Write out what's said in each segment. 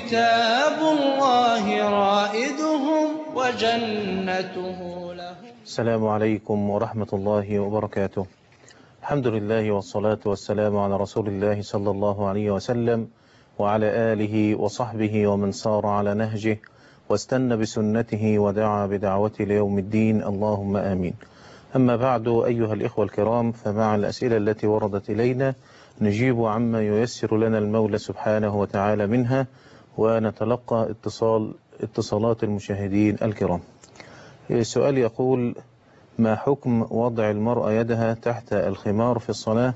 كتاب الله رائدهم وجنته لهم السلام عليكم ورحمة الله وبركاته الحمد لله والصلاة والسلام على رسول الله صلى الله عليه وسلم وعلى آله وصحبه ومن صار على نهجه واستنى بسنته ودعا بدعوته ليوم الدين اللهم آمين أما بعد أيها الإخوة الكرام فمع الأسئلة التي وردت إلينا نجيب عما ييسر لنا المولى سبحانه وتعالى منها ونتلقى اتصال اتصالات المشاهدين الكرام السؤال يقول ما حكم وضع المرأة يدها تحت الخمار في الصلاة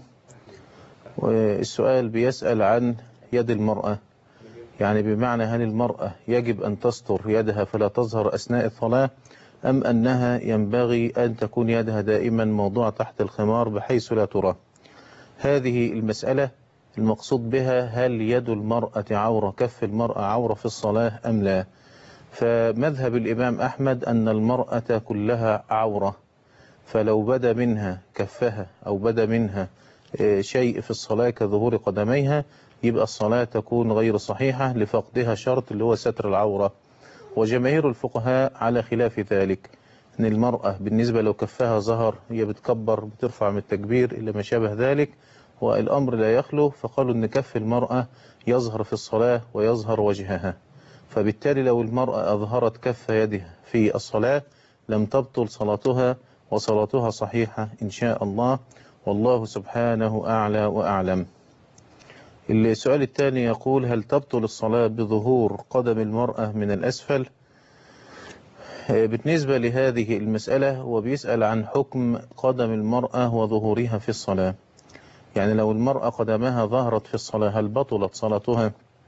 والسؤال بيسأل عن يد المرأة يعني بمعنى هل المرأة يجب أن تستر يدها فلا تظهر أثناء الصلاة أم أنها ينبغي أن تكون يدها دائما موضوعة تحت الخمار بحيث لا ترى هذه المسألة المقصود بها هل يد المرأة عورة كف المرأة عورة في الصلاة أم لا فمذهب الإمام أحمد أن المرأة كلها عورة فلو بدا منها كفها أو بدا منها شيء في الصلاة كظهور قدميها يبقى الصلاة تكون غير صحيحة لفقدها شرط اللي هو ستر العورة وجماهير الفقهاء على خلاف ذلك ان المرأة بالنسبة لو كفها ظهر هي بتكبر بترفع من التكبير إلى ما شابه ذلك والأمر لا يخلو فقالوا ان كف المرأة يظهر في الصلاة ويظهر وجهها فبالتالي لو المرأة أظهرت كف يدها في الصلاة لم تبطل صلاتها وصلاتها صحيحة إن شاء الله والله سبحانه أعلى وأعلم السؤال الثاني يقول هل تبطل الصلاة بظهور قدم المرأة من الأسفل بالنسبة لهذه المسألة هو بيسأل عن حكم قدم المرأة وظهورها في الصلاة يعني لو المرأة قدمها ظهرت في الصلاة هل بطلت صلاتها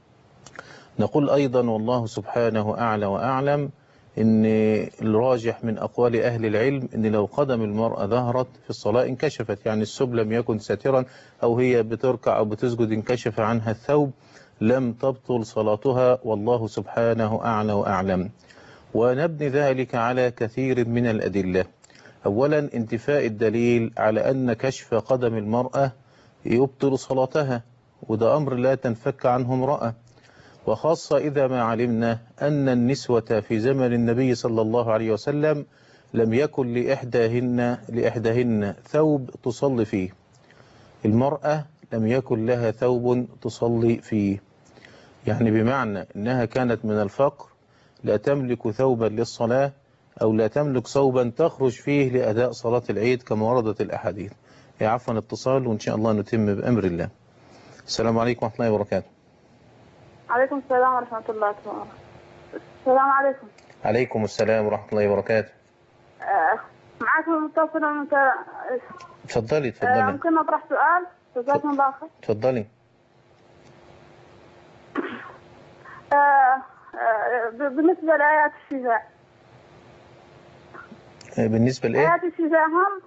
نقول أيضا والله سبحانه أعلى وأعلم ان الراجح من أقوال أهل العلم ان لو قدم المرأة ظهرت في الصلاة انكشفت يعني السب لم يكن ساترا أو هي بتركع أو بتسجد انكشف عنها الثوب لم تبطل صلاتها والله سبحانه أعلى وأعلم ونبني ذلك على كثير من الأدلة أولا انتفاء الدليل على أن كشف قدم المرأة يبطل صلاتها وده أمر لا تنفك عنه امرأة وخاصة إذا ما علمنا أن النسوة في زمن النبي صلى الله عليه وسلم لم يكن لإحداهن, لإحداهن ثوب تصلي فيه المرأة لم يكن لها ثوب تصلي فيه يعني بمعنى أنها كانت من الفقر لا تملك ثوبا للصلاة أو لا تملك ثوبا تخرج فيه لأداء صلاة العيد كما وردت الأحاديث عفوا اتصال وإن شاء الله نتم بأمر الله السلام عليكم ورحمة الله وبركاته عليكم السلام ورحمة الله وبركاته السلام عليكم عليكم السلام ورحمة الله وبركاته آه، معكم متصلة من اتفضلي آه، اتفضلي ممكن أطرح سؤال جزاكم الله خير اتفضلي آه، آه، ب- بالنسبة لآيات الشفاء بالنسبة لإيه آيات الشفاء هم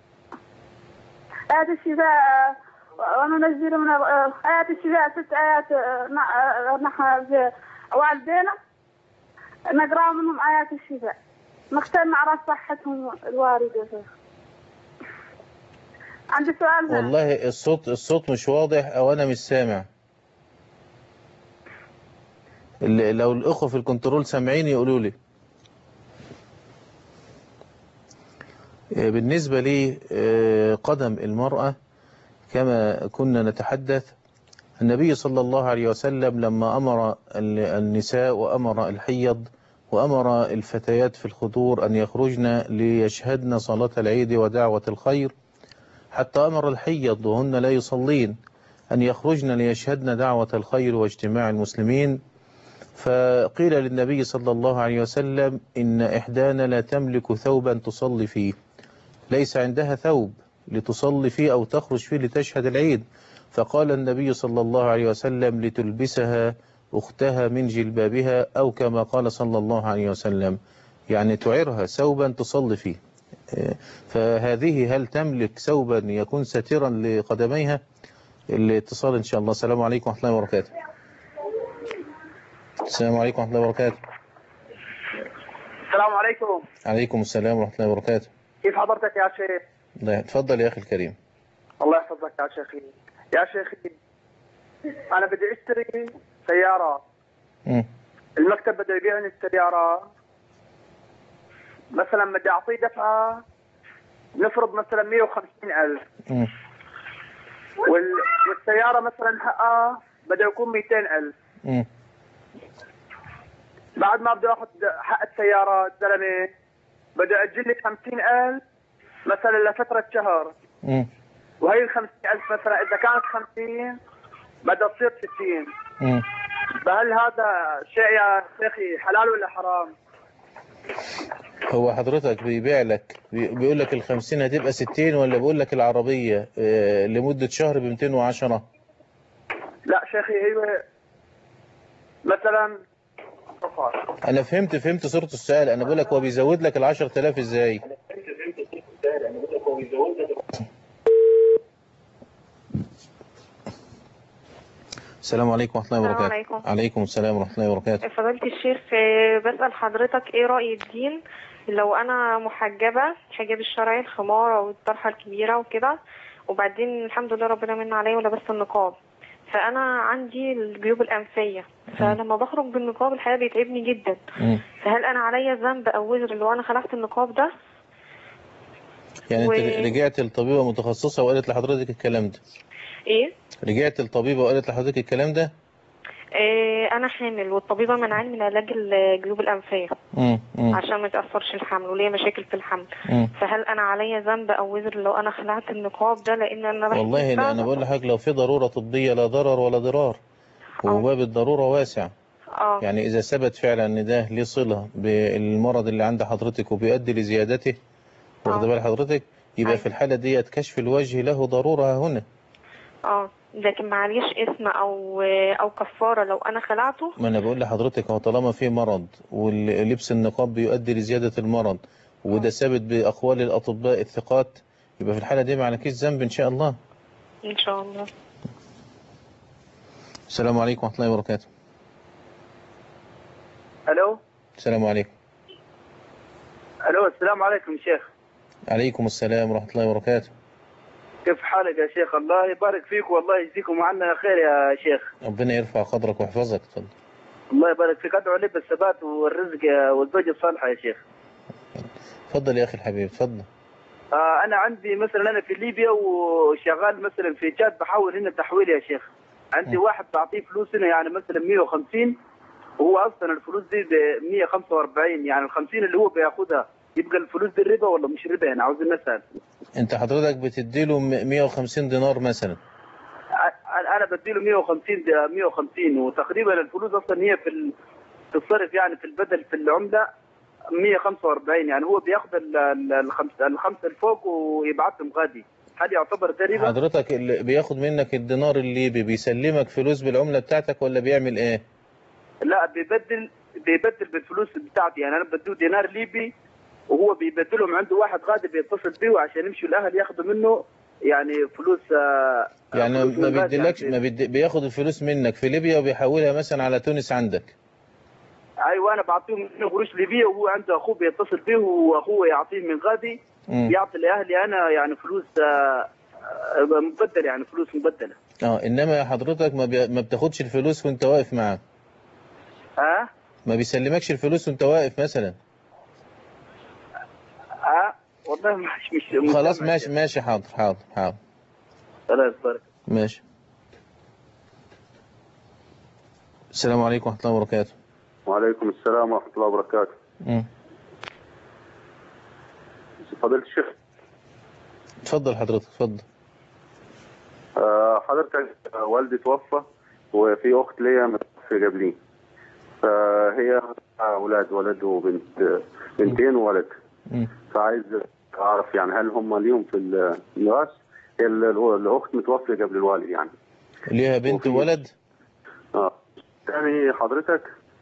آيات الشفاء آه، وننزل من ال- آه، آيات الشفاء ست آيات آه، ن- آه، نحن في والدينا نقرأ منهم آيات الشفاء نختار نعرف صحتهم الواردة فيه. عندي سؤال هنا. والله الصوت الصوت مش واضح أو أنا مش سامع اللي- لو الأخوة في الكنترول سامعين يقولوا لي آه، بالنسبة لي آه، قدم المرأة كما كنا نتحدث النبي صلى الله عليه وسلم لما أمر ال- النساء وأمر الحيض وأمر الفتيات في الخضور أن يخرجن ليشهدن صلاة العيد ودعوة الخير حتى أمر الحيض وهن لا يصلين أن يخرجن ليشهدن دعوة الخير واجتماع المسلمين فقيل للنبي صلى الله عليه وسلم إن إحدانا لا تملك ثوبا تصلي فيه ليس عندها ثوب لتصلي فيه أو تخرج فيه لتشهد العيد فقال النبي صلى الله عليه وسلم لتلبسها أختها من جلبابها أو كما قال صلى الله عليه وسلم يعني تعرها ثوبا تصلي فيه فهذه هل تملك ثوبا يكون ساترا لقدميها الاتصال إن شاء الله السلام عليكم ورحمة الله وبركاته السلام عليكم ورحمة الله وبركاته السلام عليكم عليكم السلام ورحمة الله وبركاته كيف حضرتك يا شيخ الله تفضل يا أخي الكريم الله يحفظك يا شيخي يا شيخي أنا بدي أشتري سيارة مم. المكتب بده يبيعني السيارة مثلا بدي أعطيه دفعة نفرض مثلا 150 ألف مم. وال... والسيارة مثلا حقها بده يكون 200 ألف مم. بعد ما بده ياخذ حق السيارة الزلمة بده يأجل لي 50 ألف مثلا لفترة شهر مم. وهي ال 50 ألف مثلا إذا كانت 50 بدها تصير 60 مم. فهل هذا شيء يا شيخي حلال ولا حرام؟ هو حضرتك بيبيع لك بي- بيقول لك الخمسين هتبقى ستين ولا بيقول لك العربية آه، لمدة شهر بمتين وعشرة لا شيخي هي مثلا أنا فهمت فهمت صورة السؤال أنا بقول لك هو بيزود لك العشر تلاف إزاي السلام عليكم ورحمة الله السلام وبركاته عليكم. عليكم السلام ورحمة الله وبركاته فضيلة الشيخ آه، بسأل حضرتك ايه رأي الدين لو انا محجبة حجاب الشرعي الخمار او الطرحة الكبيرة وكده وبعدين الحمد لله ربنا من عليا ولبست النقاب فانا عندي الجيوب الانفية فلما بخرج بالنقاب الحقيقة بيتعبني جدا مم. فهل انا عليا ذنب او وزر لو انا خلعت النقاب ده يعني و- أنت رجعت لطبيبة متخصصة وقالت لحضرتك الكلام ده ايه رجعت لطبيبة وقالت لحضرتك الكلام ده آه، انا حامل والطبيبة منعاني من علاج الجيوب الانفية مم. مم. عشان ما يتأثرش الحمل وليا مشاكل في الحمل مم. فهل انا عليا ذنب او وزر لو انا خلعت النقاب ده لان انا بحس والله لا انا بقول لحضرتك لو في ضرورة طبية لا ضرر ولا ضرار وباب الضرورة واسع اه يعني اذا ثبت فعلا ان ده ليه صلة بالمرض اللي عند حضرتك وبيؤدي لزيادته واخد آه. بال حضرتك يبقى أيوة. في الحالة ديت كشف الوجه له ضرورة هنا اه لكن معليش اسم او او كفاره لو انا خلعته ما انا بقول لحضرتك هو طالما في مرض ولبس النقاب بيؤدي لزيادة المرض وده ثابت بأقوال الأطباء الثقات يبقى في الحالة دي ما عليكيش ذنب إن شاء الله ان شاء الله السلام عليكم ورحمة الله وبركاته الو السلام عليكم الو السلام عليكم شيخ عليكم السلام ورحمة الله وبركاته كيف حالك يا شيخ الله يبارك فيك والله يجزيكم عنا خير يا شيخ ربنا يرفع قدرك ويحفظك اتفضل الله يبارك فيك ادعو لي بالثبات والرزق والزوجة الصالحة يا شيخ اتفضل يا أخي الحبيب اتفضل آه انا عندي مثلا انا في ليبيا وشغال مثلا في جاد بحاول هنا تحويل يا شيخ عندي م. واحد بعطيه فلوس هنا يعني مثلا 150 وهو اصلا الفلوس دي ب 145 يعني ال 50 اللي هو بياخدها يبقى الفلوس دي ربا ولا مش ربا يعني عاوزين نسال انت حضرتك بتديله م- 150 دينار مثلا انا انا بديله 150 ده 150 وتقريبا الفلوس اصلا هي في ال- في الصرف يعني في البدل في العمله 145 يعني هو بياخد ال- ال- الخمسه الخمسه الفوق ويبعتهم غادي هل يعتبر ده ربا؟ حضرتك اللي بياخد منك الدينار الليبي بيسلمك فلوس بالعملة بتاعتك ولا بيعمل ايه لا بيبدل بيبدل بالفلوس بتاعتي يعني انا بديه دينار ليبي وهو بيبدلهم عنده واحد غادي بيتصل بيه عشان يمشوا الاهل ياخذوا منه يعني فلوس آه، يعني فلوس ما من غادي بيديلكش يعني. ما بيدي بياخد الفلوس منك في ليبيا وبيحولها مثلا على تونس عندك ايوه انا بعطيهم منه قروش ليبيه وهو عنده اخوه بيتصل به واخوه يعطيه من غادي مم. يعطي لاهلي انا يعني فلوس آه، آه، مبدله يعني فلوس مبدله اه انما حضرتك ما, بي... ما بتاخدش الفلوس وانت واقف معاه ها ما بيسلمكش الفلوس وانت واقف مثلا ها والله مش مش خلاص مش- ماشي ماشي حاضر حاضر حاضر الله يبارك ماشي السلام عليكم ورحمة الله وبركاته وعليكم السلام ورحمة الله وبركاته مم. فضيلة الشيخ اتفضل حضرتك اتفضل آه، حضرتك آه، والدي توفى وفي أخت ليا متوفية قبلي فهي أولاد ولد وبنت بنتين وولد مم. فعايز أعرف يعني هل هم ليهم في الميراث هي ال- الأخت متوفية قبل الوالد يعني ليها بنت وفي- وولد اه تاني حضرتك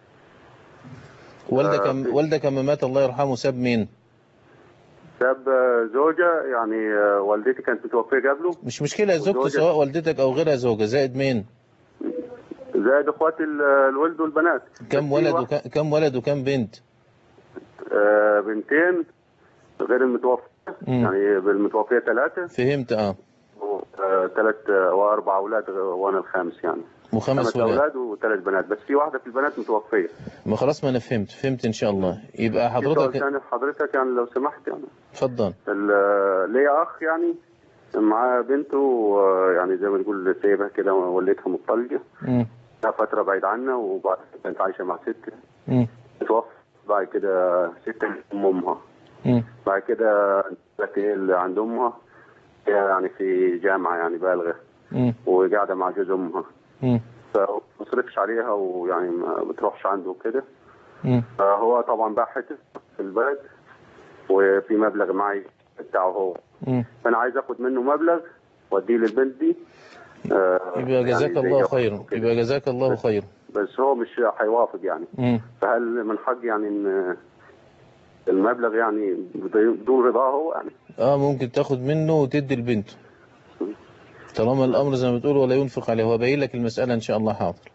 والدك آه، أم... في- والدك اما مات الله يرحمه ساب مين ساب آه، زوجة يعني آه، والدتي كانت متوفية قبله مش مشكلة زوجته وزوجة. سواء والدتك او غيرها زوجة زائد مين زائد اخواتي ال- الولد والبنات كم في ولد واحد- وكم كم ولد وكم بنت آه، بنتين غير المتوفى مم. يعني بالمتوفية ثلاثة فهمت اه ثلاث وأربع أولاد غ- وأنا الخامس يعني وخمس خمس ولاد اولاد وثلاث بنات بس في واحده في البنات متوفيه ما خلاص ما انا فهمت فهمت ان شاء الله يبقى في سؤال حضرتك ثاني حضرتك يعني لو سمحت يعني اتفضل ال- ليا اخ يعني معاه بنته و- يعني زي ما تقول سايبها كده وليتها مطلقه مم. لها فتره بعيد عنا وبعد كده كانت عايشه مع ست مم. توفى بعد كده ست ام امها مم. بعد كده قالت ايه اللي عند امها هي يعني في جامعه يعني بالغه مم. وقاعده مع جوز امها مم. فما بتصرفش عليها ويعني ما بتروحش عنده وكده مم. فهو طبعا باع حته في البلد وفي مبلغ معي بتاعه هو مم. فانا عايز اخد منه مبلغ واديه للبنت دي آه، يبقى جزاك يعني زي الله ياخد خيرا وكده. يبقى جزاك الله خيرا بس هو مش هيوافق يعني مم. فهل من حق يعني ان المبلغ يعني بدون رضاه هو يعني اه ممكن تاخد منه وتدي البنت طالما الامر زي ما بتقول ولا ينفق عليه هو باين لك المساله ان شاء الله حاضر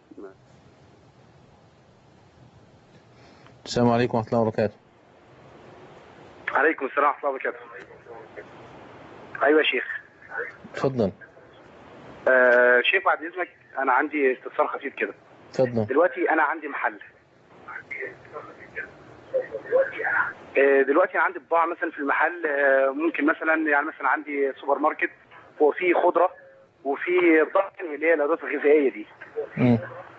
السلام عليكم ورحمه الله وبركاته عليكم السلام ورحمة الله وبركاته. أيوة يا شيخ. اتفضل آه شيخ بعد إذنك أنا عندي استفسار خفيف كده. اتفضل دلوقتي أنا عندي محل. آه دلوقتي أنا عندي بضاعة مثلا في المحل آه ممكن مثلا يعني مثلا عندي سوبر ماركت وفي خضرة وفي بضاعة اللي هي الأدوات الغذائية دي. مم.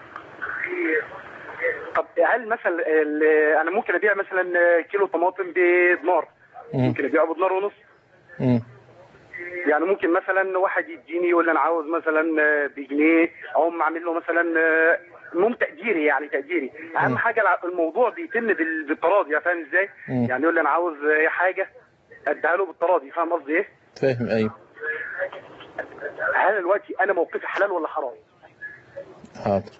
طب هل مثلا ال- أنا ممكن أبيع مثلا كيلو طماطم بدينار مم. ممكن أبيعه بدينار ونص مم. يعني ممكن مثلا واحد يديني يقول لي انا عاوز مثلا آه، بجنيه او اعمل له مثلا آه، المهم تقديري يعني تقديري اهم حاجه الع- الموضوع بيتم بال- بالتراضي يعني فاهم ازاي؟ مم. يعني يقول لي انا عاوز آه، حاجه اديها له بالتراضي فاهم قصدي ايه؟ فاهم ايوه هل دلوقتي انا موقفي حلال ولا حرام؟ حاضر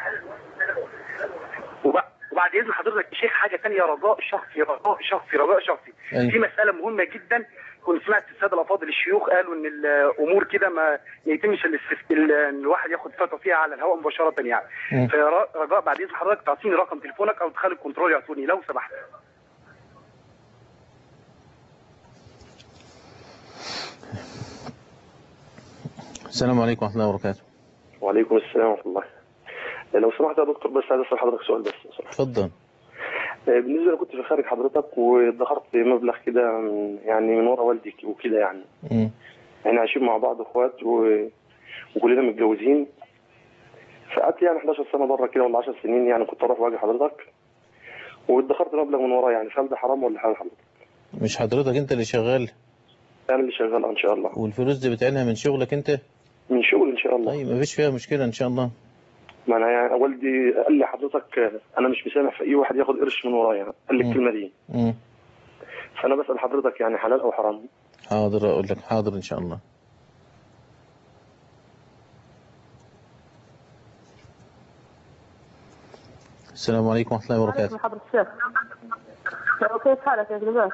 وب- وبعد اذن حضرتك يا شيخ حاجه ثانيه رجاء شخصي رجاء شخصي رجاء شخصي أيوة. في مساله مهمه جدا كنت سمعت الساده الافاضل الشيوخ قالوا ان الامور كده ما ما يتمش الاستف- ال- ان الواحد ياخد فتوى فيها على الهواء مباشره يعني مم. فرجاء بعد اذن حضرتك تعطيني رقم تليفونك او تخلي الكنترول يعطوني لو سمحت السلام عليكم ورحمه الله وبركاته وعليكم السلام ورحمة الله لو سمحت يا دكتور بس عايز اسال حضرتك سؤال بس صراحة. اتفضل بالنسبه انا كنت في خارج حضرتك وادخرت مبلغ كده من- يعني من ورا والدي وكده يعني مم. احنا عايشين مع بعض اخوات و... وكلنا متجوزين فقعدت يعني 11 سنه بره كده ولا 10 سنين يعني كنت اروح واجي حضرتك وادخرت مبلغ من ورا يعني هل ده حرام ولا حلال حضرتك؟ مش حضرتك انت اللي شغال انا اللي شغال ان شاء الله والفلوس دي بتعينها من شغلك انت من شغل ان شاء الله طيب مفيش فيها مشكله ان شاء الله ما انا يعني والدي قال لي حضرتك انا مش مسامح في اي واحد ياخد قرش من ورايا قال لي مم. الكلمه دي مم. فانا بسال حضرتك يعني حلال او حرام؟ حاضر اقول لك حاضر ان شاء الله السلام عليكم ورحمه الله وبركاته عليكم حضرة الشيخ كيف حالك يا جلبان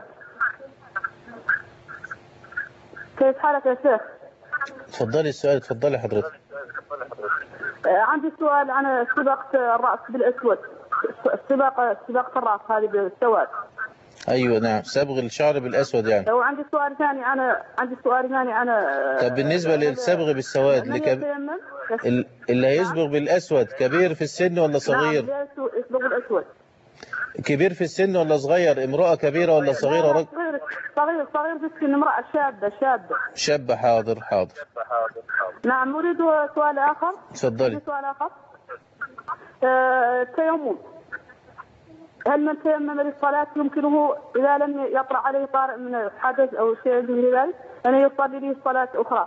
كيف حالك يا شيخ اتفضلي السؤال اتفضلي حضرتك آه، عندي سؤال عن سباقة الرأس بالأسود سباقة سباقة الرأس هذه بالسواد ايوه نعم صبغ الشعر بالاسود يعني لو عندي سؤال ثاني أنا عندي سؤال ثاني أنا طب بالنسبه للصبغ بالسواد من لكب... يتيمم؟ ال- اللي هيصبغ بالاسود كبير في السن ولا صغير نعم يصبغ بالأسود كبير في السن ولا صغير امراه كبيره ولا صغيره لا، لا، رجل صغير صغير صغير في السن امرأة شابة شابة شاب حاضر حاضر نعم أريد سؤال آخر اتفضلي عندي سؤال آخر آه، التيمم هل من تيمم للصلاة يمكنه إذا لم يطرأ عليه طارئ من الحدث أو شيء من ذلك أن يصلي به صلاة أخرى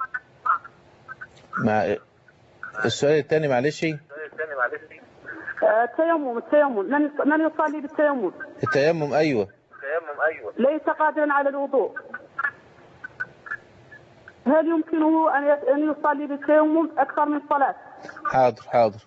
مع السؤال الثاني معلش آه، التيمم التيمم من من يصلي بالتيمم التيمم ايوه ليس قادرا على الوضوء هل يمكنه أن يت- أن يصلي بالتيمم أكثر من صلاة؟ حاضر حاضر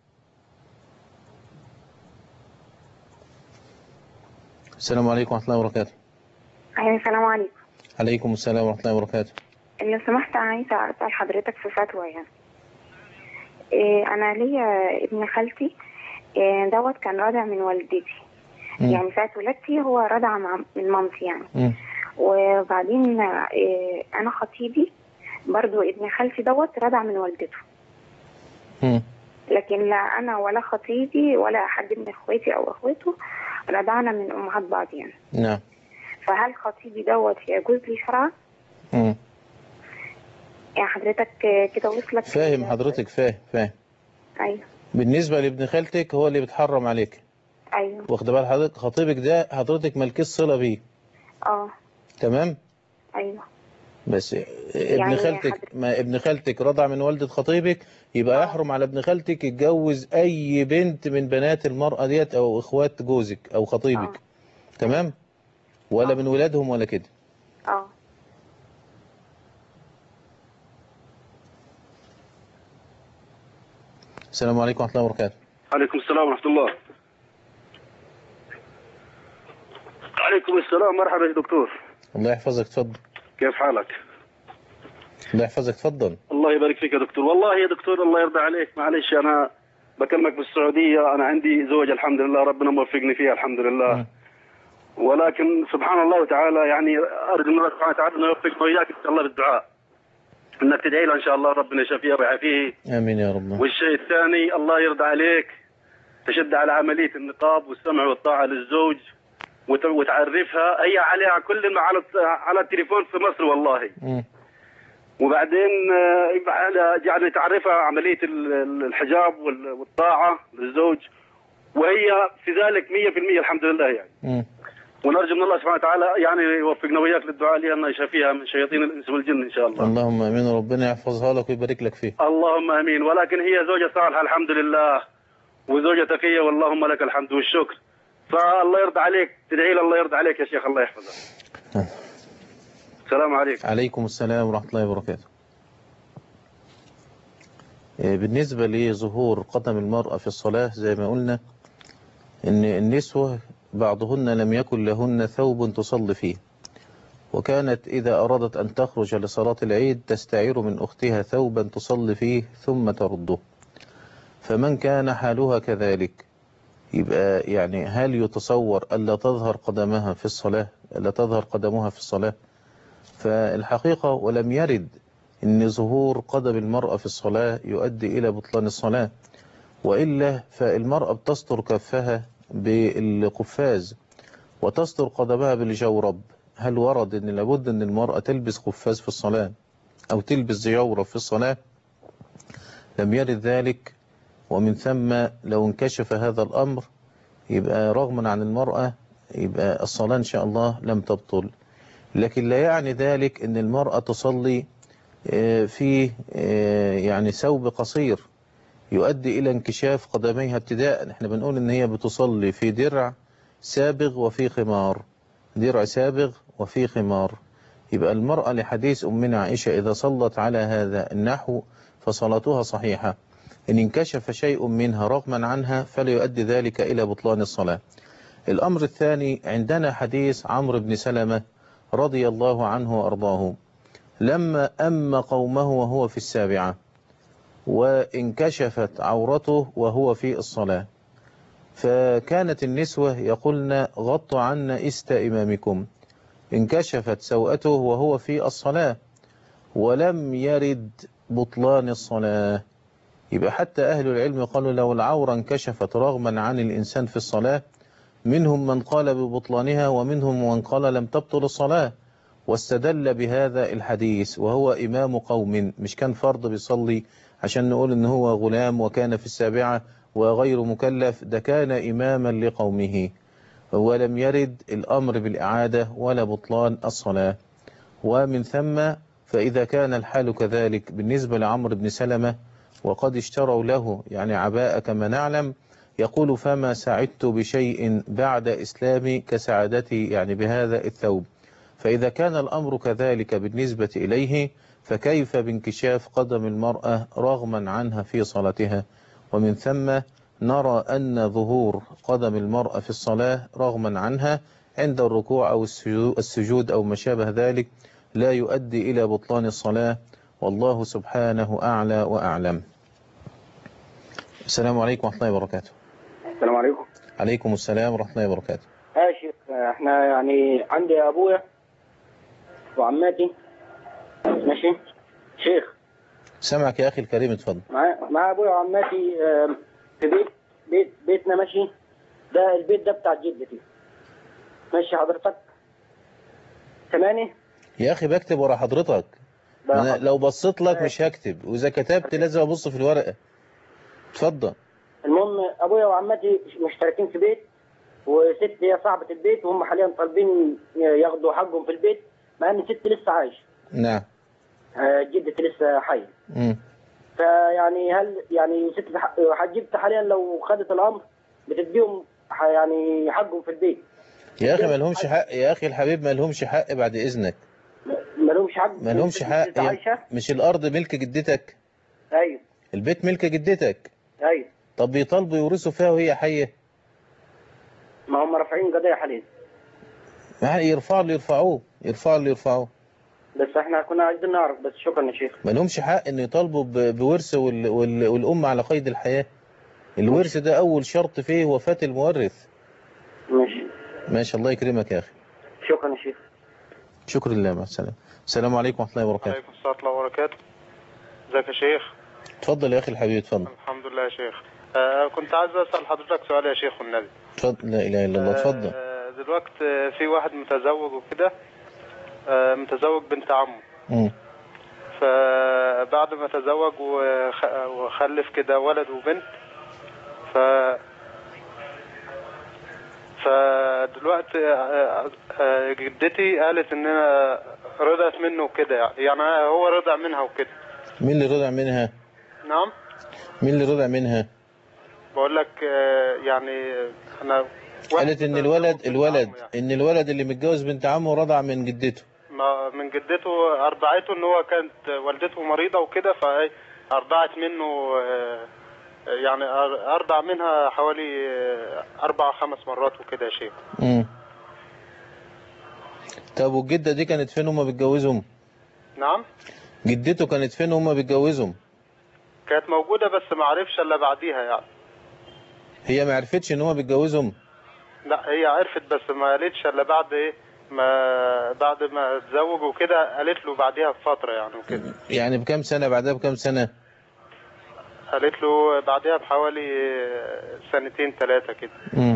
السلام عليكم ورحمة الله وبركاته أيوة السلام عليكم عليكم السلام ورحمة الله وبركاته لو سمحت أنا عايزة أسأل حضرتك في فتوى يعني إيه أنا ليا ابن خالتي إيه دوت كان رادع من والدتي مم. يعني ساعة ولادتي هو رادع مع- من مامتي يعني مم. وبعدين إيه أنا خطيبي برضو ابن خالتي دوت رادع من والدته مم. لكن لا انا ولا خطيبي ولا حد من اخواتي او اخواته رضعنا من امهات بعض يعني نعم فهل خطيبي دوت يجوز لي شرعا مم. يعني حضرتك كده وصلك فاهم حضرتك فاهم فاهم ايوه بالنسبة لابن خالتك هو اللي بيتحرم عليك ايوه واخد بال حضرتك خطيبك ده حضرتك مالكيش صلة بيه اه تمام ايوه بس ابن يعني خالتك حضرتك- ما ابن خالتك رضع من والدة خطيبك يبقى يحرم على ابن خالتك يتجوز اي بنت من بنات المرأة ديت او اخوات جوزك او خطيبك تمام ولا من ولادهم ولا كده اه السلام عليكم ورحمة الله وبركاته عليكم السلام ورحمة الله عليكم السلام مرحبا يا دكتور الله يحفظك تفضل كيف حالك الله يحفظك تفضل الله يبارك فيك يا دكتور والله يا دكتور الله يرضى عليك معلش أنا بكلمك بالسعودية أنا عندي زوجة الحمد لله ربنا موفقني فيها الحمد لله ولكن سبحان الله تعالى يعني أرجو من الله سبحانه وتعالى أنه يوفقنا وإياك إن شاء الله بالدعاء انك تدعي له ان شاء الله ربنا يشفيه ويعافيه امين يا رب والشيء الثاني الله يرضى عليك تشد على عمليه النقاب والسمع والطاعه للزوج وت- وتعرفها هي عليها كل ما على على التليفون في مصر والله مم. وبعدين آه، على- يعني تعرفها عمليه ال- ال- الحجاب وال- والطاعه للزوج وهي في ذلك 100% الحمد لله يعني مم. ونرجو من الله سبحانه وتعالى يعني يوفقنا وياك للدعاء لها انه يشفيها من شياطين الانس والجن ان شاء الله اللهم امين وربنا يحفظها لك ويبارك لك فيه اللهم امين ولكن هي زوجة صالحة الحمد لله وزوجة تقية واللهم لك الحمد والشكر فالله يرضى عليك تدعي لي الله يرضى عليك يا شيخ الله يحفظك السلام عليكم عليكم السلام ورحمة الله وبركاته آه، بالنسبة لظهور قدم المرأة في الصلاة زي ما قلنا ان النسوة بعضهن لم يكن لهن ثوب تصلي فيه وكانت إذا أرادت أن تخرج لصلاة العيد تستعير من أختها ثوبا تصلي فيه ثم ترده فمن كان حالها كذلك يبقى يعني هل يتصور ألا تظهر قدمها في الصلاة ألا تظهر قدمها في الصلاة فالحقيقة ولم يرد أن ظهور قدم المرأة في الصلاة يؤدي إلى بطلان الصلاة وإلا فالمرأة بتستر كفها بالقفاز وتستر قدمها بالجورب هل ورد أن لابد أن المرأة تلبس قفاز في الصلاة أو تلبس جورب في الصلاة لم يرد ذلك ومن ثم لو انكشف هذا الأمر يبقى رغما عن المرأة يبقى الصلاة إن شاء الله لم تبطل لكن لا يعني ذلك أن المرأة تصلي آه، في آه، يعني ثوب قصير يؤدي إلى انكشاف قدميها ابتداء احنا بنقول ان هي بتصلي في درع سابغ وفي خمار درع سابغ وفي خمار يبقى المرأة لحديث أمنا عائشة إذا صلت على هذا النحو فصلاتها صحيحة إن انكشف شيء منها رغما عنها فلا يؤدي ذلك إلى بطلان الصلاة الأمر الثاني عندنا حديث عمرو بن سلمة رضي الله عنه وأرضاه لما أم قومه وهو في السابعة وانكشفت عورته وهو في الصلاة فكانت النسوة يقولن غطوا عنا است إمامكم انكشفت سوءته وهو في الصلاة ولم يرد بطلان الصلاة يبقى حتى أهل العلم قالوا لو العورة انكشفت رغما عن الإنسان في الصلاة منهم من قال ببطلانها ومنهم من قال لم تبطل الصلاة واستدل بهذا الحديث وهو إمام قوم مش كان فرض بيصلي عشان نقول ان هو غلام وكان في السابعة وغير مكلف ده كان إماما لقومه ولم يرد الأمر بالإعادة ولا بطلان الصلاة ومن ثم فإذا كان الحال كذلك بالنسبة لعمرو بن سلمة وقد اشتروا له يعني عباءة كما نعلم يقول فما سعدت بشيء بعد إسلامي كسعادتي يعني بهذا الثوب فإذا كان الأمر كذلك بالنسبة إليه فكيف بانكشاف قدم المرأة رغما عنها في صلاتها ومن ثم نرى أن ظهور قدم المرأة في الصلاة رغما عنها عند الركوع أو السجو- السجود أو ما شابه ذلك لا يؤدي إلى بطلان الصلاة والله سبحانه أعلى وأعلم السلام عليكم ورحمة الله وبركاته السلام عليكم عليكم السلام ورحمة الله وبركاته ها يا شيخ احنا يعني عندي ابويا وعماتي ماشي شيخ سامعك يا أخي الكريم اتفضل مع مع ابويا وعماتي آم، في بيت بيت بيتنا ماشي ده البيت ده بتاع جدتي ماشي حضرتك سامعني يا أخي بكتب ورا حضرتك أنا لو بصيت لك مش هكتب وإذا كتبت لازم أبص في الورقة اتفضل المهم ابويا وعماتي مشتركين في بيت وست هي صاحبة البيت وهم حاليا طالبين ياخدوا حقهم في البيت مع ان ست لسه عايش نعم آه، جدتي لسه حية مم. فيعني هل يعني ست ح- حجبت حاليا لو خدت الامر بتديهم ح- يعني حقهم في البيت يا أخي ما لهمش حق يا أخي الحبيب ما لهمش حق بعد إذنك ما لهمش حق ما لهمش حق لسه هي- عايشة مش الأرض ملك جدتك ايوه البيت ملك جدتك ايوه طب بيطالبوا يورثوا فيها وهي حية ما هم رافعين قضية حاليا ما يرفعوا اللي يرفعوه يرفعوا اللي يرفعوه بس احنا كنا عايزين نعرف بس شكرا يا شيخ ما لهمش حق ان يطالبوا ب- بورث وال... وال... والأم على قيد الحياة الورث ده أول شرط فيه وفاة المورث ماشي ماشي الله يكرمك يا أخي شكرا يا شيخ شكرا لله مع السلامة السلام عليكم ورحمة الله وبركاته عليكم السلام ورحمة الله وبركاته ازيك يا شيخ اتفضل يا أخي الحبيب اتفضل الحمد لله يا شيخ آه كنت عايز أسأل حضرتك سؤال يا شيخ والنبي اتفضل لا إله إلا الله اتفضل آه دلوقتي آه، في واحد متزوج وكده آه متزوج بنت عمه مم. فبعد ما تزوج وخ- وخلف كده ولد وبنت ف فدلوقتي آه، آه، جدتي قالت ان انا رضعت منه وكده يعني هو رضع منها وكده مين اللي رضع منها نعم مين اللي رضع منها بقول لك آه، يعني انا قالت ان الولد الولد ان الولد اللي متجوز بنت عمه رضع من جدته ما من جدته ارضعته ان هو كانت والدته مريضه وكده فارضعت منه آه، يعني أر- ارضع منها حوالي آه، اربع خمس مرات وكده يا شيخ مم. طب والجدة دي كانت فين هما بيتجوزهم نعم جدته كانت فين هما بيتجوزهم كانت موجوده بس ما عرفش الا بعديها يعني هي ما عرفتش ان هما بيتجوزهم لا هي عرفت بس ما قالتش الا بعد ايه ما بعد ما اتزوج وكده قالت له بعديها بفتره يعني وكده يعني بكام سنة بعدها بكام سنة قالت له بعديها بحوالي آه، سنتين ثلاثه كده مم.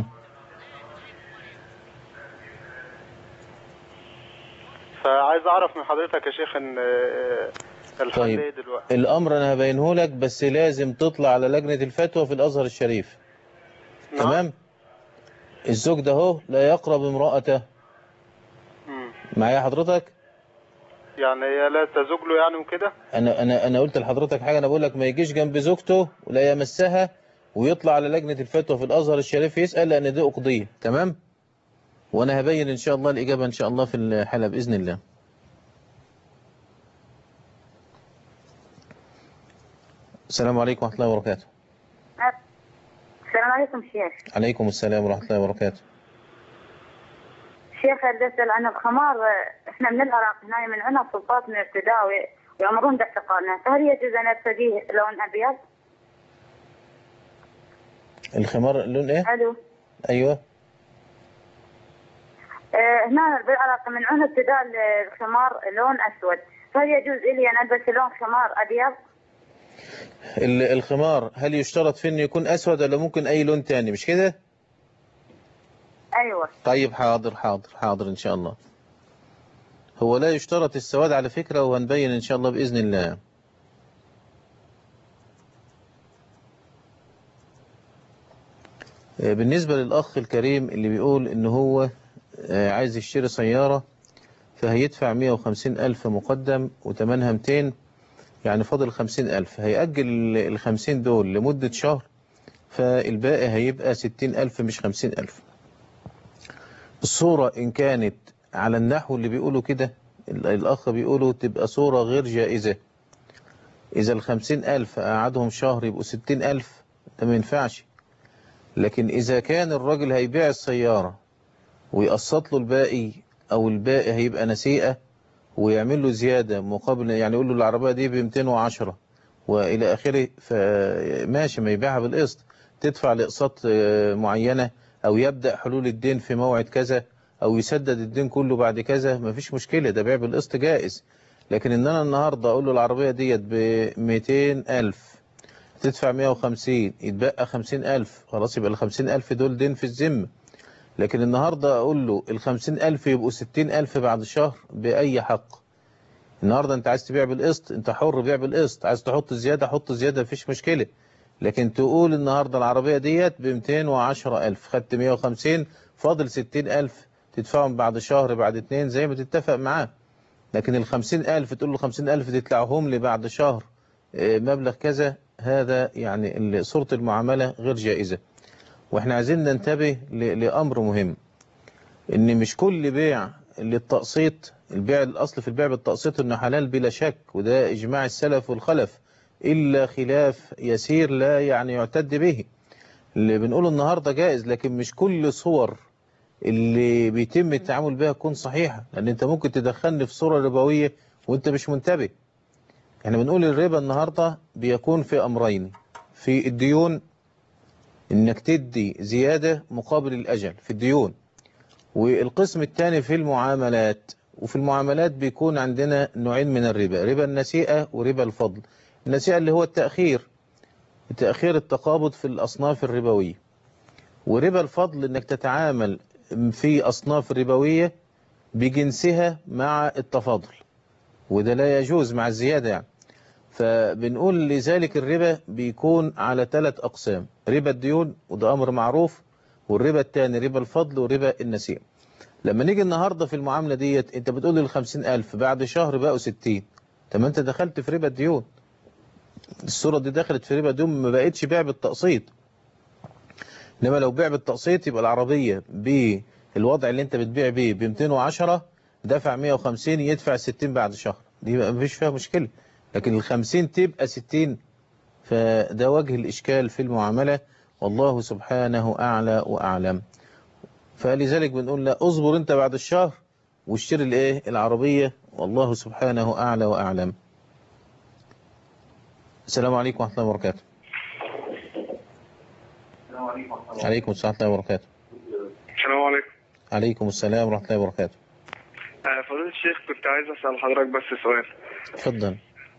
فعايز اعرف من حضرتك يا شيخ ان آه، الحل طيب. ايه دلوقتي الامر انا هبينه لك بس لازم تطلع على لجنة الفتوى في الازهر الشريف تمام الزوج ده هو لا يقرب امرأته مم. معايا حضرتك يعني هي لا تزوج له يعني وكده انا انا انا قلت لحضرتك حاجه انا بقول لك ما يجيش جنب زوجته ولا يمسها ويطلع على لجنه الفتوى في الازهر الشريف يسال لان دي اقضيه تمام وانا هبين ان شاء الله الاجابه ان شاء الله في الحلقه باذن الله السلام عليكم ورحمه الله وبركاته السلام عليكم شيخ عليكم السلام ورحمه الله وبركاته شيخ بدي اسال عن الخمار احنا من العراق هنا من عنا سلطات من الابتداء ويامرون باحتقانه فهل يجوز ان ارتديه لون ابيض؟ الخمار لون ايه الو ايوه آه، هنا بالعراق من عنا ابتداء الخمار لون اسود فهل يجوز لي ان البس لون خمار ابيض؟ ال- الخمار هل يشترط فيه انه يكون اسود ولا ممكن اي لون تاني مش كده ايوه طيب حاضر حاضر حاضر إن شاء الله هو لا يشترط السواد على فكرة وهنبين إن شاء الله بإذن الله آه، بالنسبة للأخ الكريم اللي بيقول إن هو آه، عايز يشتري سيارة فهيدفع 150 ألف مقدم وتمنها 200 يعني فاضل 50 ألف هيأجل ال 50 دول لمدة شهر فالباقي هيبقى 60 ألف مش 50 ألف الصورة إن كانت على النحو اللي بيقولوا كده ال- الأخ بيقولوا تبقى صورة غير جائزة إذا الخمسين ألف قعدهم شهر يبقوا ستين ألف ده ما ينفعش لكن إذا كان الراجل هيبيع السيارة ويقسط له الباقي أو الباقي هيبقى نسيئة ويعمل له زيادة مقابل يعني يقول له العربية دي ب 210 وإلى آخره فماشي ما يبيعها بالقسط تدفع لأقساط آه، معينة أو يبدأ حلول الدين في موعد كذا أو يسدد الدين كله بعد كذا مفيش مشكلة ده بيع بالقسط جائز لكن ان انا النهاردة اقول له العربية ديت ب 200 الف تدفع 150 يتبقى 50 الف خلاص يبقى ال 50 الف دول دين في الذمة لكن النهاردة اقول له ال 50 الف يبقوا 60 الف بعد شهر باي حق النهاردة انت عايز تبيع بالقسط انت حر بيع بالقسط عايز تحط زيادة حط زيادة مفيش مشكلة لكن تقول النهاردة العربية ديت ب 210 ألف خدت 150 فاضل 60 ألف تدفعهم بعد شهر بعد اتنين زي ما تتفق معاه لكن ال 50 ألف تقول له 50 ألف تطلعهم لي بعد شهر آه، مبلغ كذا هذا يعني ال- صورة المعاملة غير جائزة واحنا عايزين ننتبه ل- لأمر مهم ان مش كل بيع للتقسيط البيع الاصل في البيع بالتقسيط انه حلال بلا شك وده اجماع السلف والخلف الا خلاف يسير لا يعني يعتد به اللي بنقوله النهارده جائز لكن مش كل صور اللي بيتم التعامل بها تكون صحيحه لان انت ممكن تدخلني في صوره ربويه وانت مش منتبه احنا بنقول الربا النهارده بيكون في امرين في الديون انك تدي زياده مقابل الاجل في الديون والقسم الثاني في المعاملات وفي المعاملات بيكون عندنا نوعين من الربا ربا النسيئة وربا الفضل النسيئة اللي هو التأخير تأخير التقابض في الأصناف الربوية وربا الفضل انك تتعامل في أصناف ربوية بجنسها مع التفاضل وده لا يجوز مع الزيادة يعني فبنقول لذلك الربا بيكون على ثلاث أقسام ربا الديون وده أمر معروف والربا الثاني ربا الفضل وربا النسيئة لما نيجي النهاردة في المعاملة ديت انت بتقول لي الخمسين ألف بعد شهر بقوا ستين طب ما انت دخلت في ربا الديون الصورة دي دخلت في ربا الديون ما بقتش بيع بالتقسيط انما لو بيع بالتقسيط يبقى العربية بالوضع اللي انت بتبيع بيه ب 210 دفع 150 يدفع 60 بعد شهر دي بقى مفيش فيها مشكلة لكن ال 50 تبقى 60 فده وجه الإشكال في المعاملة والله سبحانه أعلى وأعلم فلذلك بنقول لا اصبر انت بعد الشهر واشتري الايه العربية والله سبحانه أعلى وأعلم السلام عليكم ورحمة الله وبركاته عليكم السلام ورحمة الله وبركاته السلام عليكم عليكم السلام ورحمة الله وبركاته آه، فضيلة الشيخ كنت عايز أسأل حضرتك بس سؤال اتفضل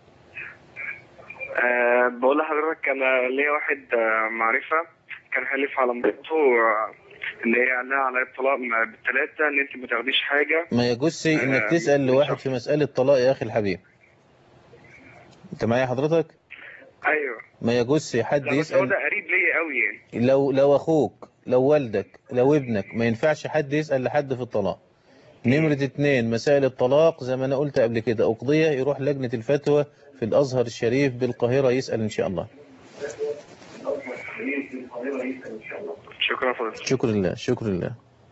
أه بقول لحضرتك أنا ليا واحد آه، معرفة كان حلف على مراته آه، إن هي قال لها على الطلاق مع- بالتلاتة إن أنت ما تاخديش حاجة ما يجوزش انك آه، تسأل لواحد في مسألة طلاق يا أخي الحبيب انت معايا حضرتك أيوه ما يجوزش حد لا بس هو يسأل ده قريب ليا قوي يعني لو لو اخوك لو والدك لو ابنك ما ينفعش حد يسأل لحد في الطلاق نمرة اتنين مسائل الطلاق زي ما انا قلت قبل كده اقضية يروح لجنة الفتوى في الازهر الشريف بالقاهرة يسأل ان شاء الله شكرا فضيلة شكر الله شكر الله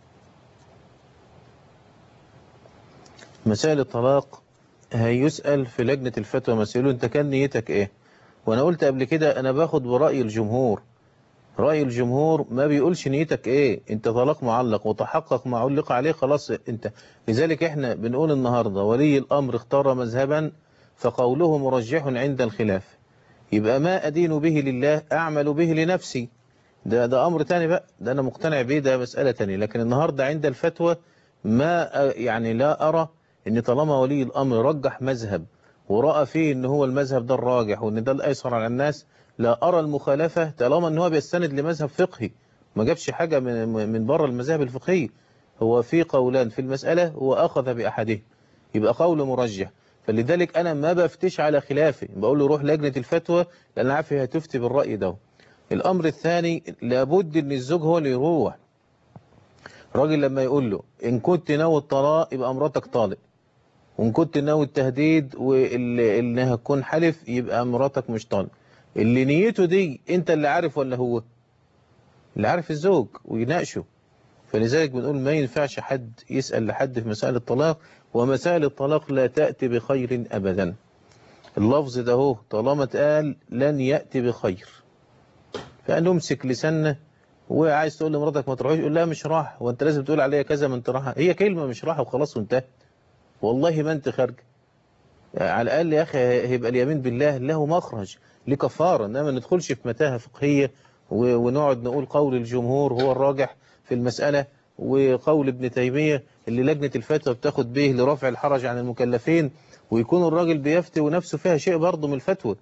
مسائل الطلاق هيسأل في لجنة الفتوى مسأله انت كان نيتك ايه وانا قلت قبل كده انا باخد برأي الجمهور رأي الجمهور ما بيقولش نيتك ايه انت طلاق معلق وتحقق ما علق عليه خلاص انت لذلك احنا بنقول النهاردة ولي الامر اختار مذهبا فقوله مرجح عند الخلاف يبقى ما ادين به لله اعمل به لنفسي ده ده امر تاني بقى ده انا مقتنع بيه ده مسألة تانية لكن النهاردة عند الفتوى ما يعني لا ارى ان طالما ولي الامر رجح مذهب ورأى فيه ان هو المذهب ده الراجح وان ده الايسر على الناس لا ارى المخالفة طالما ان هو بيستند لمذهب فقهي ما جابش حاجة من من بره المذاهب الفقهية هو في قولان في المسألة هو اخذ باحدهم يبقى قول مرجح فلذلك انا ما بفتش على خلافه بقول له روح لجنة الفتوى لان عارف هي هتفتي بالرأي ده الامر الثاني لابد ان الزوج هو اللي يروح الراجل لما يقول له ان كنت ناوي الطلاق يبقى مراتك طالق وان كنت ناوي التهديد وانها تكون حلف يبقى مراتك مش طالق اللي نيته دي انت اللي عارف ولا هو اللي عارف الزوج ويناقشه فلذلك بنقول ما ينفعش حد يسأل لحد في مسائل الطلاق ومسائل الطلاق لا تأتي بخير أبدا اللفظ ده هو طالما اتقال لن يأتي بخير فنمسك لساننا وعايز تقول لمراتك ما تروحيش يقول لها مش راح وانت لازم تقول عليها كذا ما انت راحه هي كلمة مش راحه وخلاص وانتهى والله ما انت خارجه على الأقل يا أخي هيبقى اليمين بالله له مخرج لكفارة إنما ما ندخلش في متاهة فقهية و- ونقعد نقول قول الجمهور هو الراجح في المسألة وقول ابن تيمية اللي لجنة الفتوى بتاخد به لرفع الحرج عن المكلفين ويكون الراجل بيفتي ونفسه فيها شيء برضه من الفتوى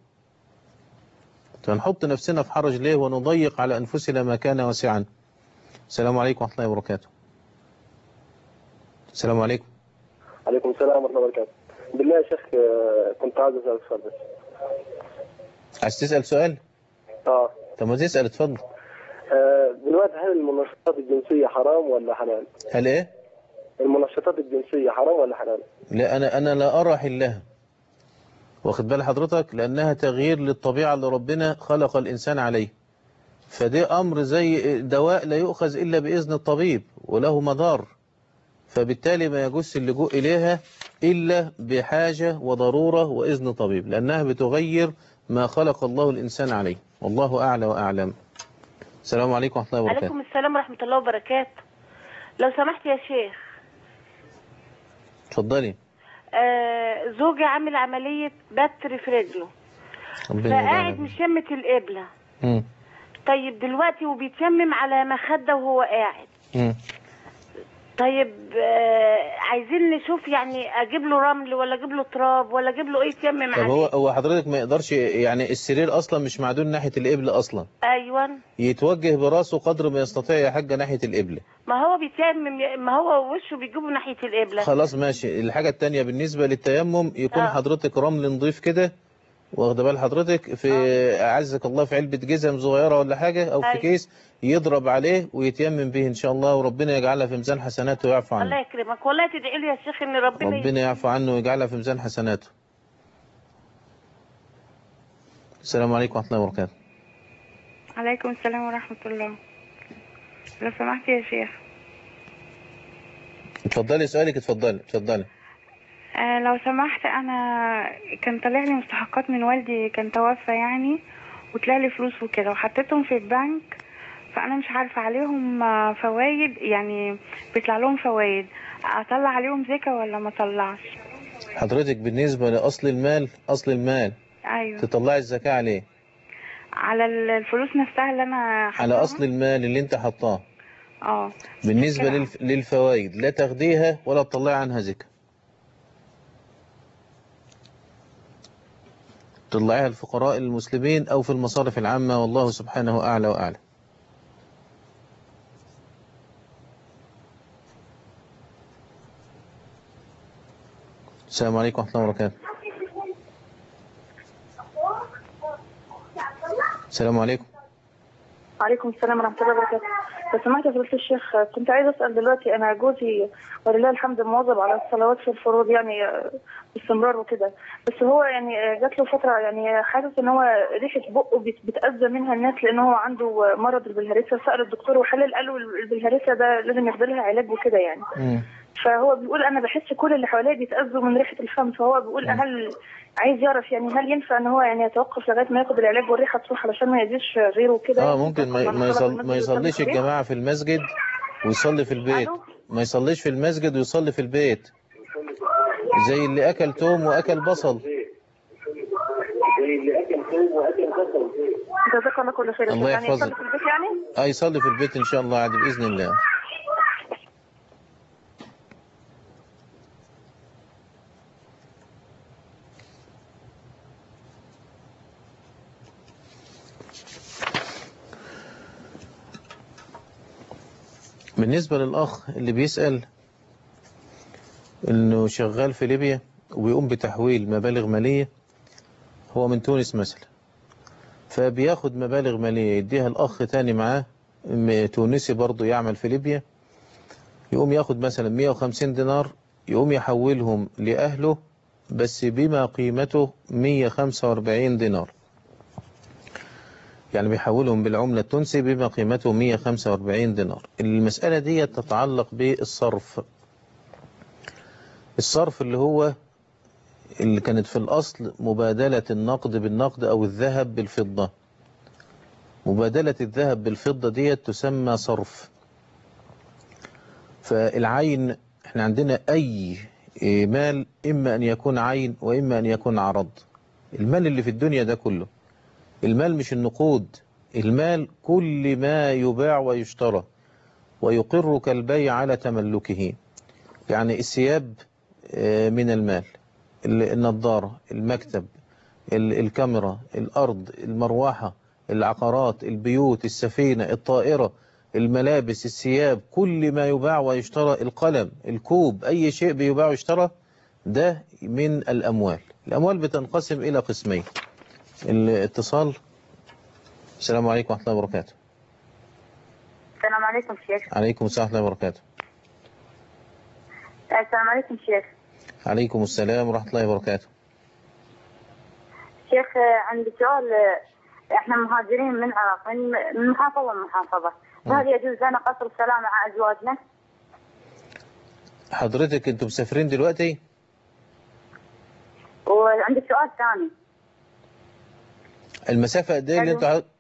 فنحط نفسنا في حرج ليه ونضيق على أنفسنا ما كان واسعا السلام عليكم ورحمة الله وبركاته السلام عليكم عليكم السلام ورحمة الله وبركاته بالله يا شيخ آه، كنت عايز أسألك سؤال بس عايز تسأل سؤال اه طب ما تسأل اتفضل آه، دلوقتي هل المنشطات الجنسية حرام ولا حلال؟ هل ايه المنشطات الجنسية حرام ولا حلال؟ لا أنا أنا لا أرى حلها واخد بال حضرتك لأنها تغيير للطبيعة اللي ربنا خلق الإنسان عليه فده أمر زي دواء لا يؤخذ إلا بإذن الطبيب وله مضار فبالتالي ما يجوز اللجوء إليها إلا بحاجة وضرورة وإذن طبيب لأنها بتغير ما خلق الله الإنسان عليه والله أعلى وأعلم السلام عليكم ورحمة الله وبركاته عليكم السلام ورحمة الله وبركاته لو سمحت يا شيخ اتفضلي آه زوجي عامل عملية بتر في رجله ربنا فقاعد يبارك. مشمت القبلة مم. طيب دلوقتي وبيتيمم على مخدة وهو قاعد مم. طيب آه عايزين نشوف يعني اجيب له رمل ولا اجيب له تراب ولا اجيب له ايه يتيمم طب عليه هو هو حضرتك ما يقدرش يعني السرير أصلا مش معدول ناحية القبلة أصلا ايوه يتوجه براسه قدر ما يستطيع يا حاجة ناحية القبلة ما هو بيتيمم ما هو وشه بيجيبه ناحية القبلة خلاص ماشي الحاجة التانية بالنسبة للتيمم يكون آه. حضرتك رمل نضيف كده واخد بال حضرتك في أعزك الله في علبة جزم صغيرة ولا حاجة أو في أيوة. كيس يضرب عليه ويتيمم به إن شاء الله وربنا يجعلها في ميزان حسناته ويعفو الله عنه يكرمك والله تدعي لي يا شيخ ان ربنا ربنا يعفو عنه ويجعلها في ميزان حسناته السلام عليكم ورحمة الله وبركاته عليكم السلام ورحمة الله لو سمحت يا شيخ اتفضلي سؤالك اتفضلي اتفضلي آه لو سمحت أنا كان طالع لي مستحقات من والدي كان توفى يعني وطلع لي فلوس وكده وحطيتهم في البنك فأنا مش عارفة عليهم آه، فوايد يعني بيطلع لهم فوايد أطلع عليهم زكاة ولا ما أطلعش حضرتك بالنسبة لأصل المال أصل المال أيوه تطلعي الزكاة عليه على ال- الفلوس نفسها اللي أنا على حطاها؟ أصل المال اللي انت حطاه اه بالنسبة للف... للفوائد لا تاخديها ولا تطلعي عنها زكاة تطلعيها الفقراء المسلمين أو في المصارف العامة والله سبحانه أعلى وأعلى السلام عليكم ورحمة الله وبركاته السلام عليكم عليكم السلام ورحمة الله وبركاته لو سمحت يا فضيلة الشيخ كنت عايزة أسأل دلوقتي أنا جوزي ولله الحمد مواظب على الصلوات في الفروض يعني آه، باستمرار وكده بس هو يعني آه، جات له فترة يعني حاسس إن هو ريحة بقه بت- بتأذى منها الناس لأن هو عنده آه، مرض البلهارسيا سأل الدكتور وحلل قال له البلهارسيا ده لازم ياخد لها علاج وكده يعني فهو بيقول انا بحس كل اللي حواليا بيتاذوا من ريحه الفم فهو بيقول هل عايز يعرف يعني هل ينفع ان هو يعني يتوقف لغايه ما ياخد العلاج والريحه تروح علشان ما يأذيش غيره كده اه يعني ممكن ما, طبعاً ما, طلب يصل المسجد ما يصلي يصليش في البيت. الجماعة في المسجد ويصلي في البيت ما يصليش في المسجد ويصلي في البيت زي اللي أكل توم وأكل بصل جزاك الله كل خير الله يعني يحفظك. يصلي في البيت يعني اه يصلي في البيت إن شاء الله عاد بإذن الله بالنسبة للأخ اللي بيسأل إنه شغال في ليبيا وبيقوم بتحويل مبالغ مالية هو من تونس مثلا فبياخد مبالغ مالية يديها الأخ تاني معاه م- تونسي برضه يعمل في ليبيا يقوم ياخد مثلا 150 دينار يقوم يحولهم لأهله بس بما قيمته 145 دينار يعني بيحولهم بالعملة التونسي بما قيمته 145 دينار المسألة دي تتعلق بالصرف الصرف اللي هو اللي كانت في الأصل مبادلة النقد بالنقد أو الذهب بالفضة مبادلة الذهب بالفضة دي تسمى صرف فالعين احنا عندنا أي مال إما أن يكون عين وإما أن يكون عرض المال اللي في الدنيا ده كله المال مش النقود المال كل ما يباع ويشترى ويقرك البيع على تملكه يعني الثياب آه، من المال ال- النضارة المكتب ال- الكاميرا الأرض المروحة العقارات البيوت السفينة الطائرة الملابس الثياب كل ما يباع ويشترى القلم الكوب أي شيء بيباع ويشترى ده من الأموال الأموال بتنقسم إلى قسمين الاتصال السلام عليكم ورحمة الله وبركاته السلام عليكم شيخ عليكم السلام ورحمة الله وبركاته السلام عليكم شيخ عليكم السلام ورحمة الله وبركاته شيخ آه، عندي سؤال آه، احنا مهاجرين من العراق من من محافظة لمحافظة فهل يجوز لنا قصر السلام مع ازواجنا؟ حضرتك انتوا مسافرين دلوقتي وعندي سؤال ثاني المسافة قد ايه اللي أيوة. انتوا حض-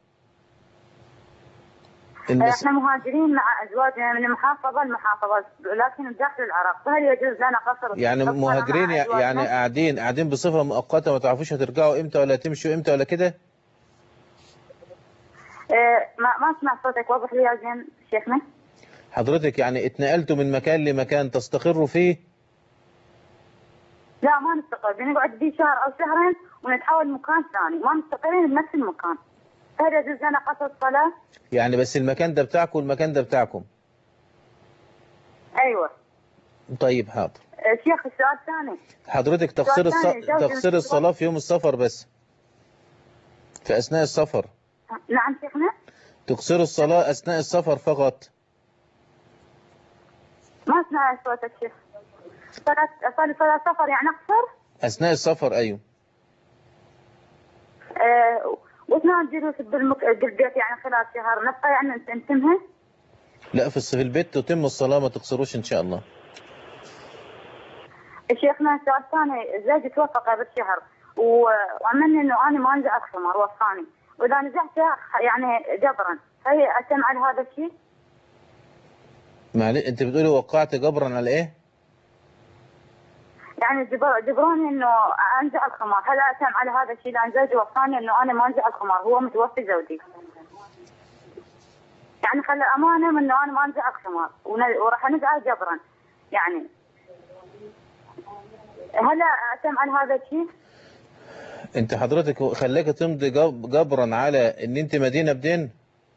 آه، المس... احنا مهاجرين مع ازواجنا من محافظة لمحافظة لكن داخل العراق فهل يجوز لنا قصر يعني الصلاة مهاجرين مع يع- أزواجنا؟ يعني قاعدين قاعدين بصفة مؤقتة ما تعرفوش هترجعوا امتى ولا تمشوا امتى ولا كده آه، ما ما سمعت صوتك وضح لي يا زين شيخنا حضرتك يعني اتنقلتوا من مكان لمكان تستقروا فيه لا ما نستقر بنقعد فيه شهر او شهرين ونتحول مكان ثاني ما مستقرين بنفس المكان فهل يجوز لنا قصر الصلاة؟ يعني بس المكان ده بتاعكم والمكان ده بتاعكم ايوه طيب حاضر آه، شيخ السؤال الثاني حضرتك تقصير الص... ثاني، زوجي تقصير من- الصلاة في يوم السفر بس في أثناء السفر نعم شيخنا تقصير الصلاة أثناء السفر فقط ما سمع صوتك شيخ صلاة صلاة صلاة سفر يعني اقصر أثناء السفر أيوه آه واثناء الجلوس بالمك... بالبيت يعني خلال شهر نبقى يعني نتمها لا في الص- في البيت تتم الصلاة ما تقصروش إن شاء الله شيخنا السؤال الثاني زوجي توفى قبل شهر و- وعملني انه انا ما انزع الخمر وصاني واذا نزعته يعني جبرا هل اتم على هذا الشيء؟ معلش أنت بتقولي وقعت جبرا على إيه؟ يعني جبر- جبروني انه انزع الخمار هل اتم على هذا الشيء لان زوجي وصاني انه انا ما انزع الخمار هو متوفي زوجي يعني خلى امانه من انه انا ما انزع الخمار ون- وراح انزعه جبرا يعني هل اتم على هذا الشيء؟ أنت حضرتك خلاك تمضي جب- جبرا على إن أنت مدينة بدين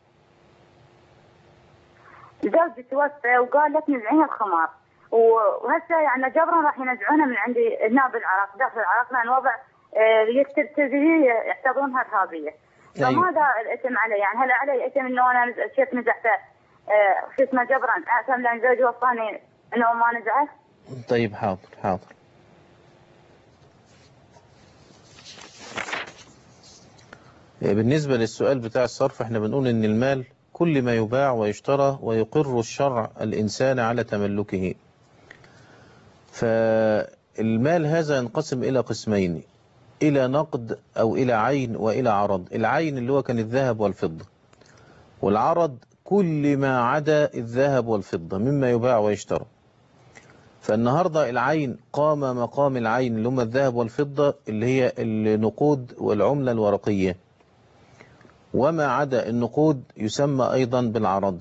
زوجي توفى وقال لك نزعين الخمار و- وهسه يعني جبرا راح ينزعونه من عندي هنا بالعراق داخل العراق لان وضع آه، يكتب تزوير يعتبرونها ارهابيه أيوة. فماذا الاثم علي يعني هل علي اثم انه انا نز- شفت نزعته آه، شو اسمه جبرا اثم لان زوجي وصاني انه ما نزعه طيب حاضر حاضر بالنسبة للسؤال بتاع الصرف احنا بنقول ان المال كل ما يباع ويشترى ويقر الشرع الإنسان على تملكه فالمال هذا ينقسم إلى قسمين إلى نقد أو إلى عين وإلى عرض العين اللي هو كان الذهب والفضة والعرض كل ما عدا الذهب والفضة مما يباع ويشترى فالنهاردة العين قام مقام العين اللي هم الذهب والفضة اللي هي النقود والعملة الورقية وما عدا النقود يسمى أيضا بالعرض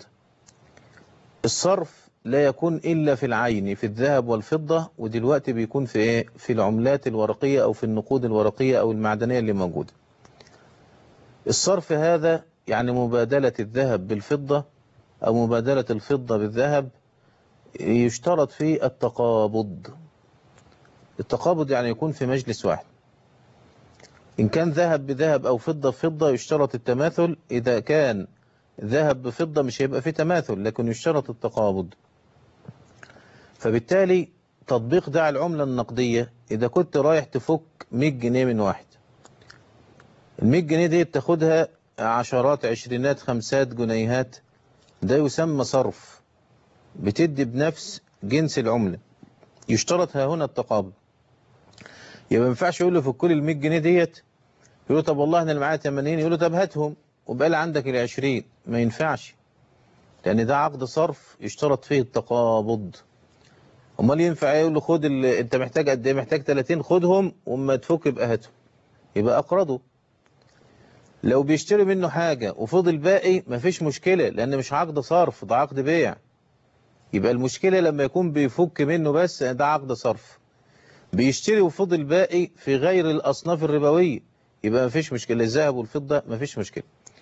الصرف لا يكون إلا في العين في الذهب والفضة ودلوقتي بيكون في إيه؟ في العملات الورقية أو في النقود الورقية أو المعدنية اللي موجودة الصرف هذا يعني مبادلة الذهب بالفضة أو مبادلة الفضة بالذهب يشترط فيه التقابض التقابض يعني يكون في مجلس واحد إن كان ذهب بذهب أو فضة بفضة يشترط التماثل إذا كان ذهب بفضة مش هيبقى فيه تماثل لكن يشترط التقابض فبالتالي تطبيق ده على العملة النقدية إذا كنت رايح تفك 100 جنيه من واحد ال 100 جنيه دي بتاخدها عشرات عشرينات خمسات جنيهات ده يسمى صرف بتدي بنفس جنس العملة يشترط ها هنا التقابض يبقى ما ينفعش يقول له في كل ال 100 جنيه ديت يقول له طب والله انا اللي معايا 80 يقول له طب هاتهم وبقى لي عندك ال 20 ما ينفعش لان ده عقد صرف يشترط فيه التقابض امال ينفع يقول له خد ال... انت محتاج قد ايه محتاج 30 خدهم وما تفك يبقى هاتهم يبقى اقرضه لو بيشتري منه حاجة وفضل باقي مفيش مشكلة لان مش عقد صرف ده عقد بيع يبقى المشكلة لما يكون بيفك منه بس ده عقد صرف بيشتري وفضل باقي في غير الأصناف الربوية يبقى ما فيش مشكلة الذهب والفضة ما فيش مشكلة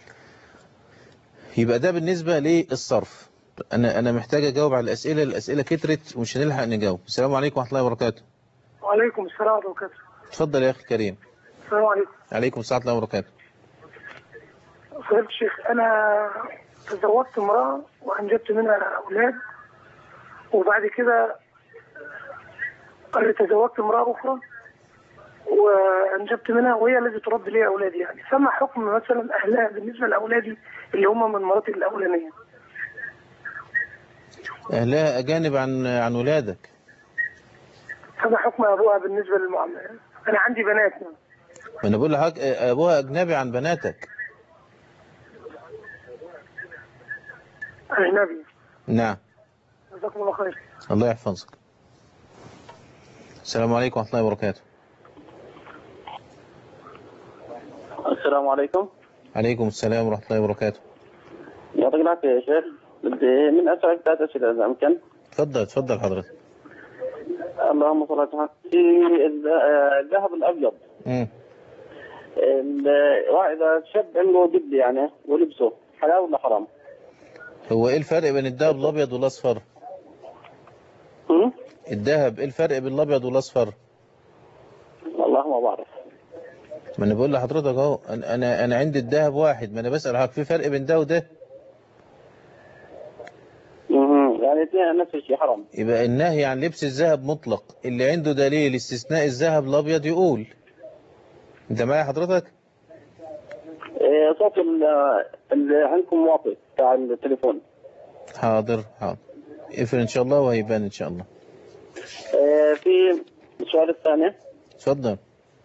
يبقى ده بالنسبة للصرف أنا أنا محتاج أجاوب على الأسئلة الأسئلة كترت ومش هنلحق نجاوب السلام عليكم ورحمة الله وبركاته وعليكم السلام ورحمة الله وبركاته اتفضل يا أخي الكريم السلام عليكم عليكم السلام ورحمة الله وبركاته فضيلة الشيخ أنا تزوجت امرأة وأنجبت منها أولاد وبعد كده تزوجت امرأة أخرى وأنجبت منها وهي التي تربي لي أولادي يعني فما حكم مثلا أهلها بالنسبة لأولادي اللي هم من مراتي الأولانية أهلها أجانب عن عن ولادك فما حكم أبوها بالنسبة للمعاملة أنا عندي بنات يعني. ما أنا بقول لحضرتك أبوها أجنبي عن بناتك أجنبي نعم جزاكم الله خير الله يحفظك السلام عليكم ورحمة الله وبركاته السلام عليكم عليكم السلام ورحمة الله وبركاته يعطيك العافية يا شيخ بدي من أسألك ثلاث أسئلة إذا أمكن اتفضل اتفضل حضرتك اللهم صل على محمد في الذ- الذهب الأبيض مم. ال- إذا شاب عنده جد يعني ولبسه حلال ولا حرام؟ هو ايه الفرق بين الذهب الابيض والاصفر الذهب ايه الفرق بين الابيض والاصفر والله ما بعرف ما انا بقول لحضرتك اهو انا انا انا عندي الذهب واحد ما انا بسال حضرتك في فرق بين ده وده مهم. يعني اثنين نفس الشيء حرام يبقى النهي عن لبس الذهب مطلق اللي عنده دليل استثناء الذهب الابيض يقول انت معايا حضرتك إيه، صوت ال- اللي عندكم واطي بتاع التليفون حاضر حاضر اقفل ان شاء الله وهيبان ان شاء الله إيه، في السؤال الثاني اتفضل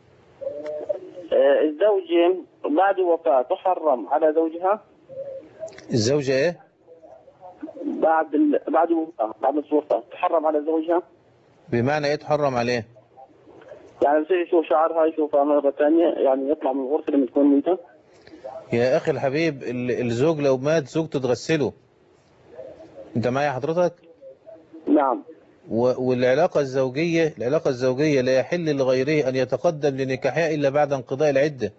إيه، الزوجة بعد وفاة تحرم على زوجها الزوجة ايه بعد ال... بعد وفاة بعد الوفاة تحرم على زوجها بمعنى ايه تحرم عليه يعني بصير يشوف شعرها يشوفها مرة ثانية يعني يطلع من الغرفة لما تكون ميتة يا اخي الحبيب ال- الزوج لو مات زوجته تغسله انت معايا حضرتك نعم و- والعلاقة الزوجية العلاقة الزوجية لا يحل لغيره أن يتقدم لنكاحها إلا بعد انقضاء العدة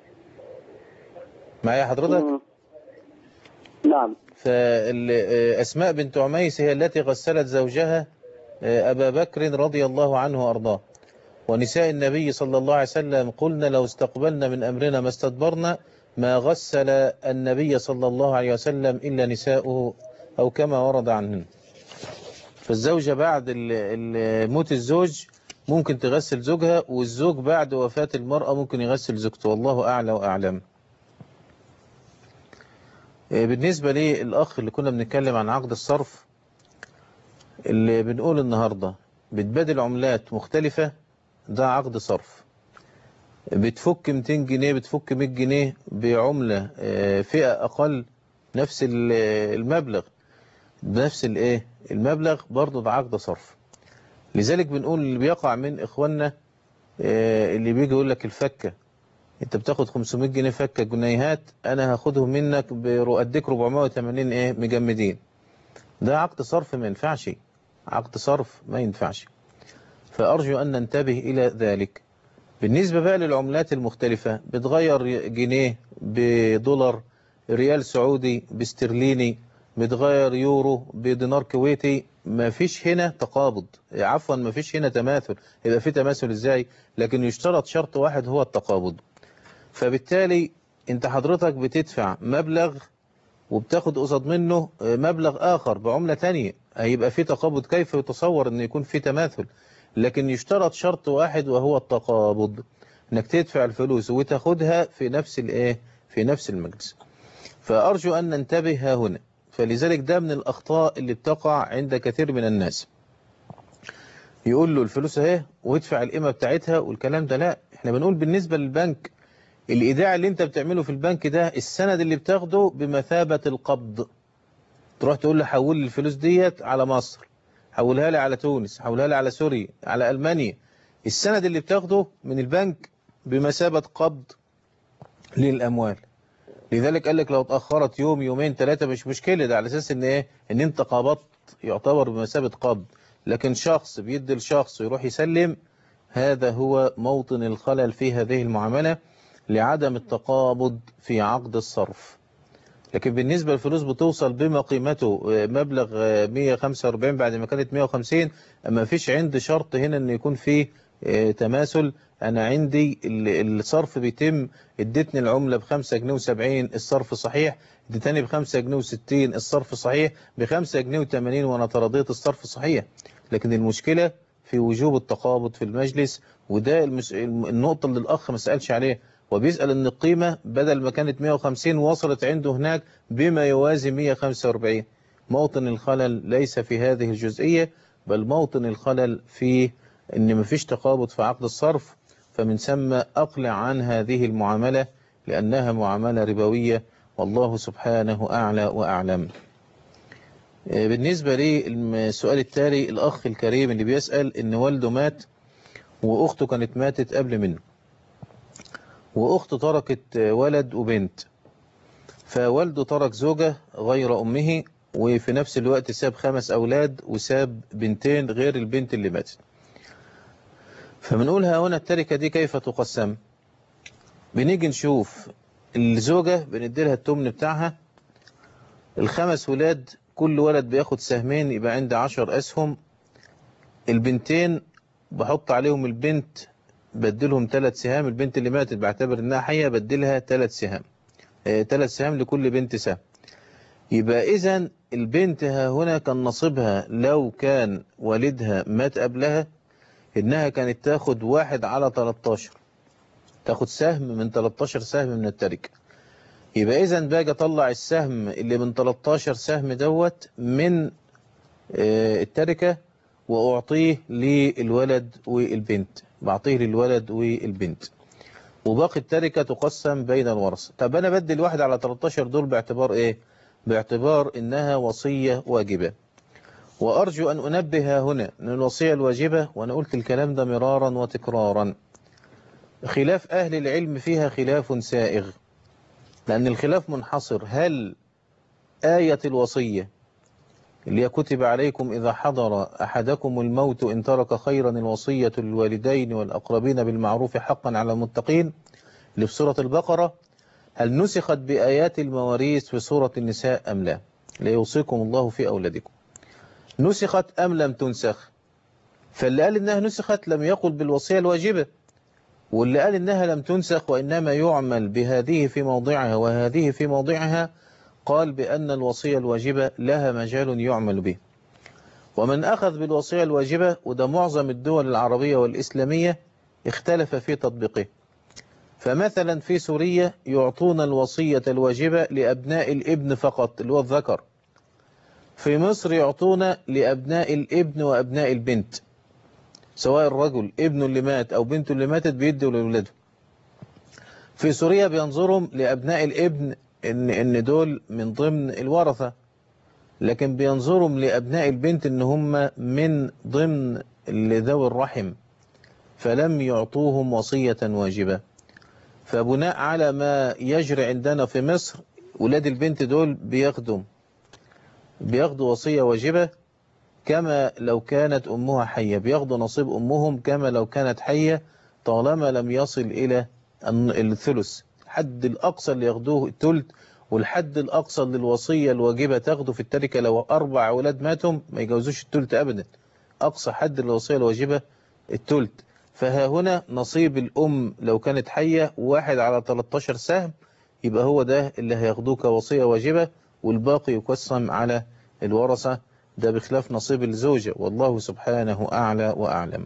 معايا حضرتك نعم فأسماء بنت عميس هي التي غسلت زوجها آه، أبا بكر رضي الله عنه وأرضاه ونساء النبي صلى الله عليه وسلم قلنا لو استقبلنا من أمرنا ما استدبرنا ما غسل النبي صلى الله عليه وسلم إلا نساؤه أو كما ورد عنهن فالزوجة بعد ال- ال- موت الزوج ممكن تغسل زوجها والزوج بعد وفاة المرأة ممكن يغسل زوجته والله أعلى وأعلم إيه، بالنسبة للأخ اللي كنا بنتكلم عن عقد الصرف اللي بنقول النهاردة بتبادل عملات مختلفة ده عقد صرف بتفك 200 جنيه بتفك 100 جنيه بعملة آه، فئة أقل نفس ال- المبلغ بنفس الايه المبلغ برضه ده عقد صرف لذلك بنقول اللي بيقع من اخواننا آه، اللي بيجي يقول لك الفكه انت بتاخد 500 جنيه فكه جنيهات انا هاخدهم منك برو- اديك 480 ايه مجمدين ده عقد صرف ما ينفعش عقد صرف ما ينفعش فارجو ان ننتبه الى ذلك بالنسبه بقى للعملات المختلفه بتغير جنيه بدولار ريال سعودي باسترليني بتغير يورو بدينار كويتي ما فيش هنا تقابض عفوا ما فيش هنا تماثل يبقى في تماثل ازاي لكن يشترط شرط واحد هو التقابض فبالتالي انت حضرتك بتدفع مبلغ وبتاخد قصاد منه مبلغ آخر بعملة تانية هيبقى في تقابض كيف يتصور ان يكون في تماثل لكن يشترط شرط واحد وهو التقابض انك تدفع الفلوس وتاخدها في نفس الايه في نفس المجلس فأرجو أن ننتبه ها هنا فلذلك ده من الأخطاء اللي بتقع عند كثير من الناس يقول له الفلوس اهي وادفع القيمة بتاعتها والكلام ده لا احنا بنقول بالنسبة للبنك الإيداع اللي انت بتعمله في البنك ده السند اللي بتاخده بمثابة القبض تروح تقول له حول لي الفلوس ديت على مصر حولها لي على تونس حولها لي على سوريا على ألمانيا السند اللي بتاخده من البنك بمثابة قبض للأموال لذلك قال لك لو اتأخرت يوم يومين ثلاثة مش مشكلة ده على أساس إن إيه إن أنت قبضت يعتبر بمثابة قبض لكن شخص بيدي لشخص ويروح يسلم هذا هو موطن الخلل في هذه المعاملة لعدم التقابض في عقد الصرف لكن بالنسبة للفلوس بتوصل بما قيمته مبلغ 145 بعد ما كانت 150 أما فيش عندي شرط هنا أن يكون فيه تماثل أنا عندي الصرف بيتم اديتني العملة بخمسة جنيه وسبعين الصرف صحيح اديتني بخمسة جنيه وستين الصرف صحيح بخمسة جنيه وتمانين وأنا ترضيت الصرف صحيح لكن المشكلة في وجوب التقابض في المجلس وده المس... النقطة اللي الأخ ما سألش عليها وبيسأل ان القيمة بدل ما كانت 150 وصلت عنده هناك بما يوازي 145 موطن الخلل ليس في هذه الجزئية بل موطن الخلل في ان مفيش تقابض في عقد الصرف فمن ثم أقلع عن هذه المعاملة لأنها معاملة ربوية والله سبحانه أعلى وأعلم بالنسبة لي السؤال التالي الأخ الكريم اللي بيسأل إن والده مات وأخته كانت ماتت قبل منه وأخته تركت ولد وبنت فوالده ترك زوجة غير أمه وفي نفس الوقت ساب خمس أولاد وساب بنتين غير البنت اللي ماتت فبنقولها هنا التركة دي كيف تقسم بنيجي نشوف الزوجة بنديلها التمن بتاعها الخمس ولاد كل ولد بياخد سهمين يبقى عندي عشر أسهم البنتين بحط عليهم البنت بدلهم ثلاث سهام البنت اللي ماتت بعتبر انها حية بدلها ثلاث سهام ثلاث سهام لكل بنت سهم يبقى اذا البنت ها هنا كان نصيبها لو كان والدها مات قبلها انها كانت تاخد واحد على 13 تاخد سهم من 13 سهم من التركة يبقى اذا باجي اطلع السهم اللي من 13 سهم دوت من التركة واعطيه للولد والبنت بعطيه للولد والبنت وباقي التركة تقسم بين الورثة طب انا بدي الواحد على 13 دول باعتبار ايه باعتبار انها وصية واجبة وارجو ان انبه هنا ان الوصية الواجبة وانا قلت الكلام ده مرارا وتكرارا خلاف اهل العلم فيها خلاف سائغ لان الخلاف منحصر هل آية الوصية اللي كتب عليكم إذا حضر أحدكم الموت إن ترك خيرا الوصية للوالدين والأقربين بالمعروف حقا على المتقين اللي في سورة البقرة هل نسخت بآيات المواريث في سورة النساء أم لا ليوصيكم الله في أولادكم نسخت أم لم تنسخ فاللي قال إنها نسخت لم يقل بالوصية الواجبة واللي قال إنها لم تنسخ وإنما يعمل بهذه في موضعها وهذه في موضعها قال بأن الوصية الواجبة لها مجال يعمل به ومن أخذ بالوصية الواجبة وده معظم الدول العربية والإسلامية اختلف في تطبيقه فمثلا في سوريا يعطون الوصية الواجبة لأبناء الابن فقط اللي هو الذكر في مصر يعطون لأبناء الابن وأبناء البنت سواء الرجل ابنه اللي مات أو بنته اللي ماتت بيدوا لأولاده في سوريا بينظرهم لأبناء الابن إن, إن دول من ضمن الورثة لكن بينظرهم لأبناء البنت إن هم من ضمن ذوي الرحم فلم يعطوهم وصية واجبة فبناء على ما يجري عندنا في مصر ولاد البنت دول بياخدوا بياخدوا وصية واجبة كما لو كانت أمها حية بياخدوا نصيب أمهم كما لو كانت حية طالما لم يصل إلى الثلث الحد الأقصى اللي ياخدوه التلت والحد الأقصى للوصية الواجبة تاخده في التركة لو أربع أولاد ماتوا ما يجوزوش التلت أبدا أقصى حد للوصية الواجبة التلت فها هنا نصيب الأم لو كانت حية واحد على 13 سهم يبقى هو ده اللي هياخدوه كوصية واجبة والباقي يقسم على الورثة ده بخلاف نصيب الزوجة والله سبحانه أعلى وأعلم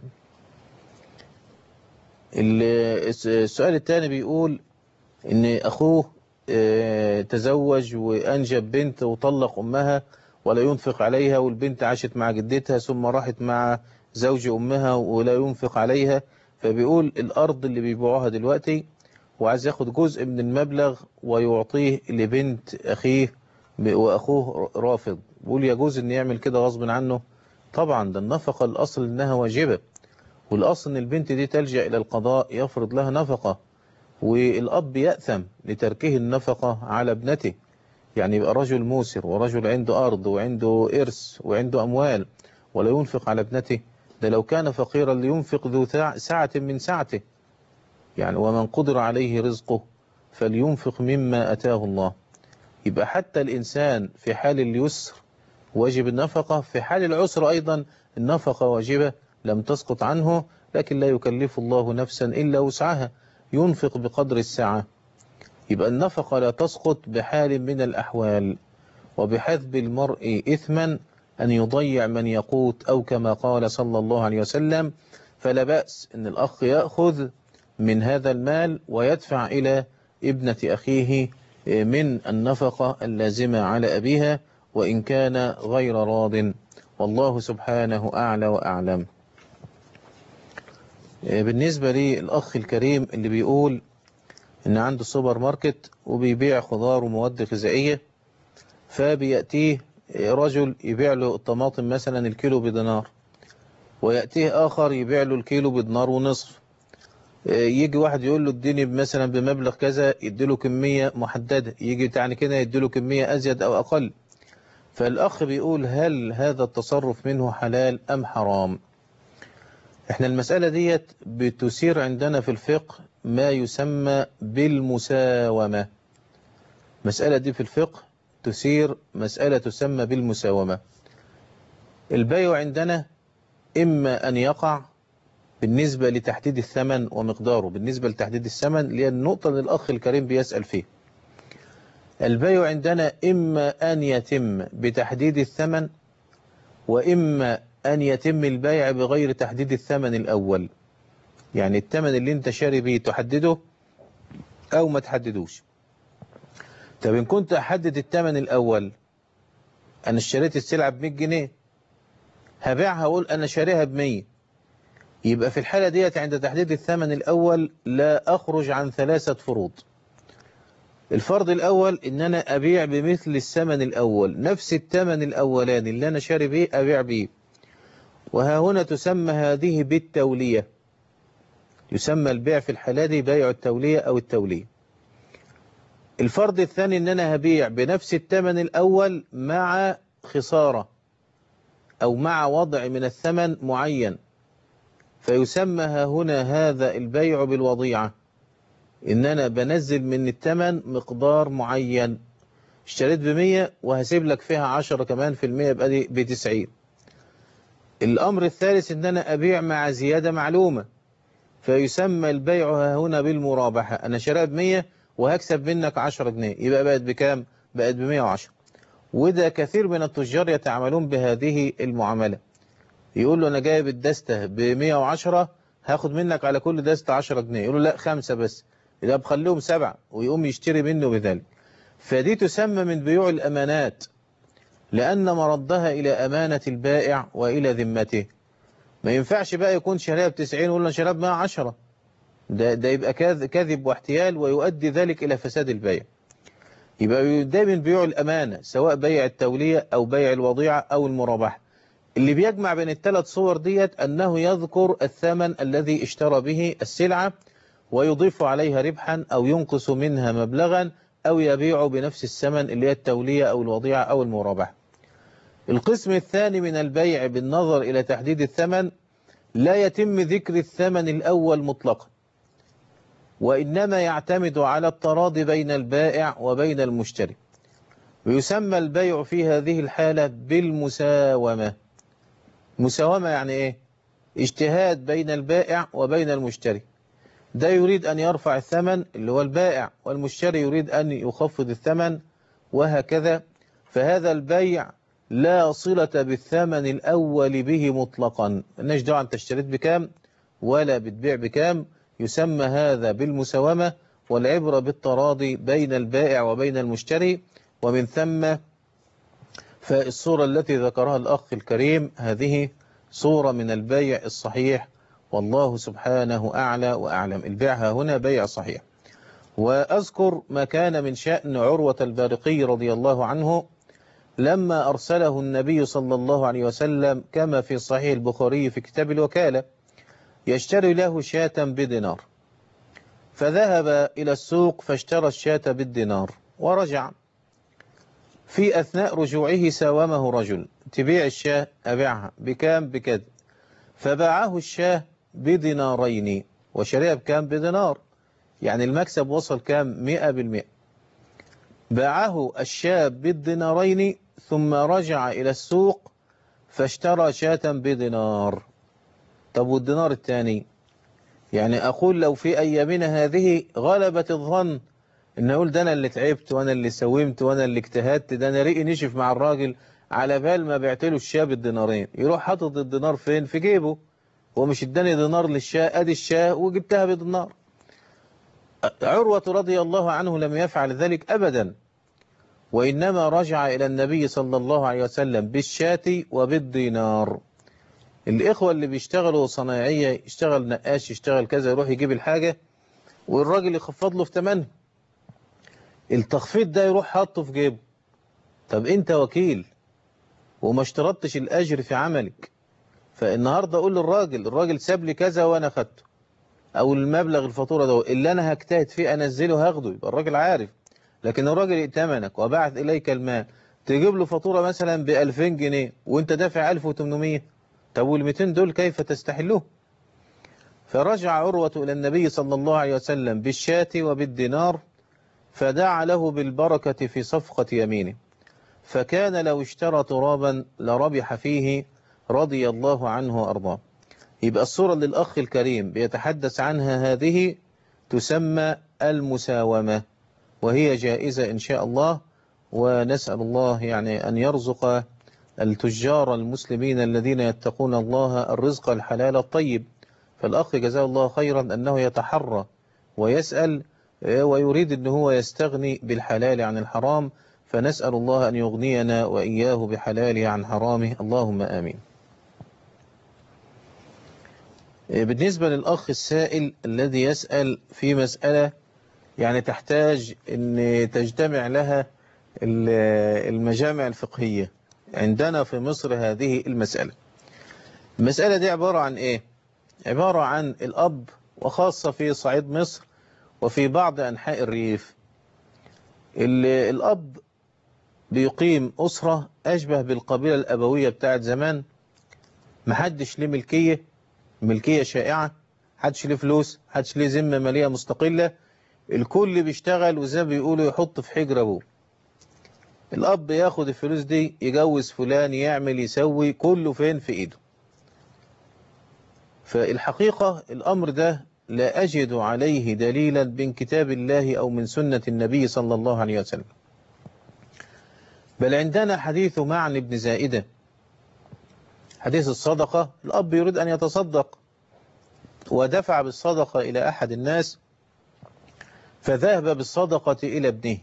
السؤال الثاني بيقول ان اخوه تزوج وانجب بنت وطلق امها ولا ينفق عليها والبنت عاشت مع جدتها ثم راحت مع زوج امها ولا ينفق عليها فبيقول الارض اللي بيبيعوها دلوقتي وعايز ياخد جزء من المبلغ ويعطيه لبنت اخيه واخوه رافض بيقول يجوز ان يعمل كده غصب عنه طبعا ده النفقة الاصل انها واجبة والاصل ان البنت دي تلجأ الى القضاء يفرض لها نفقة والأب يأثم لتركه النفقة على ابنته يعني يبقى رجل موسر ورجل عنده أرض وعنده إرث وعنده أموال ولا ينفق على ابنته ده لو كان فقيرا لينفق ذو ساع- سعة من سعته يعني ومن قدر عليه رزقه فلينفق مما أتاه الله يبقى حتى الإنسان في حال اليسر واجب النفقة في حال العسر أيضا النفقة واجبة لم تسقط عنه لكن لا يكلف الله نفسا إلا وسعها ينفق بقدر السعة يبقى النفقة لا تسقط بحال من الأحوال وبحذب المرء إثما أن يضيع من يقوت أو كما قال صلى الله عليه وسلم فلا بأس أن الأخ يأخذ من هذا المال ويدفع إلى ابنة أخيه من النفقة اللازمة على أبيها وإن كان غير راض والله سبحانه أعلى وأعلم بالنسبة لي الأخ الكريم اللي بيقول إن عنده سوبر ماركت وبيبيع خضار ومواد غذائية فبيأتيه رجل يبيع له الطماطم مثلا الكيلو بدينار ويأتيه آخر يبيع له الكيلو بدينار ونصف يجي واحد يقول له اديني مثلا بمبلغ كذا يديله كمية محددة يجي يعني كده يديله كمية أزيد أو أقل فالأخ بيقول هل هذا التصرف منه حلال أم حرام احنا المسألة ديت بتثير عندنا في الفقه ما يسمى بالمساومة مسألة دي في الفقه تثير مسألة تسمى بالمساومة البيع عندنا إما أن يقع بالنسبة لتحديد الثمن ومقداره بالنسبة لتحديد الثمن اللي هي النقطة اللي الأخ الكريم بيسأل فيه البيع عندنا إما أن يتم بتحديد الثمن وإما أن يتم البيع بغير تحديد الثمن الأول يعني الثمن اللي انت شاري بيه تحدده أو ما تحددوش طب إن كنت أحدد الثمن الأول أنا اشتريت السلعة ب 100 جنيه هبيعها أقول أنا شاريها ب 100 يبقى في الحالة ديت عند تحديد الثمن الأول لا أخرج عن ثلاثة فروض الفرض الأول إن أنا أبيع بمثل الثمن الأول نفس الثمن الأولاني اللي أنا شاري بيه أبيع بيه وها هنا تسمى هذه بالتولية يسمى البيع في الحالة دي بيع التولية أو التولية الفرض الثاني إن أنا هبيع بنفس الثمن الأول مع خسارة أو مع وضع من الثمن معين فيسمى ها هنا هذا البيع بالوضيعة إن أنا بنزل من الثمن مقدار معين اشتريت بمية وهسيب لك فيها عشرة كمان في المية يبقى دي بتسعين الأمر الثالث إن أنا أبيع مع زيادة معلومة فيسمى البيع ها هنا بالمرابحة أنا شراء بمية وهكسب منك عشرة جنيه يبقى بقت بكام بقت بمية وعشرة وده كثير من التجار يتعاملون بهذه المعاملة يقول له أنا جايب الدستة بمية وعشرة هاخد منك على كل دستة عشرة جنيه يقول له لا خمسة بس يبقى بخليهم سبعة ويقوم يشتري منه بذلك فدي تسمى من بيوع الأمانات لأن مردها إلى أمانة البائع وإلى ذمته ما ينفعش بقى يكون شراء بتسعين ولا شراء بمائة عشرة ده, ده يبقى كذب واحتيال ويؤدي ذلك إلى فساد البيع يبقى دايما بيوع الأمانة سواء بيع التولية أو بيع الوضيعة أو المرابحة اللي بيجمع بين الثلاث صور ديت أنه يذكر الثمن الذي اشترى به السلعة ويضيف عليها ربحا أو ينقص منها مبلغا أو يبيع بنفس الثمن اللي هي التولية أو الوضيعة أو المرابحة القسم الثاني من البيع بالنظر إلى تحديد الثمن لا يتم ذكر الثمن الأول مطلقا وإنما يعتمد على التراضي بين البائع وبين المشتري ويسمى البيع في هذه الحالة بالمساومة مساومة يعني إيه؟ اجتهاد بين البائع وبين المشتري ده يريد أن يرفع الثمن اللي هو البائع والمشتري يريد أن يخفض الثمن وهكذا فهذا البيع لا صلة بالثمن الأول به مطلقا مالناش دعوة أنت اشتريت بكام ولا بتبيع بكام يسمى هذا بالمساومة والعبرة بالتراضي بين البائع وبين المشتري ومن ثم فالصورة التي ذكرها الأخ الكريم هذه صورة من البيع الصحيح والله سبحانه أعلى وأعلم البيع هنا بيع صحيح وأذكر ما كان من شأن عروة البارقي رضي الله عنه لما أرسله النبي صلى الله عليه وسلم كما في صحيح البخاري في كتاب الوكالة يشتري له شاة بدينار فذهب إلى السوق فاشترى الشاة بالدينار ورجع في أثناء رجوعه ساومه رجل تبيع الشاة أبيعها بكام بكذا فباعه الشاه بدينارين وشريها بكام بدينار يعني المكسب وصل كام مئة بالمئة باعه الشاب بالدينارين ثم رجع إلى السوق فاشترى شاة بدينار طب والدينار الثاني يعني أقول لو في أيامنا هذه غلبت الظن إن أقول ده أنا اللي تعبت وأنا اللي سومت وأنا اللي اجتهدت ده أنا ريقي نشف مع الراجل على بال ما بعت له الشاه الدينارين يروح حاطط الدينار فين في جيبه هو مش اداني دينار للشاه ادي الشاه وجبتها بدينار عروة رضي الله عنه لم يفعل ذلك أبدا وإنما رجع إلى النبي صلى الله عليه وسلم بالشاة وبالدينار الإخوة اللي بيشتغلوا صنايعية يشتغل نقاش يشتغل كذا يروح يجيب الحاجة والراجل يخفض له في ثمنها التخفيض ده يروح حاطه في جيبه طب انت وكيل وما اشترطتش الأجر في عملك فالنهاردة أقول للراجل الراجل ساب لي كذا وأنا خدته أو المبلغ الفاتورة ده اللي أنا هجتهد فيه أنزله هاخده يبقى الراجل عارف لكن الراجل ائتمنك وبعث إليك المال تجيب له فاتورة مثلا ب 2000 جنيه وانت دافع 1800 طب وال 200 دول كيف تستحلوه فرجع عروة إلى النبي صلى الله عليه وسلم بالشاة وبالدينار فدعا له بالبركة في صفقة يمينه فكان لو اشترى ترابا لربح فيه رضي الله عنه وأرضاه يبقى الصورة اللي الأخ الكريم بيتحدث عنها هذه تسمى المساومة وهي جائزة إن شاء الله ونسأل الله يعني أن يرزق التجار المسلمين الذين يتقون الله الرزق الحلال الطيب فالأخ جزاه الله خيرا أنه يتحرى ويسأل ويريد أن هو يستغني بالحلال عن الحرام فنسأل الله أن يغنينا وإياه بحلاله عن حرامه اللهم آمين بالنسبة للأخ السائل الذي يسأل في مسألة يعني تحتاج أن تجتمع لها المجامع الفقهية عندنا في مصر هذه المسألة المسألة دي عبارة عن إيه؟ عبارة عن الأب وخاصة في صعيد مصر وفي بعض أنحاء الريف الأب بيقيم أسرة أشبه بالقبيلة الأبوية بتاعت زمان محدش ليه ملكية ملكية شائعة حدش ليه فلوس حدش ليه ذمة مالية مستقلة الكل بيشتغل وزي ما بيقولوا يحط في حجر أبوه الأب ياخد الفلوس دي يجوز فلان يعمل يسوي كله فين في إيده فالحقيقة الأمر ده لا أجد عليه دليلا من كتاب الله أو من سنة النبي صلى الله عليه وسلم بل عندنا حديث معن بن زائدة حديث الصدقة الأب يريد أن يتصدق ودفع بالصدقة إلى أحد الناس فذهب بالصدقة إلى ابنه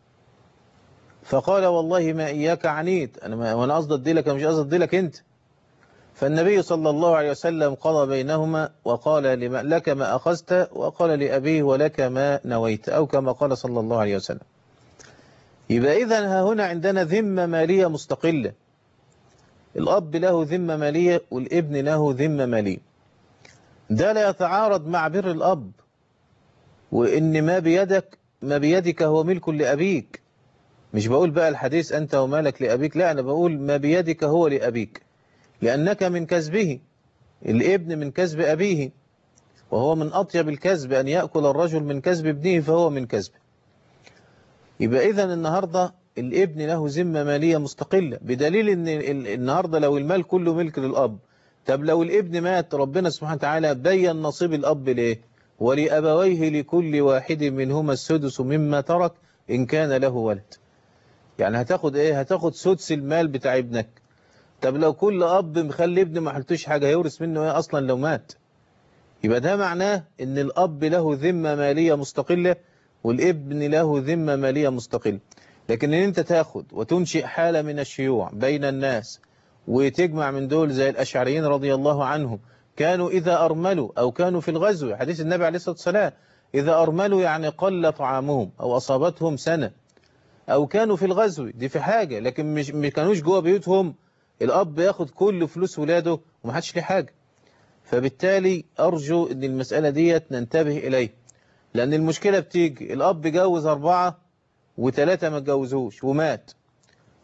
فقال والله ما إياك عنيت أنا ما وأنا قصد أديلك مش قصد أديلك أنت فالنبي صلى الله عليه وسلم قضى بينهما وقال لما لك ما أخذت وقال لأبيه ولك ما نويت أو كما قال صلى الله عليه وسلم يبقى إذا ها هنا عندنا ذمة مالية مستقلة الأب له ذمة مالية والابن له ذمة مالية ده لا يتعارض مع بر الأب وإن ما بيدك ما بيدك هو ملك لأبيك مش بقول بقى الحديث أنت ومالك لأبيك لا أنا بقول ما بيدك هو لأبيك لأنك من كسبه الابن من كسب أبيه وهو من أطيب الكسب أن يأكل الرجل من كسب ابنه فهو من كسبه يبقى إذا النهاردة الابن له ذمة مالية مستقلة بدليل أن النهاردة لو المال كله ملك للأب طب لو الابن مات ربنا سبحانه وتعالى بين نصيب الأب ليه ولأبويه لكل واحد منهما السدس مما ترك إن كان له ولد يعني هتاخد إيه هتاخد سدس المال بتاع ابنك طب لو كل أب مخلي ابن ما حلتوش حاجة هيورث منه إيه أصلا لو مات يبقى ده معناه إن الأب له ذمة مالية مستقلة والابن له ذمة مالية مستقلة لكن إن أنت تاخد وتنشئ حالة من الشيوع بين الناس وتجمع من دول زي الأشعريين رضي الله عنهم كانوا إذا أرملوا أو كانوا في الغزو حديث النبي عليه الصلاة والسلام إذا أرملوا يعني قل طعامهم أو أصابتهم سنة أو كانوا في الغزو دي في حاجة لكن مش ما كانوش جوه بيوتهم الأب ياخد كل فلوس ولاده ومحدش ليه حاجة فبالتالي أرجو أن المسألة ديت ننتبه إليه لأن المشكلة بتيجي الأب جوز أربعة وثلاثة ما اتجوزوش ومات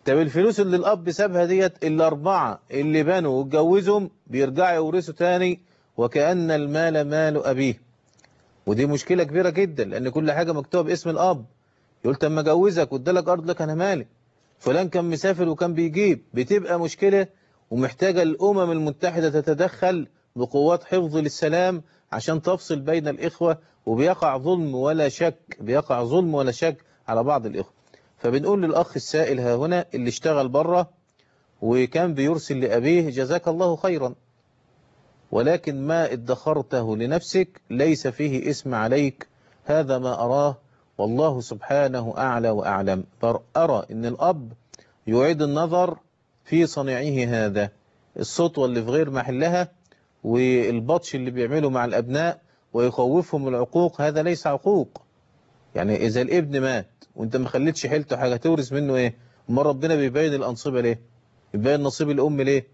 طب الفلوس اللي الاب سابها ديت الاربعه اللي بنوا واتجوزهم بيرجعوا يورثوا تاني وكأن المال مال ابيه ودي مشكله كبيره جدا لان كل حاجه مكتوبه باسم الاب يقول طب ما اجوزك وادالك ارض لك انا مالي فلان كان مسافر وكان بيجيب بتبقى مشكله ومحتاجه الامم المتحده تتدخل بقوات حفظ للسلام عشان تفصل بين الاخوه وبيقع ظلم ولا شك بيقع ظلم ولا شك على بعض الاخوه فبنقول للأخ السائل ها هنا اللي اشتغل بره وكان بيرسل لأبيه جزاك الله خيرا ولكن ما ادخرته لنفسك ليس فيه اسم عليك هذا ما أراه والله سبحانه أعلى وأعلم أرى أن الأب يعيد النظر في صنيعه هذا السطوة اللي في غير محلها والبطش اللي بيعمله مع الأبناء ويخوفهم العقوق هذا ليس عقوق يعني إذا الابن مات وانت ما خليتش حيلته حاجة تورث منه ايه ما ربنا بيبين الأنصبة ليه بيبين نصيب الأم ليه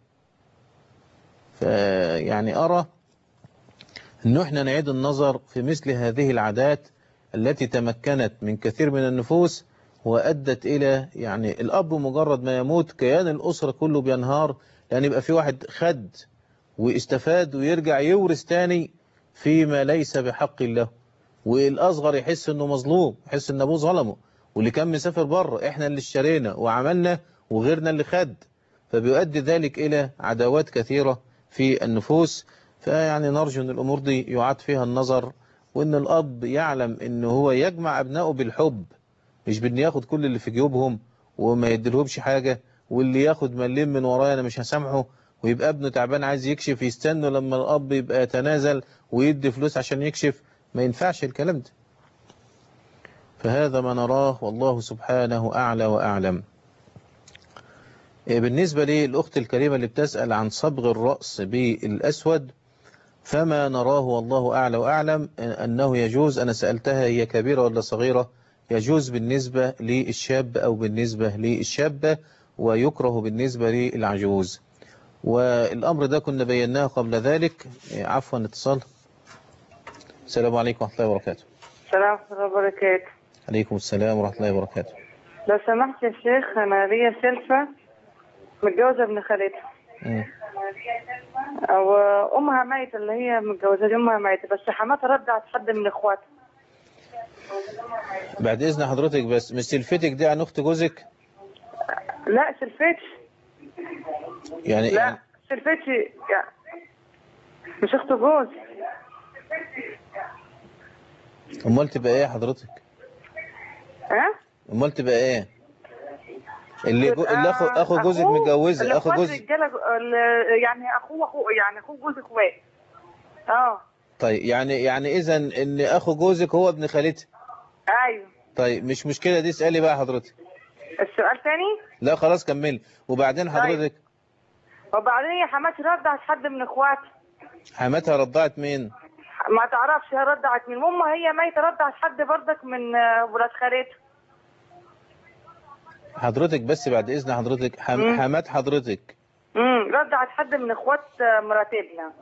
فيعني أرى أنه احنا نعيد النظر في مثل هذه العادات التي تمكنت من كثير من النفوس وأدت إلى يعني الأب مجرد ما يموت كيان الأسرة كله بينهار لأن يبقى في واحد خد واستفاد ويرجع يورث تاني فيما ليس بحق له والأصغر يحس أنه مظلوم يحس أن أبوه ظلمه واللي كان مسافر بره احنا اللي اشترينا وعملنا وغيرنا اللي خد فبيؤدي ذلك إلى عداوات كثيرة في النفوس فيعني نرجو أن الأمور دي يعاد فيها النظر وأن الأب يعلم أنه هو يجمع أبنائه بالحب مش بأن ياخد كل اللي في جيوبهم وما يديلهمش حاجة واللي ياخد مليم من ورايا أنا مش هسامحه ويبقى ابنه تعبان عايز يكشف يستنوا لما الأب يبقى يتنازل ويدي فلوس عشان يكشف ما ينفعش الكلام ده فهذا ما نراه والله سبحانه أعلى وأعلم بالنسبة للأخت الكريمة اللي بتسأل عن صبغ الرأس بالأسود فما نراه والله أعلى وأعلم أنه يجوز أنا سألتها هي كبيرة ولا صغيرة يجوز بالنسبة للشاب أو بالنسبة للشابة ويكره بالنسبة للعجوز والأمر ده كنا بيناه قبل ذلك عفوا اتصال السلام عليكم ورحمة الله وبركاته السلام ورحمة الله وبركاته عليكم السلام ورحمة الله وبركاته لو سمحت يا شيخ أنا ليا سلفة متجوزة ابن خالتها مم. أو أمها ميتة اللي هي متجوزة دي أمها ميتة بس حماتها ردعت حد من إخواتها بعد إذن حضرتك بس مش سلفتك دي عن أخت جوزك لا سلفتش يعني لا سلفتش يعني مش أخت جوز أمال تبقى إيه حضرتك ها؟ أمال تبقى إيه اللي جو... اللي أخو أخو جوزك متجوزة أخو جوزك رجالة يعني أخوه أخوه يعني أخوه جوز إخوات أه طيب يعني يعني إذا إن أخو جوزك هو ابن خالتها أيوه طيب مش مشكلة دي اسألي بقى حضرتك السؤال تاني لا خلاص كملي وبعدين حضرتك وبعدين هي حماتي ردعت حد من إخواتي حماتها رضعت مين ما تعرفش هي ردعت مين امها هي ميتة ردعت حد بردك من ولاد خالتها حضرتك بس بعد إذن حضرتك حم... مم. حمات حضرتك امم ردعت حد من اخوات مرات ابنها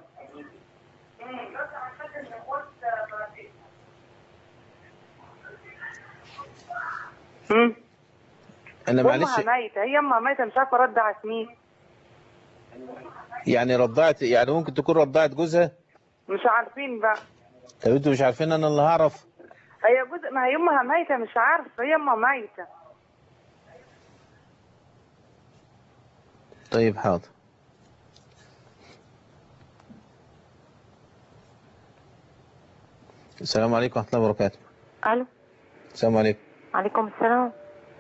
امم أنا معلش امها ميتة هي امها ميتة مش عارفة ردعت مين يعني رضعت يعني ممكن تكون رضعت جوزها مش عارفين بقى طب انتوا مش عارفين انا اللي هعرف هي جزء ما هي امها ميتة مش عارفة هي امها ميتة طيب حاضر السلام عليكم ورحمة الله وبركاته الو السلام عليكم عليكم السلام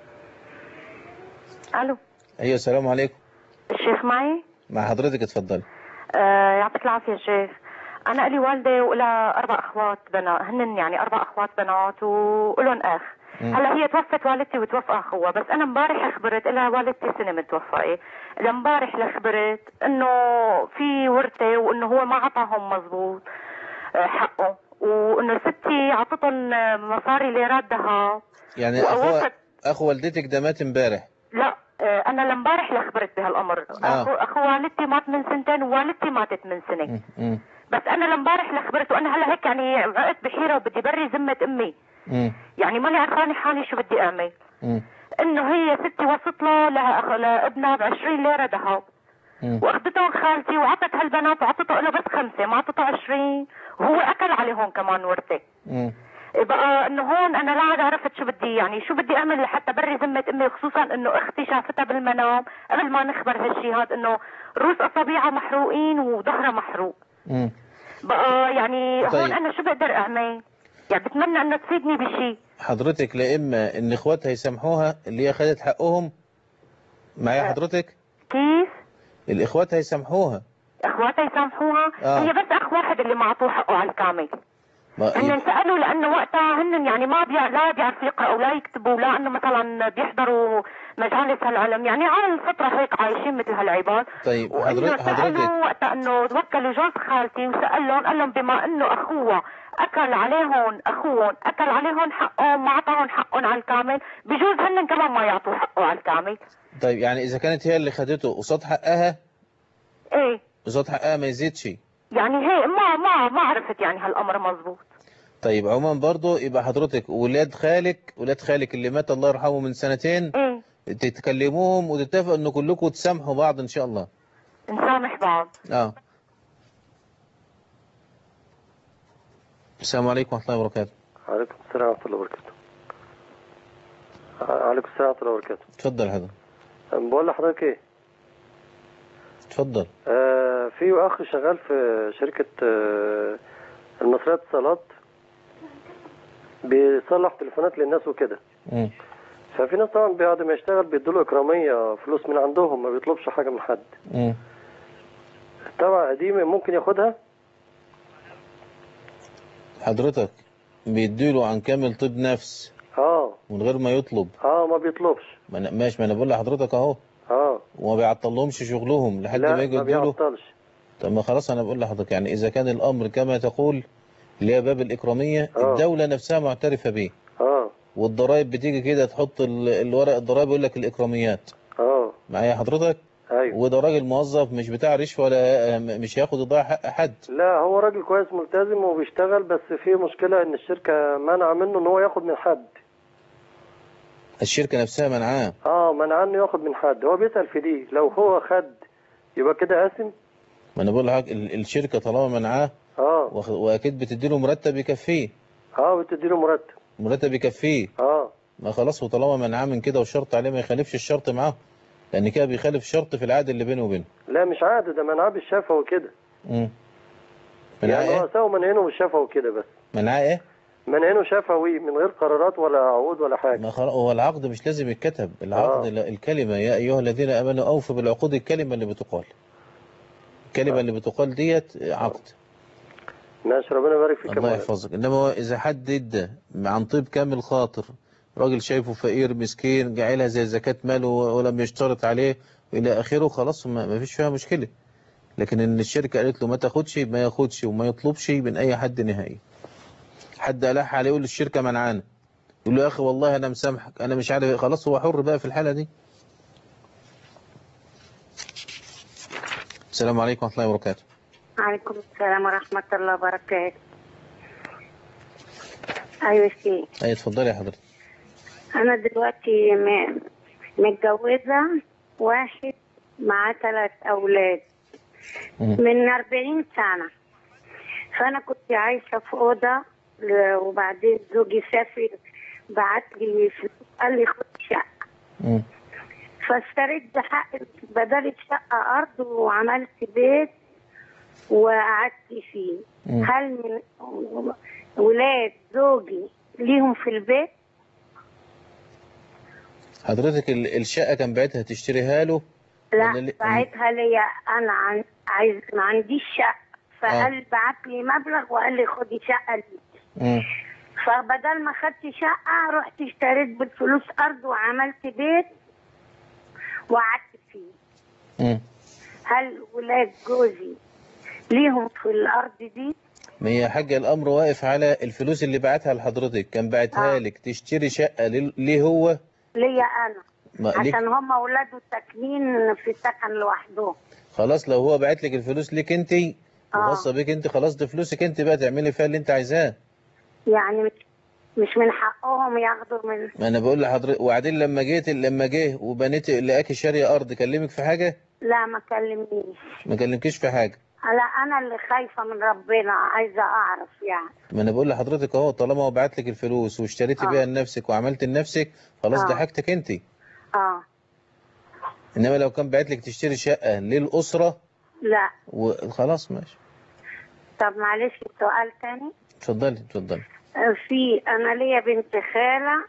الو ايوه السلام عليكم الشيخ معي مع حضرتك اتفضلي آه يعطيك العافيه شيخ انا لي والده ولها اربع اخوات بنات هن يعني اربع اخوات بنات ولهم اخ مم. هلا هي توفت والدتي وتوفى اخوها بس انا امبارح خبرت لها والدتي سنه متوفى امبارح لخبرت انه في ورثه وانه هو ما عطاهم مزبوط آه، حقه وانه ستي عطتهم آه، مصاري ليرات ذهب يعني وأوقف- اخو اخو والدتك ده مات امبارح لا آه، انا لامبارح لخبرت بهالامر آه. اخو اخو والدتي مات من سنتين ووالدتي ماتت من سنه مم. بس انا لامبارح لخبرت وانا هلا هيك يعني عقت بحيره وبدي بري ذمه امي مم. يعني ماني عرفانه حالي شو بدي اعمل مم. انه هي ستي وصلت له لأخ- لابنها ب 20 ليره ذهب واخدتهم خالتي وعطت هالبنات وعطته له بس خمسه ما عطته 20 وهو اكل عليهم كمان ورثه مم. بقى انه هون انا لا عاد عرفت شو بدي يعني شو بدي اعمل لحتى بري ذمه امي خصوصا انه اختي شافتها بالمنام قبل ما نخبر هالشي هذا انه روس اصابعها محروقين وظهرها محروق مم. بقى يعني هون طيب. انا شو بقدر اعمل يعني بتمنى انه تفيدني بشي حضرتك لا اما ان اخواتها يسامحوها اللي هي خدت حقهم معايا حضرتك كيف الاخوات هيسامحوها اخواتها يسامحوها آه. هي بس اخ واحد اللي ما اعطوه حقه على الكامل ما هن سالوا لانه وقتها هن يعني ما بيع لا بيعرفوا يقراوا ولا يكتبوا لا انه مثلا بيحضروا مجالس هالعلم يعني على الفطره هيك عايشين مثل هالعباد طيب وانه حضرتك حضرتك سالوا وقتها انه توكلوا جوز خالتي وسالهم قال لهم بما انه اخوها اكل عليهم اخوهم اكل عليهم حقهم ما اعطاهم حقهم على الكامل بجوز هن كمان ما يعطوا حقه على الكامل طيب يعني اذا كانت هي اللي خدته قصاد حقها ايه قصاد حقها ما يزيدش يعني هي ما ما ما عرفت يعني هالامر مزبوط طيب عموما برضو يبقى حضرتك ولاد خالك ولاد خالك اللي مات الله يرحمه من سنتين ايه تتكلموهم وتتفقوا ان كلكم تسامحوا بعض ان شاء الله نسامح بعض اه السلام عليكم ورحمه الله وبركاته عليكم السلام ورحمة الله وبركاته عليكم السلام ورحمة الله وبركاته اتفضل حضرتك بقول لحضرتك ايه اتفضل آه في اخ شغال في شركة آه المصرية اتصالات بيصلح تليفونات للناس وكده مم. ففي ناس طبعا بعد ما يشتغل بيدوله إكرامية فلوس من عندهم ما بيطلبش حاجة من حد مم. طبعا دي ممكن ياخدها حضرتك بيديله عن كامل طب نفس اه من غير ما يطلب اه ما بيطلبش ما أنا ماشي ما انا بقول لحضرتك اهو اه وما بيعطلهمش شغلهم لحد لا ما يجي ما يديله بيعطلش طب ما خلاص انا بقول لحضرتك يعني اذا كان الامر كما تقول اللي هي باب الاكراميه آه. الدوله نفسها معترفه بيه اه والضرايب بتيجي كده تحط ال- الورق الضرايب يقول لك الاكراميات اه معايا حضرتك ايوه وده راجل موظف مش بتاع رشوه ولا مش هياخد يضيع حق حد لا هو راجل كويس ملتزم وبيشتغل بس في مشكلة ان الشركة منع منه ان هو ياخد من حد الشركه نفسها منعاه اه منع انه ياخد من حد هو بيسأل في دي لو هو خد يبقى كده قاسم ما انا بقول لحضرتك ال- الشركه طالما منعاه اه واخ- واكيد بتديله مرتب يكفيه اه بتديله مرتب مرتب يكفيه اه ما خلاص وطالما منعاه من كده والشرط عليه ما يخالفش الشرط معاه لان كده بيخالف شرط في العقد اللي بينه وبينه لا مش عادي ده منعاه بالشفا وكده امم منعاه يعني ايه هو سووا منعينه بالشفا وكده بس منعاه ايه منعينه شفوي من غير قرارات ولا عقود ولا حاجة ما خلاص هو العقد مش لازم يتكتب العقد آه. ال- الكلمة يا أيها الذين آمنوا أوفوا بالعقود الكلمة اللي بتقال الكلمة اللي بتقال ديت عقد ماشي ربنا يبارك فيك يا الله مولانا. يحفظك إنما هو إذا حد إدى عن طيب كامل خاطر راجل شايفه فقير مسكين جعلها زي زكاة ماله ولم يشترط عليه إلى آخره خلاص ما ما فيش فيها مشكلة لكن إن الشركة قالت له ما تاخدش ما ياخدش وما يطلبش من أي حد نهائي حد ألح عليه يقول الشركة منعانا يقول له يا أخي والله أنا مسامحك أنا مش عارف إيه. خلاص هو حر بقى في الحالة دي السلام عليكم ورحمة الله وبركاته عليكم السلام ورحمة الله وبركاته أيوة سي أي اتفضلي يا حضرتك أنا دلوقتي م- متجوزة واحد معاه ثلاث أولاد من أربعين سنة فأنا كنت عايشة في أوضة ل- وبعدين زوجي سافر بعت لي فلوس قال لي خد شقة مم. فاشتريت بحق بدل الشقة أرض وعملت بيت وقعدت فيه مم. هل من ولاد زوجي ليهم في البيت حضرتك ال- الشقة كان بعتها تشتريها له لا ولا لي- ساعتها ليا انا عن... عايز ما عنديش شقه فقال بعت لي مبلغ وقال لي خدي شقه لي مم. فبدل ما خدت شقه رحت اشتريت بالفلوس ارض وعملت بيت وقعدت فيه مم. هل ولاد جوزي ليهم في الارض دي ما هي يا حاجة الأمر واقف على الفلوس اللي بعتها لحضرتك كان بعتها لك تشتري شقة لل- ليه هو ليا انا ما ليك عشان هم اولاده ساكنين في سكن لوحدهم خلاص لو هو بعت لك الفلوس ليك انت وخاصة بيك انت خلاص دي فلوسك انت بقى تعملي فيها اللي انت عايزاه يعني مش مش من حقهم ياخدوا من ما انا بقول لحضرتك وبعدين لما جيت لما جه وبنيت لقاك شاريه ارض كلمك في حاجه لا ما كلمنيش ما كلمكيش في حاجه لا انا اللي خايفه من ربنا عايزه اعرف يعني ما انا بقول لحضرتك اهو طالما هو بعت لك الفلوس واشتريتي آه. بيها لنفسك وعملت لنفسك خلاص آه. ده حاجتك انت اه انما لو كان بعت لك تشتري شقه للاسره لا وخلاص ماشي طب معلش سؤال تاني اتفضلي اتفضلي آه، في انا ليا بنت خاله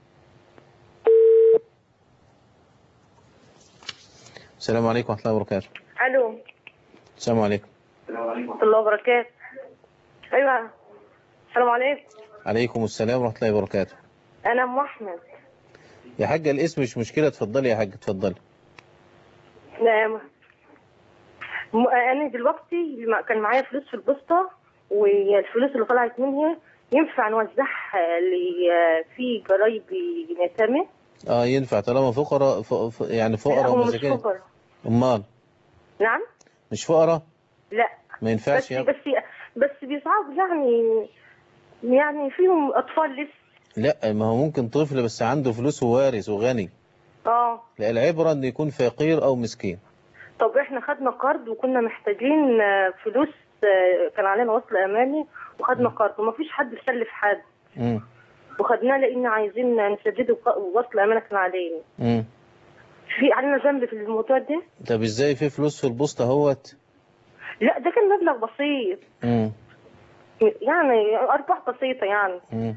السلام عليكم ورحمه الله وبركاته الو السلام عليكم ورحمة الله وبركاته ايوه السلام عليكم عليكم السلام ورحمه الله وبركاته انا ام احمد يا حاجه الاسم مش مشكله اتفضلي يا حاجه اتفضلي نعم م- انا دلوقتي لما كان معايا فلوس في البوسطه والفلوس اللي طلعت منها ينفع نوزعها ل- في قرايبي يتامى اه ينفع طالما فقراء ف... ف... يعني لا فقراء هم مش ومساكين فقراء امال نعم مش فقراء لا ما ينفعش بس يا بس بس بيصعب يعني يعني فيهم اطفال لسه لا ما هو ممكن طفل بس عنده فلوس ووارث وغني اه لا العبرة ان يكون فقير او مسكين طب احنا خدنا قرض وكنا محتاجين آه، فلوس آه، كان علينا وصل اماني وخدنا قرض ومفيش حد سلف حد مم. وخدناه لان عايزين نسدده ق- وصل امانه كان علينا مم. في علينا ذنب في الموضوع ده طب ازاي في فلوس في البوسطة اهوت لا ده كان مبلغ بسيط مم. يعني ارباح بسيطه يعني مم.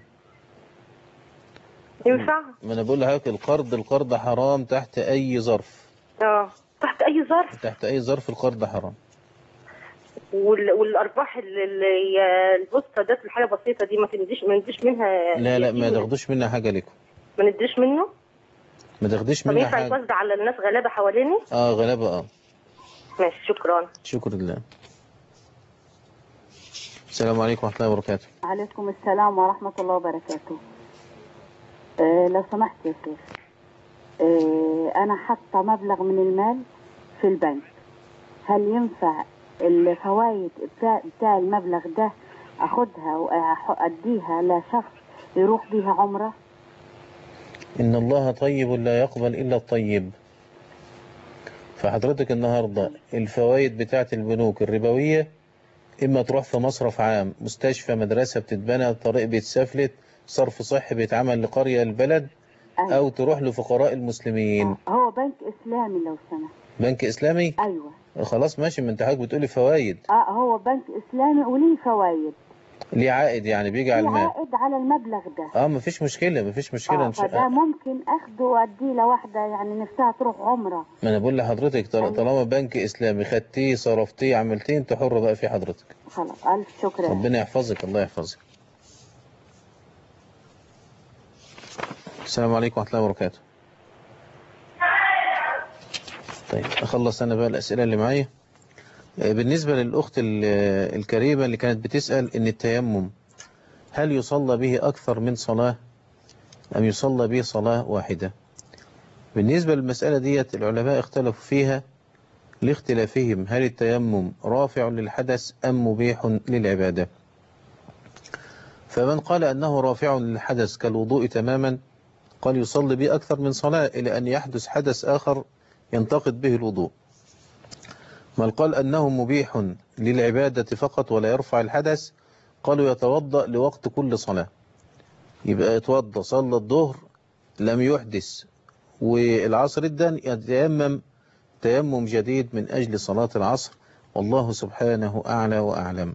ينفع ما انا بقول لحضرتك القرض القرض حرام تحت اي ظرف اه تحت اي ظرف تحت اي ظرف القرض حرام وال... والارباح اللي اللي البوسطه ده الحاجه بسيطه دي ما تنديش ما نديش منها لا لا ما تاخدوش منها حاجة لكم ما نديش منه ما تاخديش طب منها ينفع حاجة يتوزع على الناس غلابه حواليني اه غلابة اه ماشي شكرا شكر لله السلام عليكم ورحمة الله وبركاته عليكم السلام ورحمة الله وبركاته آه لو سمحت يا شيخ آه أنا حاطة مبلغ من المال في البنك هل ينفع الفوائد بتاع, بتاع المبلغ ده أخدها وأديها لشخص يروح بيها عمرة إن الله طيب لا يقبل إلا الطيب فحضرتك النهاردة الفوائد بتاعت البنوك الربوية إما تروح في مصرف عام مستشفى مدرسة بتتبنى طريق بيتسفلت صرف صحي بيتعمل لقرية البلد أو تروح لفقراء المسلمين هو بنك إسلامي لو سمحت بنك إسلامي أيوة خلاص ماشي ما انت حضرتك بتقولي فوائد آه هو بنك إسلامي وليه فوائد ليه عائد يعني بيجي على ليه المال عائد على المبلغ ده اه مفيش مشكلة مفيش مشكلة آه إن شاء فده ممكن اخده واديه لواحدة يعني نفسها تروح عمرة ما انا بقول لحضرتك طال- طالما بنك اسلامي خدتيه صرفتيه عملتيه انت حر بقى في حضرتك خلاص الف شكر ربنا يحفظك الله يحفظك السلام عليكم ورحمة الله وبركاته طيب أخلص أنا بقى الأسئلة اللي معايا آه، بالنسبة للأخت ال- آه، الكريمة اللي كانت بتسأل إن التيمم هل يصلى به أكثر من صلاة أم يصلى به صلاة واحدة بالنسبة للمسألة ديت العلماء اختلفوا فيها لاختلافهم هل التيمم رافع للحدث أم مبيح للعبادة فمن قال أنه رافع للحدث كالوضوء تماما قال يصلي به أكثر من صلاة إلى أن يحدث حدث آخر ينتقد به الوضوء من قال أنه مبيح للعبادة فقط ولا يرفع الحدث قالوا يتوضأ لوقت كل صلاة يبقى يتوضأ صلى الظهر لم يحدث والعصر الدن يتيمم تيمم جديد من أجل صلاة العصر والله سبحانه أعلى وأعلم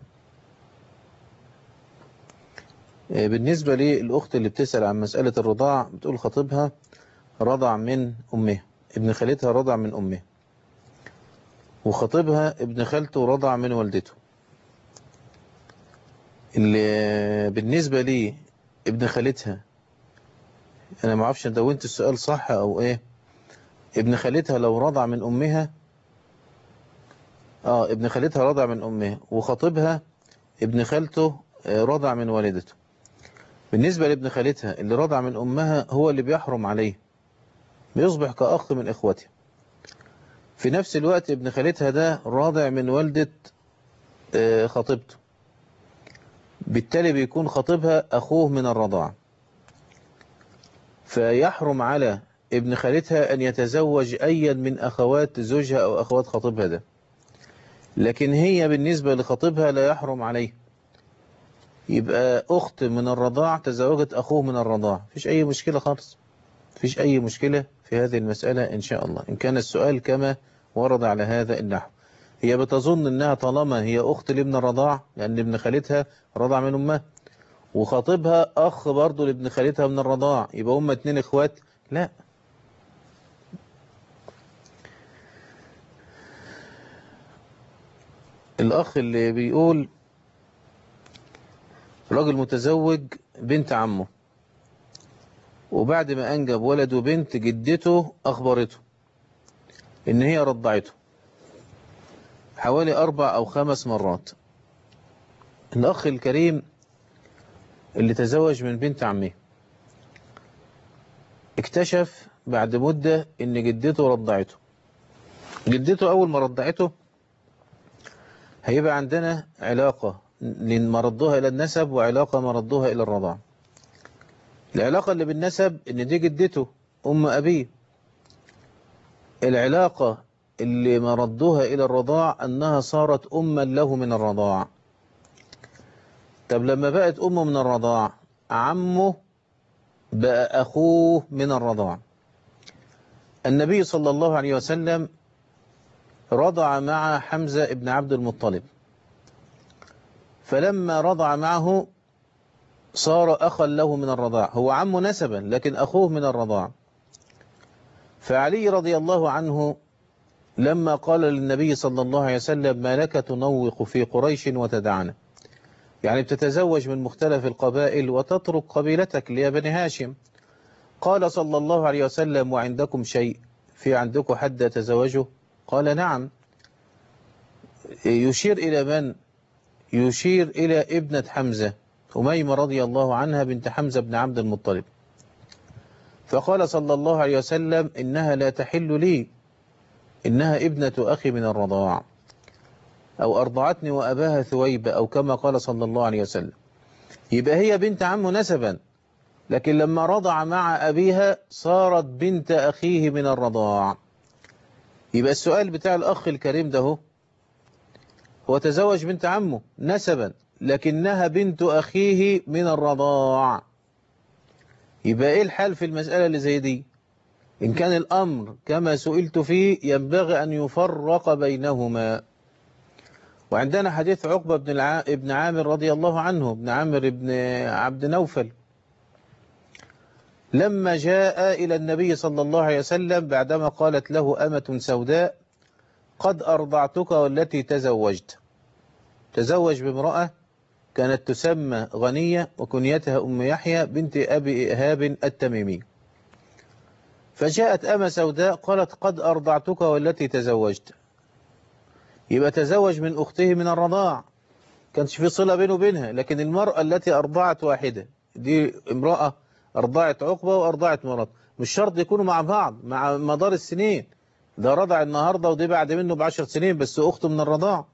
آه، بالنسبة للأخت اللي بتسأل عن مسألة الرضاع بتقول خطيبها رضع من أمها ابن خالتها رضع من أمها وخطيبها ابن خالته رضع من والدته اللي بالنسبة لي ابن خالتها أنا ما اعرفش دونت السؤال صح أو إيه ابن خالتها لو رضع من أمها آه ابن خالتها رضع من أمها وخطيبها ابن خالته آه، رضع من والدته بالنسبة لابن خالتها اللي رضع من أمها هو اللي بيحرم عليه بيصبح كأخ من إخوته في نفس الوقت ابن خالتها ده راضع من والدة آه، خطيبته بالتالي بيكون خطيبها أخوه من الرضاعة فيحرم على ابن خالتها أن يتزوج أيا من أخوات زوجها أو أخوات خطيبها ده لكن هي بالنسبة لخطيبها لا يحرم عليه يبقى أخت من الرضاع تزوجت أخوه من الرضاع مفيش أي مشكلة خالص مفيش أي مشكلة في هذه المسألة إن شاء الله إن كان السؤال كما ورد على هذا النحو هي بتظن إنها طالما هي أخت لابن الرضاع لأن ابن خالتها رضع من أمها وخطيبها أخ برضه لابن خالتها من الرضاع يبقى هم اتنين إخوات لا الأخ اللي بيقول راجل متزوج بنت عمه وبعد ما أنجب ولد وبنت جدته أخبرته إن هي رضعته حوالي أربع أو خمس مرات الأخ الكريم اللي تزوج من بنت عمه اكتشف بعد مدة إن جدته رضعته جدته أول ما رضعته هيبقى عندنا علاقة مردوها إلى النسب وعلاقة مردوها إلى الرضاع العلاقة اللي بالنسب إن دي جدته أم أبيه العلاقة اللي مردوها إلى الرضاع أنها صارت أما له من الرضاع طب لما بقت أمه من الرضاع عمه بقى أخوه من الرضاع النبي صلى الله عليه وسلم رضع مع حمزة ابن عبد المطلب فلما رضع معه صار أخا له من الرضاع هو عم نسبا لكن أخوه من الرضاع فعلي رضي الله عنه لما قال للنبي صلى الله عليه وسلم ما لك تنوق في قريش وتدعنا يعني بتتزوج من مختلف القبائل وتترك قبيلتك ليا بني هاشم قال صلى الله عليه وسلم وعندكم شيء في عندكم حد يتزوجه قال نعم يشير إلى من يشير إلى ابنة حمزة أميمة رضي الله عنها بنت حمزة بن عبد المطلب فقال صلى الله عليه وسلم إنها لا تحل لي إنها ابنة أخي من الرضاع أو أرضعتني وأباها ثويبة أو كما قال صلى الله عليه وسلم يبقى هي بنت عمه نسبا لكن لما رضع مع أبيها صارت بنت أخيه من الرضاع يبقى السؤال بتاع الأخ الكريم ده هو هو تزوج بنت عمه نسبا لكنها بنت أخيه من الرضاع يبقى إيه الحال في المسألة اللي زي دي إن كان الأمر كما سئلت فيه ينبغي أن يفرق بينهما وعندنا حديث عقبة بن, الع... ابن عامر رضي الله عنه ابن عامر ابن عبد نوفل لما جاء إلى النبي صلى الله عليه وسلم بعدما قالت له أمة سوداء قد أرضعتك والتي تزوجت تزوج بامرأة كانت تسمى غنية وكنيتها أم يحيى بنت أبي إهاب التميمي فجاءت أمة سوداء قالت قد أرضعتك والتي تزوجت يبقى تزوج من أخته من الرضاع كانش في صلة بينه وبينها لكن المرأة التي أرضعت واحدة دي امرأة أرضعت عقبة وأرضعت مرات مش شرط يكونوا مع بعض مع مدار السنين ده رضع النهاردة ودي بعد منه بعشر سنين بس أخته من الرضاع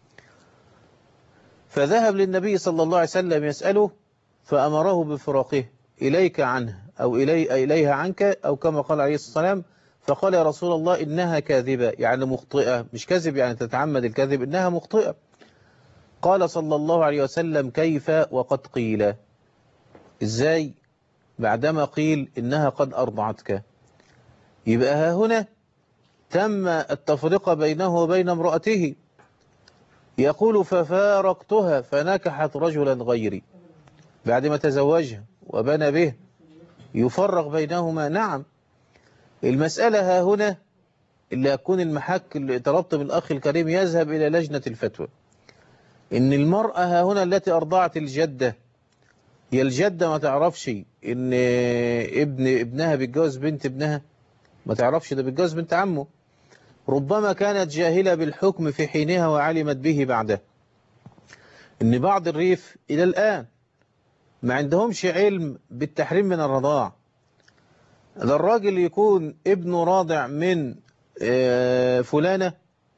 فذهب للنبي صلى الله عليه وسلم يسأله فأمره بفراقه إليك عنه أو إلي إليها عنك أو كما قال عليه الصلاة والسلام فقال يا رسول الله إنها كاذبة يعني مخطئة مش كذب يعني تتعمد الكذب إنها مخطئة قال صلى الله عليه وسلم كيف وقد قيل إزاي بعدما قيل إنها قد أرضعتك يبقى ها هنا تم التفرقة بينه وبين امرأته يقول ففارقتها فنكحت رجلا غيري بعد ما تزوجها وبنى به يفرق بينهما نعم المسألة ها هنا اللي هتكون المحك اللي طلبت من الأخ الكريم يذهب إلى لجنة الفتوى إن المرأة ها هنا التي أرضعت الجدة هي الجدة ما تعرفش إن ابن ابنها بيتجوز بنت ابنها ما تعرفش ده بيتجوز بنت عمه ربما كانت جاهلة بالحكم في حينها وعلمت به بعده إن بعض الريف إلى الآن ما عندهمش علم بالتحريم من الرضاع ده الراجل يكون ابنه راضع من فلانة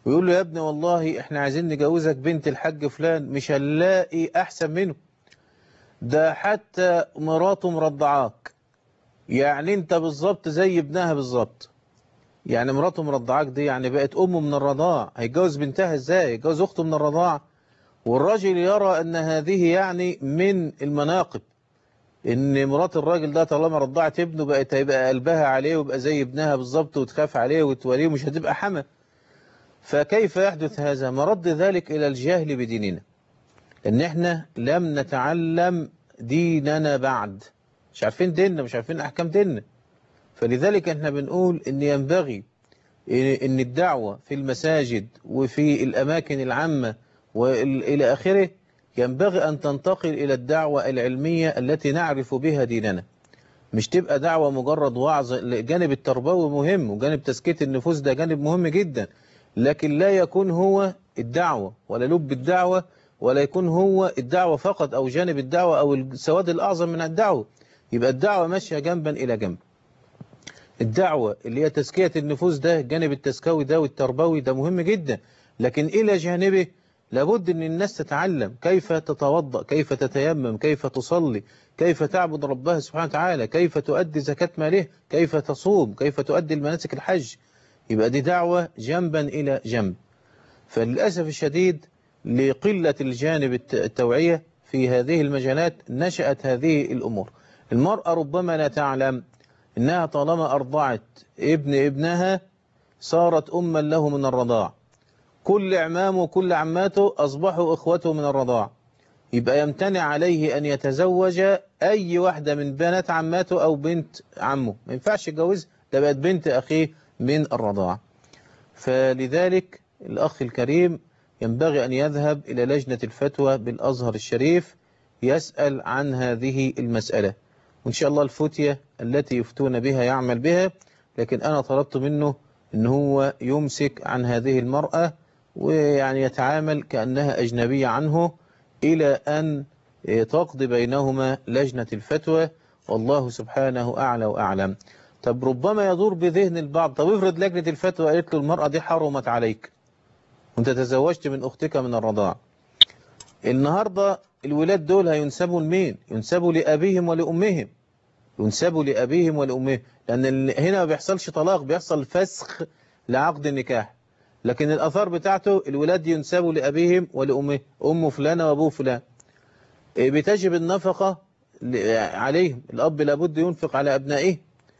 ويقول له يا ابني والله احنا عايزين نجوزك بنت الحاج فلان مش هنلاقي احسن منه ده حتى مراته مرضعاك يعني انت بالظبط زي ابنها بالظبط يعني مراته مرضعاك دي يعني بقت امه من الرضاع هيتجوز بنتها ازاي هيتجوز اخته من الرضاع والراجل يرى ان هذه يعني من المناقب ان مرات الراجل ده طالما رضعت ابنه بقت هيبقى قلبها عليه ويبقى زي ابنها بالظبط وتخاف عليه وتوليه ومش هتبقى حما فكيف يحدث هذا مرد ذلك الى الجهل بديننا ان احنا لم نتعلم ديننا بعد مش عارفين ديننا مش عارفين احكام ديننا فلذلك احنا بنقول ان ينبغي ان الدعوة في المساجد وفي الاماكن العامة والى اخره ينبغي ان تنتقل الى الدعوة العلمية التي نعرف بها ديننا مش تبقى دعوة مجرد وعظ الجانب التربوي مهم وجانب تزكية النفوس ده جانب مهم جدا لكن لا يكون هو الدعوة ولا لب الدعوة ولا يكون هو الدعوة فقط أو جانب الدعوة أو السواد الأعظم من الدعوة يبقى الدعوة ماشية جنبا إلى جنب الدعوة اللي هي تزكية النفوس ده الجانب التزكوي ده والتربوي ده مهم جدا لكن إلى جانبه لابد أن الناس تتعلم كيف تتوضأ كيف تتيمم كيف تصلي كيف تعبد ربها سبحانه وتعالى كيف تؤدي زكاة ماله كيف تصوم كيف تؤدي المناسك الحج يبقى دي دعوة جنبا إلى جنب فللأسف الشديد لقلة الجانب التوعية في هذه المجالات نشأت هذه الأمور المرأة ربما لا تعلم إنها طالما أرضعت ابن ابنها صارت أما له من الرضاع كل عمامه وكل عماته أصبحوا إخوته من الرضاع يبقى يمتنع عليه أن يتزوج أي واحدة من بنات عماته أو بنت عمه ما ينفعش يتجوز ده بقت بنت أخيه من الرضاعة فلذلك الأخ الكريم ينبغي أن يذهب إلى لجنة الفتوى بالأزهر الشريف يسأل عن هذه المسألة وإن شاء الله الفتية التي يفتون بها يعمل بها لكن أنا طلبت منه أن هو يمسك عن هذه المرأة ويعني يتعامل كأنها أجنبية عنه إلى أن تقضي بينهما لجنة الفتوى والله سبحانه أعلى وأعلم طب ربما يدور بذهن البعض طب افرض لجنة الفتوى قالت له المرأة دي حرمت عليك وانت تزوجت من أختك من الرضاعة النهاردة الولاد دول هينسبوا لمين ينسبوا لأبيهم ولأمهم ينسبوا لأبيهم ولأمهم لأن هنا ما بيحصلش طلاق بيحصل فسخ لعقد النكاح لكن الأثار بتاعته الولاد ينسبوا لأبيهم ولأمهم أم فلانة وأبوه فلان بتجب النفقة عليهم الأب لابد ينفق على أبنائه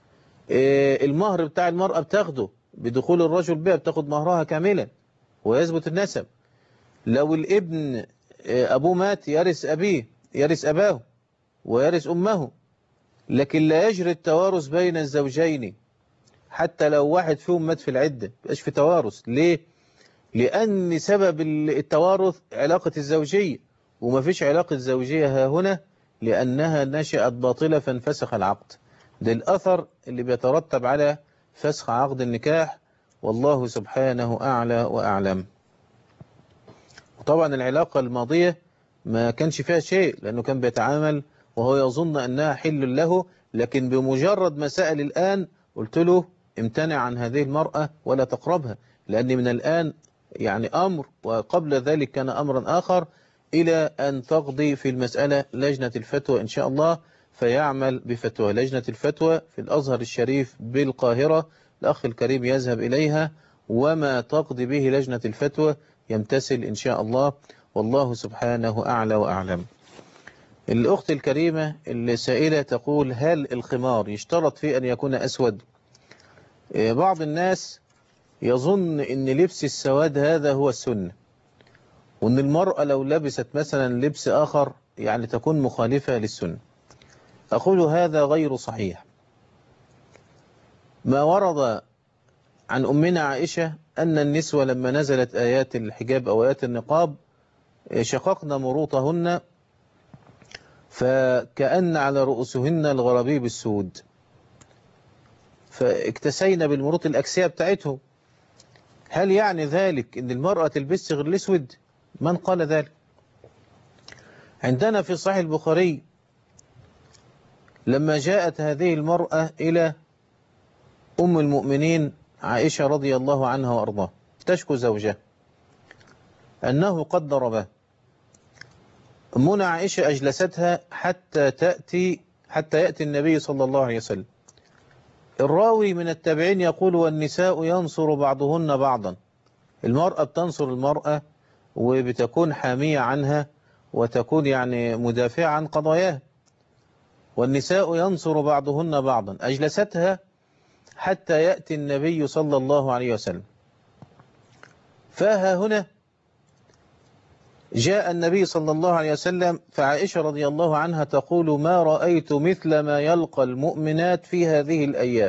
المهر بتاع المرأة بتاخده بدخول الرجل بها بتاخد مهرها كاملا ويثبت النسب لو الابن أبوه مات يرث أبيه يرث أباه ويرث أمه لكن لا يجري التوارث بين الزوجين حتى لو واحد فيهم مات في العدة مبقاش في توارث ليه؟ لأن سبب التوارث علاقة الزوجية وما فيش علاقة زوجية ها هنا لأنها نشأت باطلة فانفسخ العقد ده الأثر اللي بيترتب على فسخ عقد النكاح والله سبحانه أعلى وأعلم وطبعا العلاقة الماضية ما كانش فيها شيء لأنه كان بيتعامل وهو يظن أنها حل له لكن بمجرد ما سأل الآن قلت له امتنع عن هذه المرأة ولا تقربها لأن من الآن يعني أمر وقبل ذلك كان أمرا آخر إلى أن تقضي في المسألة لجنة الفتوى إن شاء الله فيعمل بفتوى لجنة الفتوى في الأزهر الشريف بالقاهرة الأخ الكريم يذهب إليها وما تقضي به لجنة الفتوى يمتثل إن شاء الله والله سبحانه أعلى وأعلم الأخت الكريمة السائلة تقول هل الخمار يشترط فيه أن يكون أسود بعض الناس يظن أن لبس السواد هذا هو السنة وأن المرأة لو لبست مثلا لبس آخر يعني تكون مخالفة للسنة أقول هذا غير صحيح ما ورد عن أمنا عائشة أن النسوة لما نزلت آيات الحجاب أو آيات النقاب شققن مروطهن فكأن على رؤوسهن الغرابيب السود فاكتسينا بالمروط الأكسية بتاعتهم هل يعني ذلك أن المرأة تلبس غير الأسود من قال ذلك عندنا في صحيح البخاري لما جاءت هذه المرأة إلى أم المؤمنين عائشة رضي الله عنها وأرضاها تشكو زوجها أنه قد ضربه أمنا عائشة أجلستها حتى تأتي حتى يأتي النبي صلى الله عليه وسلم الراوي من التابعين يقول والنساء ينصر بعضهن بعضا المرأة بتنصر المرأة وبتكون حامية عنها وتكون يعني مدافعة عن قضاياها والنساء ينصر بعضهن بعضا أجلستها حتى يأتي النبي صلى الله عليه وسلم فها هنا جاء النبي صلى الله عليه وسلم فعائشة رضي الله عنها تقول ما رأيت مثل ما يلقى المؤمنات في هذه الأيام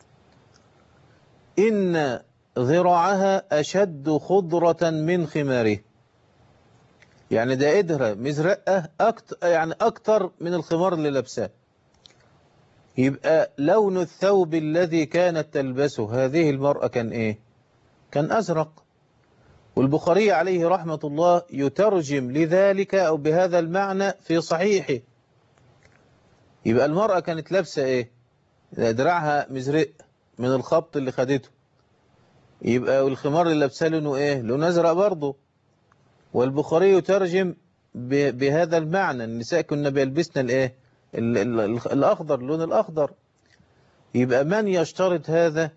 إن ذراعها أشد خضرة من خماره يعني ده قدرة مزرقة أكتر يعني أكتر من الخمار اللي لابساه يبقى لون الثوب الذي كانت تلبسه هذه المرأة كان إيه كان أزرق والبخاري عليه رحمة الله يترجم لذلك أو بهذا المعنى في صحيحه يبقى المرأة كانت لابسة إيه دراعها مزرق من الخبط اللي خدته يبقى الخمار اللي لابساه لونه إيه لونه أزرق برضه والبخاري يترجم بهذا المعنى النساء كنا بيلبسنا الإيه الأخضر اللون الأخضر يبقى من يشترط هذا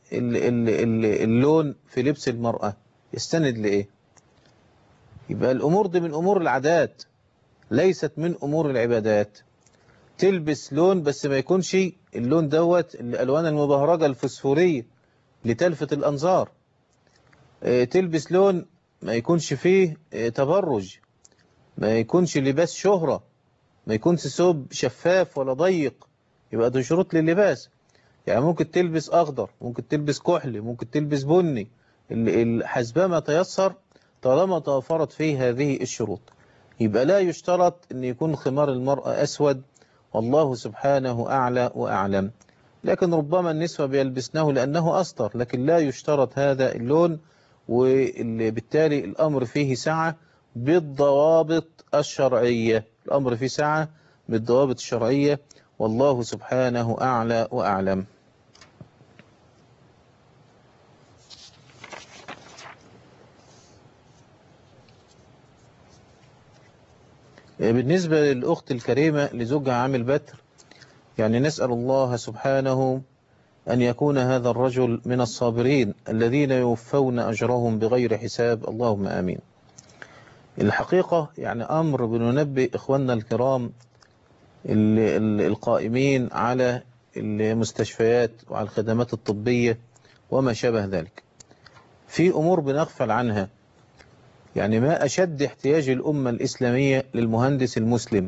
اللون في لبس المرأة يستند لإيه يبقى الأمور دي من أمور العادات ليست من أمور العبادات تلبس لون بس ما يكونش اللون دوت الألوان المبهرجة الفسفورية لتلفت الأنظار تلبس لون ما يكونش فيه تبرج ما يكونش لباس شهرة ما يكونش ثوب شفاف ولا ضيق يبقى ده شروط لللباس يعني ممكن تلبس أخضر ممكن تلبس كحل ممكن تلبس بني حسب ما تيسر طالما توفرت فيه هذه الشروط يبقى لا يشترط أن يكون خمار المرأة أسود والله سبحانه أعلى وأعلم لكن ربما النسوة بيلبسنه لأنه أسطر لكن لا يشترط هذا اللون وبالتالي الأمر فيه سعة بالضوابط الشرعية الأمر فيه سعة بالضوابط الشرعية والله سبحانه أعلى وأعلم بالنسبة للأخت الكريمة لزوجها عامل بتر يعني نسأل الله سبحانه أن يكون هذا الرجل من الصابرين الذين يوفون أجرهم بغير حساب اللهم آمين الحقيقة يعني أمر بننبئ إخواننا الكرام القائمين على المستشفيات وعلى الخدمات الطبية وما شابه ذلك في أمور بنغفل عنها يعني ما أشد احتياج الأمة الإسلامية للمهندس المسلم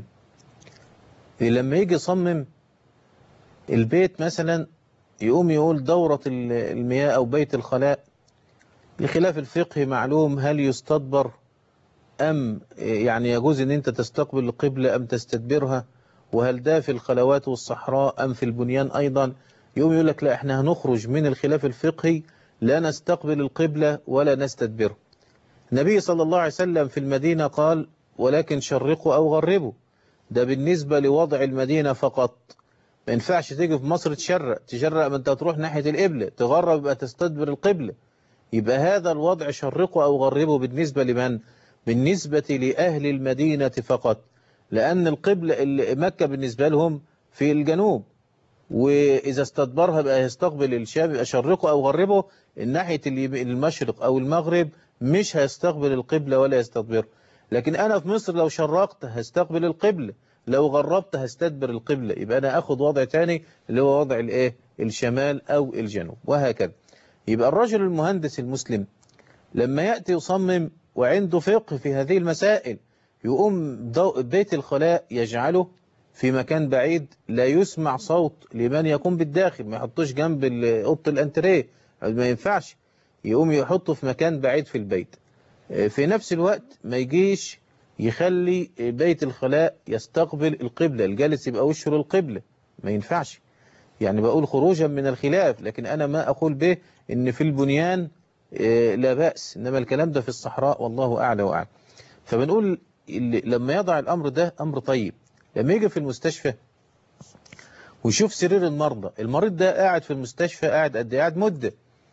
لما يجي يصمم البيت مثلا يقوم يقول دورة المياه أو بيت الخلاء لخلاف الفقه معلوم هل يستدبر أم يعني يجوز أن أنت تستقبل القبلة أم تستدبرها وهل ده في الخلوات والصحراء أم في البنيان أيضا يقوم يقول لك لا احنا هنخرج من الخلاف الفقهي لا نستقبل القبلة ولا نستدبره النبي صلى الله عليه وسلم في المدينة قال ولكن شرقوا أو غربوا ده بالنسبة لوضع المدينة فقط ما ينفعش تيجي في مصر تشرق تشرق ما انت تروح ناحية القبلة تغرب يبقى تستدبر القبلة يبقى هذا الوضع شرقوا أو غربوا بالنسبة لمن بالنسبة لأهل المدينة فقط لأن القبلة مكة بالنسبة لهم في الجنوب وإذا استدبرها بقى يستقبل الشام يبقى شرقه أو غربه الناحية المشرق أو المغرب مش هيستقبل القبلة ولا يستدبر لكن أنا في مصر لو شرقت هستقبل القبلة لو غربت هستدبر القبلة يبقى أنا أخذ وضع تاني اللي هو وضع الإيه الشمال أو الجنوب وهكذا يبقى الرجل المهندس المسلم لما يأتي يصمم وعنده فقه في هذه المسائل يقوم بيت الخلاء يجعله في مكان بعيد لا يسمع صوت لمن يكون بالداخل ما يحطوش جنب اوضه الانتريه ما ينفعش يقوم يحطه في مكان بعيد في البيت في نفس الوقت ما يجيش يخلي بيت الخلاء يستقبل القبلة الجالس يبقى وشه للقبلة ما ينفعش يعني بقول خروجا من الخلاف لكن أنا ما أقول به إن في البنيان لا بأس إنما الكلام ده في الصحراء والله أعلى وأعلى فبنقول لما يضع الأمر ده أمر طيب لما يجي في المستشفى ويشوف سرير المرضى المريض ده قاعد في المستشفى قاعد قد قاعد مدة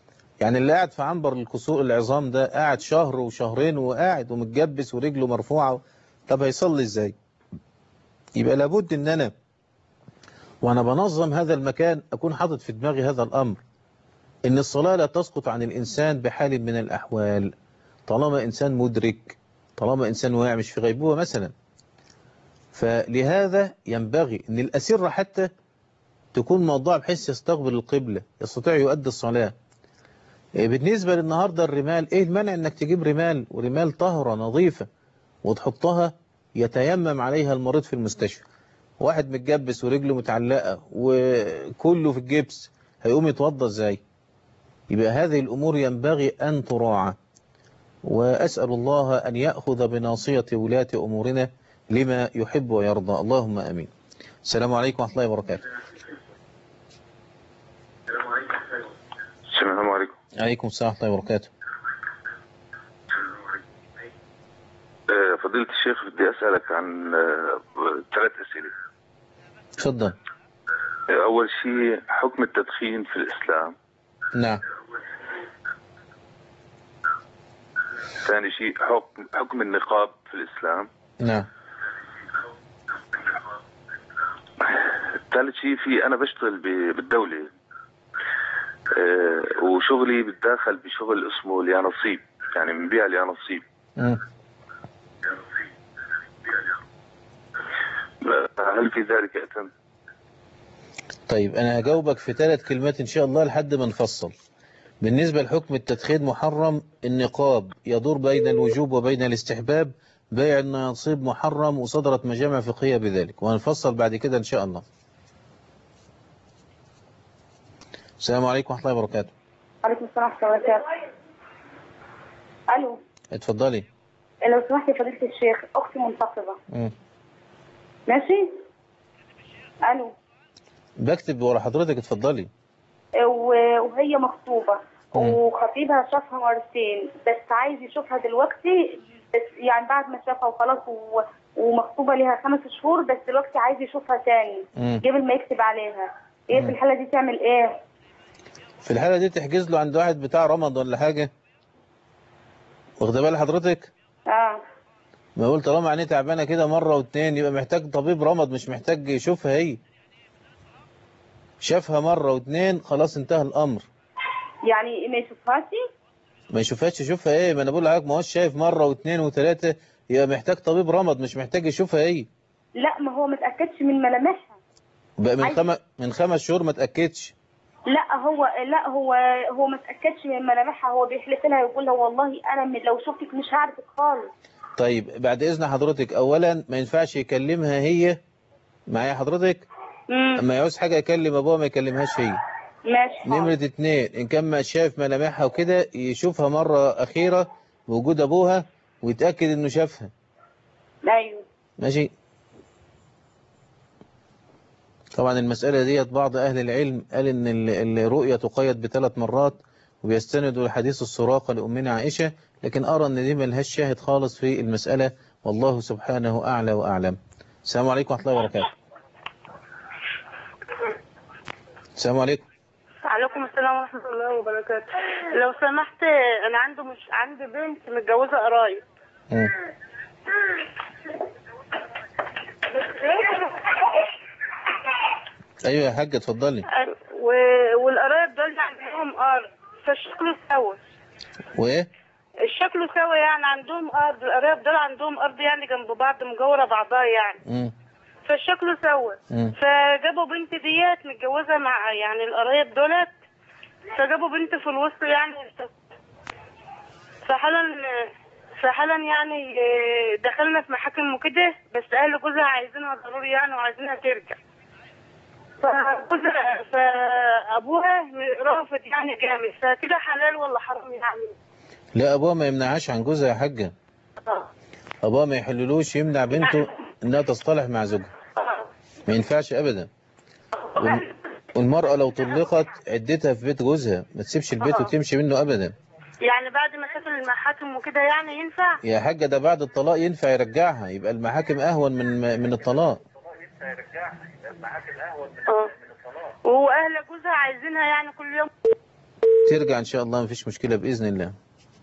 يعني اللي قاعد في عنبر الكسور العظام ده قاعد شهر وشهرين وقاعد ومتجبس ورجله مرفوعة طب هيصلي ازاي يبقى لابد ان انا وانا بنظم هذا المكان اكون حاطط في دماغي هذا الامر ان الصلاة لا تسقط عن الانسان بحال من الاحوال طالما انسان مدرك طالما انسان واعي مش في غيبوبة مثلا فلهذا ينبغي ان الاسرة حتى تكون موضوع بحيث يستقبل القبلة يستطيع يؤدي الصلاة إيه بالنسبة للنهاردة الرمال ايه المانع انك تجيب رمال ورمال طهرة نظيفة وتحطها يتيمم عليها المريض في المستشفى واحد متجبس ورجله متعلقة وكله في الجبس هيقوم يتوضى ازاي يبقى هذه الامور ينبغي ان تراعى واسأل الله ان يأخذ بناصية ولاة امورنا لما يحب ويرضى اللهم امين السلام عليكم ورحمة الله وبركاته السلام عليكم عليكم السلام ورحمة الله وبركاته آه، فضيلة الشيخ بدي أسألك عن آه، ثلاث أسئلة تفضل آه، أول شيء حكم التدخين في الإسلام نعم ثاني شيء حكم حكم النقاب في الإسلام نعم ثالث شيء في أنا بشتغل ب- بالدولة آه، وشغلي بتداخل بشغل اسمه اليانصيب يعني بنبيع اليانصيب مم. هل في ذلك أتم؟ طيب أنا هجاوبك في ثلاث كلمات إن شاء الله لحد ما نفصل بالنسبة لحكم التدخين محرم النقاب يدور بين الوجوب وبين الاستحباب بيع النصيب محرم وصدرت مجامع فقهية بذلك وهنفصل بعد كده إن شاء الله السلام عليكم ورحمة الله وبركاته عليكم السلام ورحمة الله وبركاته. ألو اتفضلي لو سمحت يا فضيلة الشيخ أختي منتقبة مم. ماشي؟ ألو بكتب ورا حضرتك اتفضلي و- وهي مخطوبة وخطيبها شافها مرتين بس عايز يشوفها دلوقتي بس يعني بعد ما شافها وخلاص و... ومخطوبة ليها خمس شهور بس دلوقتي عايز يشوفها تاني مم. قبل ما يكتب عليها ايه في الحالة دي تعمل ايه؟ في الحالة دي تحجز له عند واحد بتاع رمض ولا حاجة واخده بال حضرتك اه ما قلت طالما عينيه تعبانة كده مرة واتنين يبقى محتاج طبيب رمض مش محتاج يشوفها هي شافها مرة واتنين خلاص انتهى الأمر يعني ما يشوفهاش ما يشوفهاش يشوفها ايه ما انا بقول لحضرتك ما هوش شايف مرة واتنين وتلاتة يبقى محتاج طبيب رمض مش محتاج يشوفها هي لا ما هو متأكدش من ملامحها بقى من عايز- خمس من خمس شهور ما تأكدش لا هو لا هو هو ما تاكدش من ملامحها هو بيحلف لها يقول لها والله انا من- لو شفتك مش هعرفك خالص طيب بعد إذن حضرتك أولا ما ينفعش يكلمها هي معايا حضرتك اما يعوز حاجة يكلم أبوها ما يكلمهاش هي ماشي نمرة اتنين إن كان ما شاف ملامحها وكده يشوفها مرة أخيرة بوجود أبوها ويتأكد إنه شافها ايوه ماشي طبعا المسألة ديت بعض أهل العلم قال إن ال- الرؤية تقيد بثلاث مرات وبيستندوا لحديث السراقة لأمنا عائشة لكن أرى إن دي ملهاش شاهد خالص في المسألة والله سبحانه أعلى وأعلم السلام عليكم ورحمة الله وبركاته السلام عليكم عليكم السلام ورحمة الله وبركاته لو سمحت أنا عنده مش عندي بنت متجوزة قرايب مم. أيوة يا حاجة اتفضلي و- والقرايب دول عندهم أرض فالشكل سوا وإيه الشكل سوا يعني عندهم أرض القرايب دول عندهم أرض يعني جنب بعض مجاورة بعضها يعني مم. فالشكل سوا مم. فجابوا بنت ديت متجوزة مع يعني القرايب دولت فجابوا بنت في الوسط يعني فحالا فحالا يعني آه، دخلنا في محاكم وكده بس اهل جوزها عايزينها ضروري يعني وعايزينها ترجع فجوزها فابوها رافض يعني جامد فكده حلال ولا حرام يعني لا أبوها ما يمنعهاش عن جوزها يا حاجة أبوها ما يحللوش يمنع بنته إنها تصطلح مع زوجها ما ينفعش أبدا وال- والمرأة لو طلقت عدتها في بيت جوزها ما تسيبش البيت وتمشي منه أبدا يعني بعد ما سافر المحاكم وكده يعني ينفع يا حاجة ده بعد الطلاق ينفع يرجعها يبقى المحاكم أهون من من الطلاق اه واهل جوزها عايزينها يعني كل يوم ترجع ان شاء الله مفيش مشكلة بإذن الله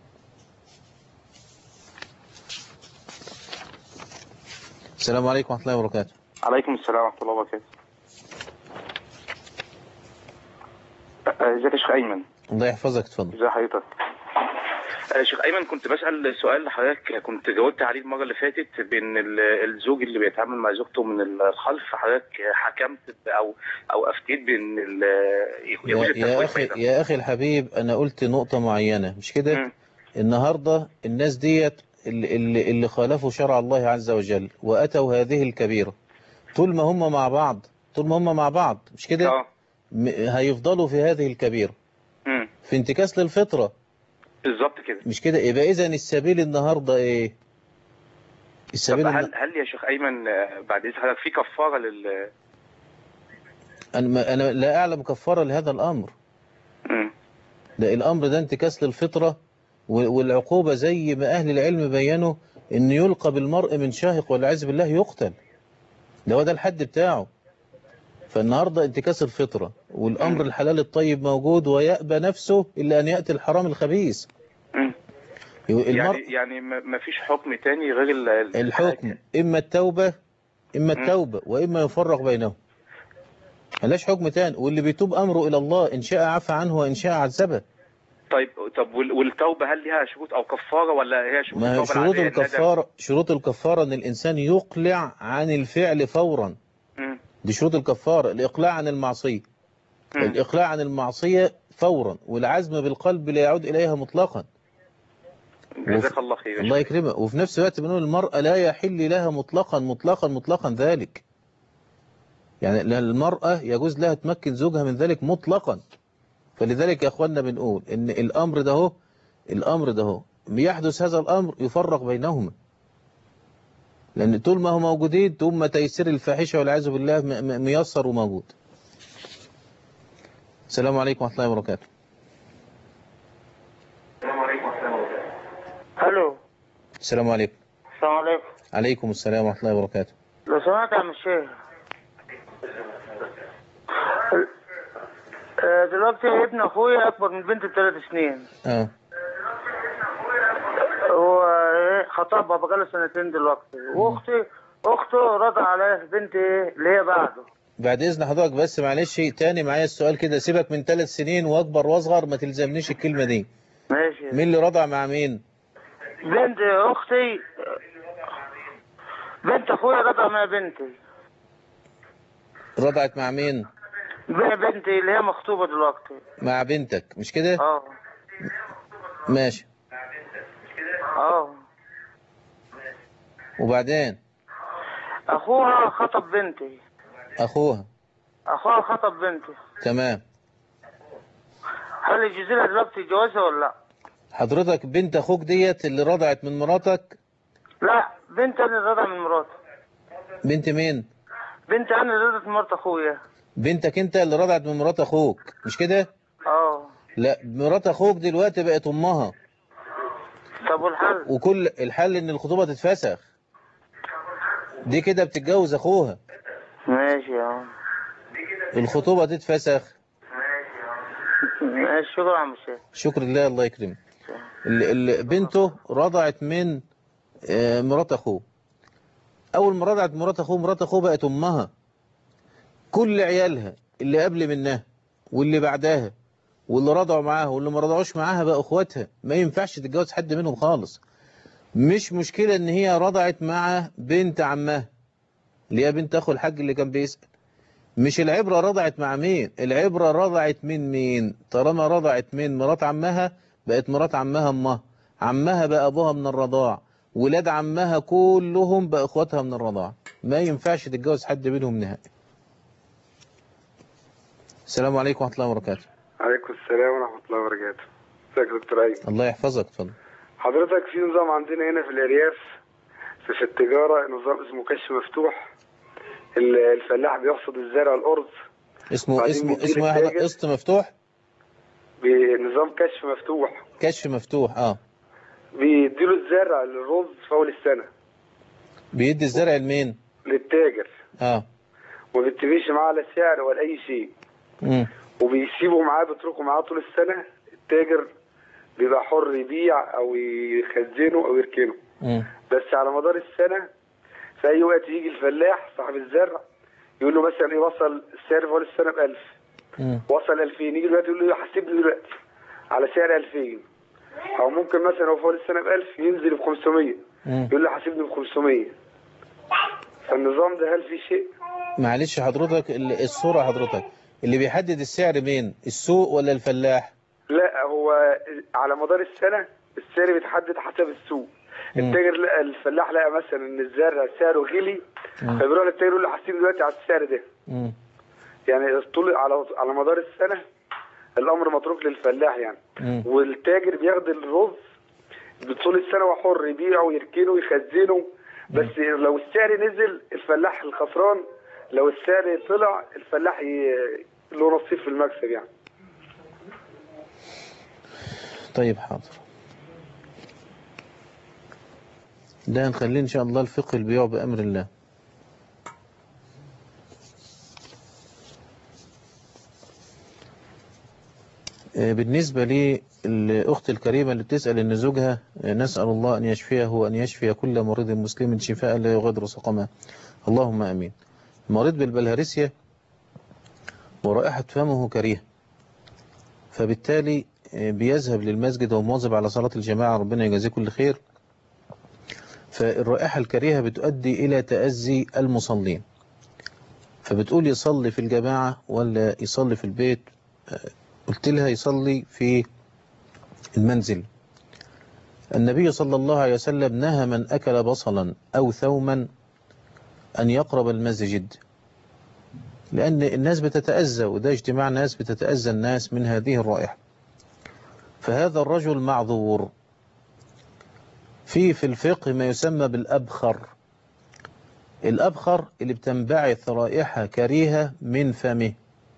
السلام عليكم ورحمة الله وبركاته عليكم السلام ورحمة الله وبركاته. آه، ازيك يا شيخ أيمن؟ الله يحفظك اتفضل ازي حضرتك؟ آه، شيخ أيمن كنت بسأل سؤال لحضرتك كنت جاوبت عليه المرة اللي فاتت بين ال- الزوج اللي بيتعامل مع زوجته من الخلف حضرتك حكمت ب- أو أو أفتيت بين ال- يجوز يا, يا التفويض أخي يا أخي الحبيب أنا قلت نقطة معينة مش كده النهاردة الناس ديت اللي, اللي, اللي خالفوا شرع الله عز وجل وأتوا هذه الكبيرة طول ما هم مع بعض طول ما هم مع بعض مش كده م- هيفضلوا في هذه الكبيرة مم. في انتكاس للفطرة بالظبط كده مش كده يبقى إذا السبيل النهاردة إيه طب السبيل الن- هل هل يا شيخ أيمن آه، بعد إذن حضرتك في كفارة لل أنا, ما- أنا لا أعلم كفارة لهذا الأمر ده الأمر ده انتكاس للفطرة و- والعقوبة زي ما أهل العلم بينوا إن يلقى بالمرء من شاهق والعياذ بالله يقتل ده هو ده الحد بتاعه فالنهاردة انتكاس الفطرة والأمر الحلال الطيب موجود ويأبى نفسه إلا أن يأتي الحرام الخبيث المرء يعني يعني ما ما فيش حكم تاني غير ال- ال- الحكم إما التوبة إما التوبة وإما يفرق بينهم ملاش حكم تاني واللي بيتوب أمره إلى الله إن شاء عفى عنه وإن شاء عذبه طيب طب وال- والتوبة هل ليها شروط أو كفارة ولا هي شروط ما هي التوبة شروط العادية الندم؟ الكفارة شروط الكفارة ان الانسان يقلع عن الفعل فورا مم. دي شروط الكفارة الاقلاع عن المعصية الاقلاع عن المعصية فورا والعزم بالقلب لا يعود اليها مطلقا جزاك الله خير يا الله يكرمك وفي نفس الوقت بنقول المرأة لا يحل لها مطلقا مطلقا مطلقا ذلك يعني لا المرأة يجوز لها تمكن زوجها من ذلك مطلقا فلذلك يا اخوانا بنقول ان الامر ده هو الامر ده هو يحدث هذا الامر يفرق بينهما لان طول ما هم موجودين طول ما تيسير الفاحشة والعياذ بالله م- م- ميسر وموجود السلام عليكم ورحمة الله وبركاته الو السلام عليكم السلام عليكم عليكم السلام ورحمة الله وبركاته لو سمحت يا عم الشيخ آه، دلوقتي ابن اخويا اكبر من بنتي بثلاث سنين اه هو إيه، خطبها بقاله سنتين دلوقتي واختي اخته رضى عليه بنتي إيه، اللي هي بعده بعد اذن حضرتك بس معلش تاني معايا السؤال كده سيبك من ثلاث سنين واكبر واصغر ما تلزمنيش الكلمة دي ماشي مين اللي رضع مع مين بنت اختي بنت اخويا رضى مع بنتي رضعت مع مين ب- بنتي اللي هي مخطوبه دلوقتي مع بنتك مش كده اه ماشي اه وبعدين اخوها خطب بنتي اخوها اخوها خطب بنتي تمام هل يجوز لها دلوقتي جوازها ولا لا؟ حضرتك بنت اخوك ديت اللي رضعت من مراتك لا بنت انا اللي رضع من مراتي بنت مين بنت انا اللي رضت من مرات اخويا بنتك انت اللي رضعت من مرات اخوك مش كده اه لا مرات اخوك دلوقتي بقت امها طب والحل؟ وكل الحل ان الخطوبة تتفسخ دي كده بتتجوز اخوها ماشي يا عم الخطوبة تتفسخ ماشي شكرا يا عم الشيخ شكر لله الله يكرمك ال- ال- بنته رضعت من آه، مرات اخوه اول ما رضعت مرات اخوه مرات اخوه بقت امها كل عيالها اللي قبل منها واللي بعدها واللي رضعوا معاها واللي ما رضعوش معاها بقى اخواتها ما ينفعش تتجوز حد منهم خالص مش مشكلة ان هي رضعت مع بنت عمها اللي هي بنت اخو الحاج اللي كان بيسأل مش العبرة رضعت مع مين العبرة رضعت من مين طالما رضعت من مرات عمها بقت مرات عمها امها عمها بقى ابوها من الرضاع ولاد عمها كلهم بقى اخواتها من الرضاعة ما ينفعش تتجوز حد منهم نهائي السلام عليكم ورحمة الله وبركاته عليكم السلام ورحمة الله وبركاته ازيك يا دكتور أيمن الله يحفظك اتفضل حضرتك في نظام عندنا هنا في الأرياف في, في التجارة نظام اسمه كشف مفتوح ال- الفلاح بيحصد الزرع الأرز اسمه بعدين اسمه بيديله اسمه واحد التاجر. قسط مفتوح بنظام كشف مفتوح كشف مفتوح اه بيديله الزرع للرز في أول السنة بيدي الزرع لمين للتاجر اه وما بيتفقش معاه على سعر ولا أي شيء مم. وبيسيبه معاه بيتركه معاه طول السنة التاجر بيبقى حر يبيع او يخزنه او يركنه مم. بس على مدار السنه في اي وقت يجي الفلاح صاحب الزرع يقول له مثلا ايه وصل السعر في اول السنه ب 1000 مم. وصل 2000 يجي دلوقتي يقول له حاسبني دلوقتي على سعر 2000 او ممكن مثلا هو في اول السنه ب 1000 ينزل ب 500 مم. يقول له حاسبني ب 500 فالنظام ده هل في شيء؟ معلش حضرتك ال- الصورة حضرتك اللي بيحدد السعر مين السوق ولا الفلاح لا هو على مدار السنه السعر بيتحدد حسب السوق مم. التاجر لقى الفلاح لقى مثلا ان الزرع سعره غلي مم. فبيروح للتاجر يقول له حاسبني دلوقتي على السعر ده مم. يعني طول على على مدار السنه الامر متروك للفلاح يعني مم. والتاجر بياخد الرز طول السنه هو حر يبيعه ويركنه ويخزنه بس لو السعر نزل الفلاح الخسران لو السعر طلع الفلاح ي- له نصيب في المكسب يعني طيب حاضر ده هنخليه إن شاء الله الفقه البيوع بأمر الله آه، بالنسبة للأخت الكريمة اللي بتسأل إن زوجها آه، نسأل الله أن يشفيه وأن يشفي كل مريض مسلم شفاء لا يغادر سقما اللهم أمين مريض بالبلهارسيا ورائحة فمه كريهة فبالتالي آه، بيذهب للمسجد ومواظب على صلاة الجماعة ربنا يجازيه كل خير فالرائحة الكريهة بتؤدي إلى تأذي المصلين فبتقول يصلي في الجماعة ولا يصلي في البيت آه، قلت لها يصلي في المنزل النبي صلى الله عليه وسلم نهى من أكل بصلا أو ثوما أن يقرب المسجد لأن الناس بتتأذى وده اجتماع ناس بتتأذى الناس من هذه الرائحة فهذا الرجل معذور في في الفقه ما يسمى بالأبخر الأبخر اللي بتنبعث رائحة كريهة من فمه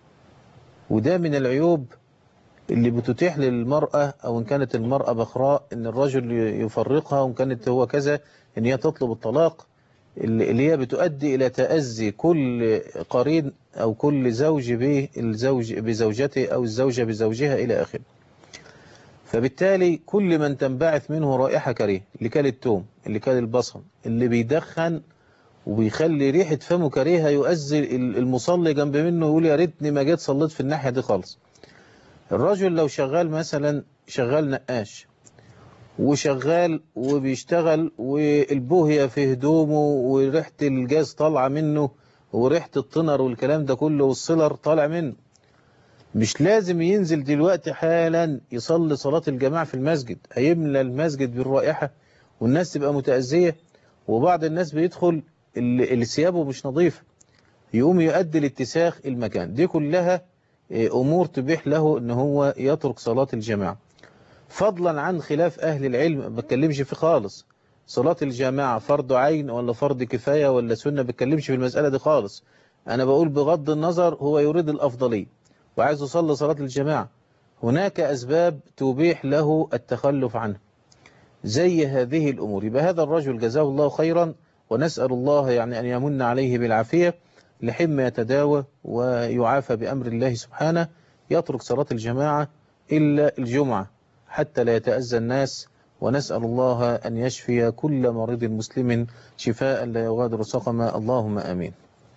وده من العيوب اللي بتتيح للمرأة أو إن كانت المرأة بخراء إن الرجل يفرقها وإن كانت هو كذا إن هي تطلب الطلاق اللي اللي هي بتؤدي إلى تأذي كل قرين أو كل زوج بالزوج بزوجته أو الزوجة بزوجها إلى آخره فبالتالي كل من تنبعث منه رائحة كريه اللي كان التوم اللي كان البصل اللي بيدخن وبيخلي ريحة فمه كريهة يؤذي المصلي جنب منه يقول يا ريتني ما جيت صليت في الناحية دي خالص الرجل لو شغال مثلا شغال نقاش وشغال وبيشتغل والبوهية في هدومه وريحة الجاز طالعة منه وريحة الطنر والكلام ده كله والصلر طالع منه مش لازم ينزل دلوقتي حالا يصلي صلاة الجماعة في المسجد هيملى المسجد بالرائحة والناس تبقى متأذية وبعض الناس بيدخل اللي اللي ثيابه مش نظيفة يقوم يؤدي لاتساخ المكان دي كلها أمور تبيح له ان هو يترك صلاة الجماعة فضلا عن خلاف أهل العلم ما بتكلمش فيه خالص صلاة الجماعة فرض عين ولا فرض كفاية ولا سنة ما بتكلمش في المسألة دي خالص أنا بقول بغض النظر هو يريد الأفضلية وعايز يصلي صلاة الجماعة هناك أسباب تبيح له التخلف عنها زي هذه الأمور يبقى هذا الرجل جزاه الله خيرا ونسأل الله يعني أن يمن عليه بالعافية لحين يتداوى ويعافى بأمر الله سبحانه يترك صلاة الجماعة إلا الجمعة حتى لا يتأذى الناس ونسأل الله أن يشفي كل مريض مسلم شفاء لا يغادر سقما اللهم آمين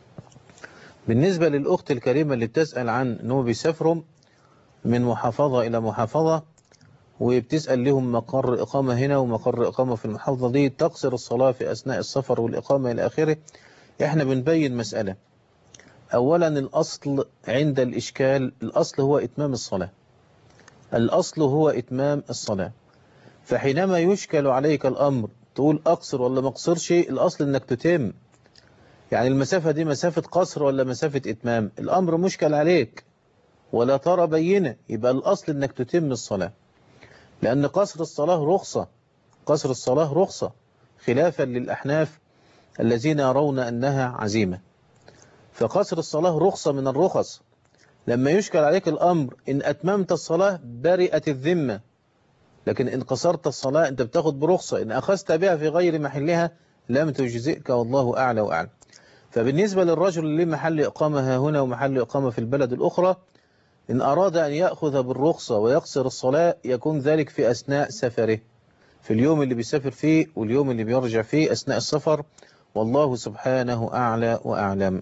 بالنسبة للأخت الكريمة اللي بتسأل عن أنه بيسافروا من محافظة إلى محافظة وبتسأل لهم مقر إقامة هنا ومقر إقامة في المحافظة دي تقصر الصلاة في أثناء السفر والإقامة إلى آخره إحنا بنبين مسألة أولا الأصل عند الإشكال الأصل هو إتمام الصلاة الأصل هو إتمام الصلاة فحينما يشكل عليك الأمر تقول أقصر ولا ما أقصرش الأصل أنك تتم يعني المسافة دي مسافة قصر ولا مسافة إتمام الأمر مشكل عليك ولا ترى بينة يبقى الأصل أنك تتم الصلاة لأن قصر الصلاة رخصة قصر الصلاة رخصة خلافا للأحناف الذين يرون أنها عزيمة فقصر الصلاة رخصة من الرخص لما يشكل عليك الأمر إن أتممت الصلاة برئت الذمة لكن إن قصرت الصلاة أنت بتاخد برخصة إن أخذت بها في غير محلها لم تجزئك والله أعلى وأعلم فبالنسبة للرجل اللي محل إقامة ها هنا ومحل إقامة في البلد الأخرى إن أراد أن يأخذ بالرخصة ويقصر الصلاة يكون ذلك في أثناء سفره في اليوم اللي بيسافر فيه واليوم اللي بيرجع فيه أثناء السفر والله سبحانه أعلى وأعلم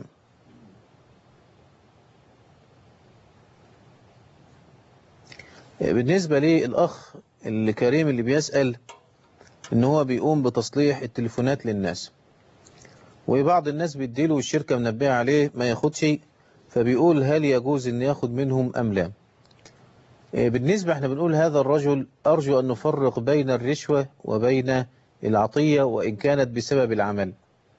بالنسبة للأخ الكريم اللي بيسأل إن هو بيقوم بتصليح التليفونات للناس وبعض الناس بيديله الشركة منبهة عليه ما ياخدش فبيقول هل يجوز ان ياخد منهم ام لا بالنسبة احنا بنقول هذا الرجل ارجو ان نفرق بين الرشوة وبين العطية وان كانت بسبب العمل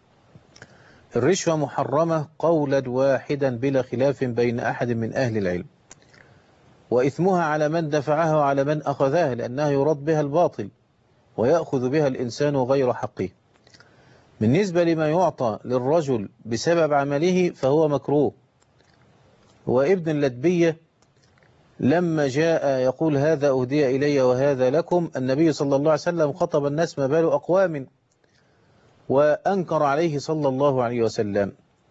الرشوة محرمة قولا واحدا بلا خلاف بين احد من اهل العلم وإثمها على من دفعها وعلى من أخذها لأنها يراد بها الباطل ويأخذ بها الإنسان غير حقه بالنسبة لما يعطى للرجل بسبب عمله فهو مكروه وابن اللدبية لما جاء يقول هذا أهدي إلي وهذا لكم النبي صلى الله عليه وسلم خطب الناس ما بال أقوام وأنكر عليه صلى الله عليه وسلم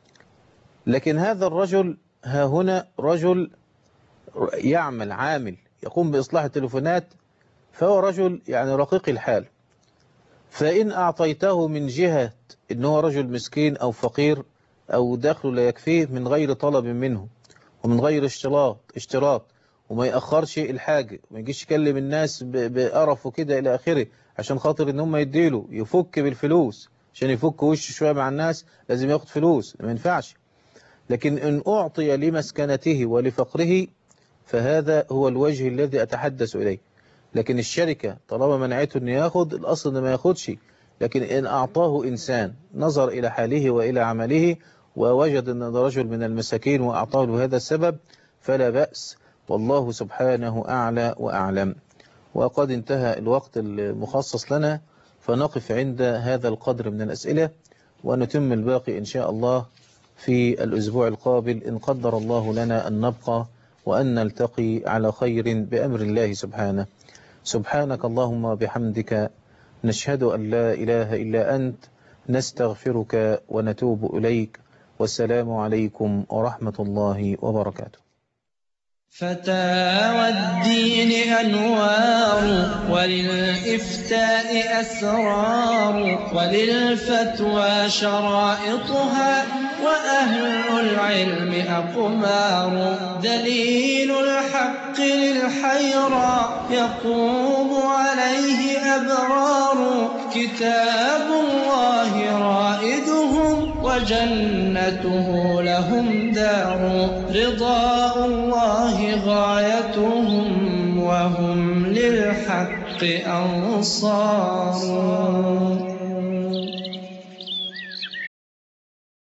لكن هذا الرجل ها هنا رجل يعمل عامل يقوم بإصلاح التلفونات فهو رجل يعني رقيق الحال فإن أعطيته من جهة إن هو رجل مسكين أو فقير أو دخله لا يكفيه من غير طلب منه ومن غير اشتراط اشتراط وما يأخرش الحاجة وما يجيش يكلم الناس بقرف وكده إلى آخره عشان خاطر إن هم يديله يفك بالفلوس عشان يفك وشه شوية مع الناس لازم ياخد فلوس ما ينفعش لكن إن أعطي لمسكنته ولفقره فهذا هو الوجه الذي أتحدث إليه لكن الشركة طالما منعته أن ياخد الأصل أن ما ياخدش لكن إن أعطاه إنسان نظر إلى حاله وإلى عمله ووجد أن هذا رجل من المساكين وأعطاه لهذا السبب فلا بأس والله سبحانه أعلى وأعلم وقد انتهى الوقت المخصص لنا فنقف عند هذا القدر من الأسئلة ونتم الباقي إن شاء الله في الأسبوع القابل إن قدر الله لنا أن نبقى وأن نلتقي على خير بأمر الله سبحانه سبحانك اللهم وبحمدك نشهد أن لا إله إلا أنت نستغفرك ونتوب إليك والسلام عليكم ورحمة الله وبركاته فتاوى الدين أنوار وللإفتاء أسرار وللفتوى شرائطها وأهل العلم أقمار دليل الحق للحيرى يقوم عليه أبرار كتاب الله رائدهم وجنته لهم دار رضاء الله غايتهم وهم للحق أنصار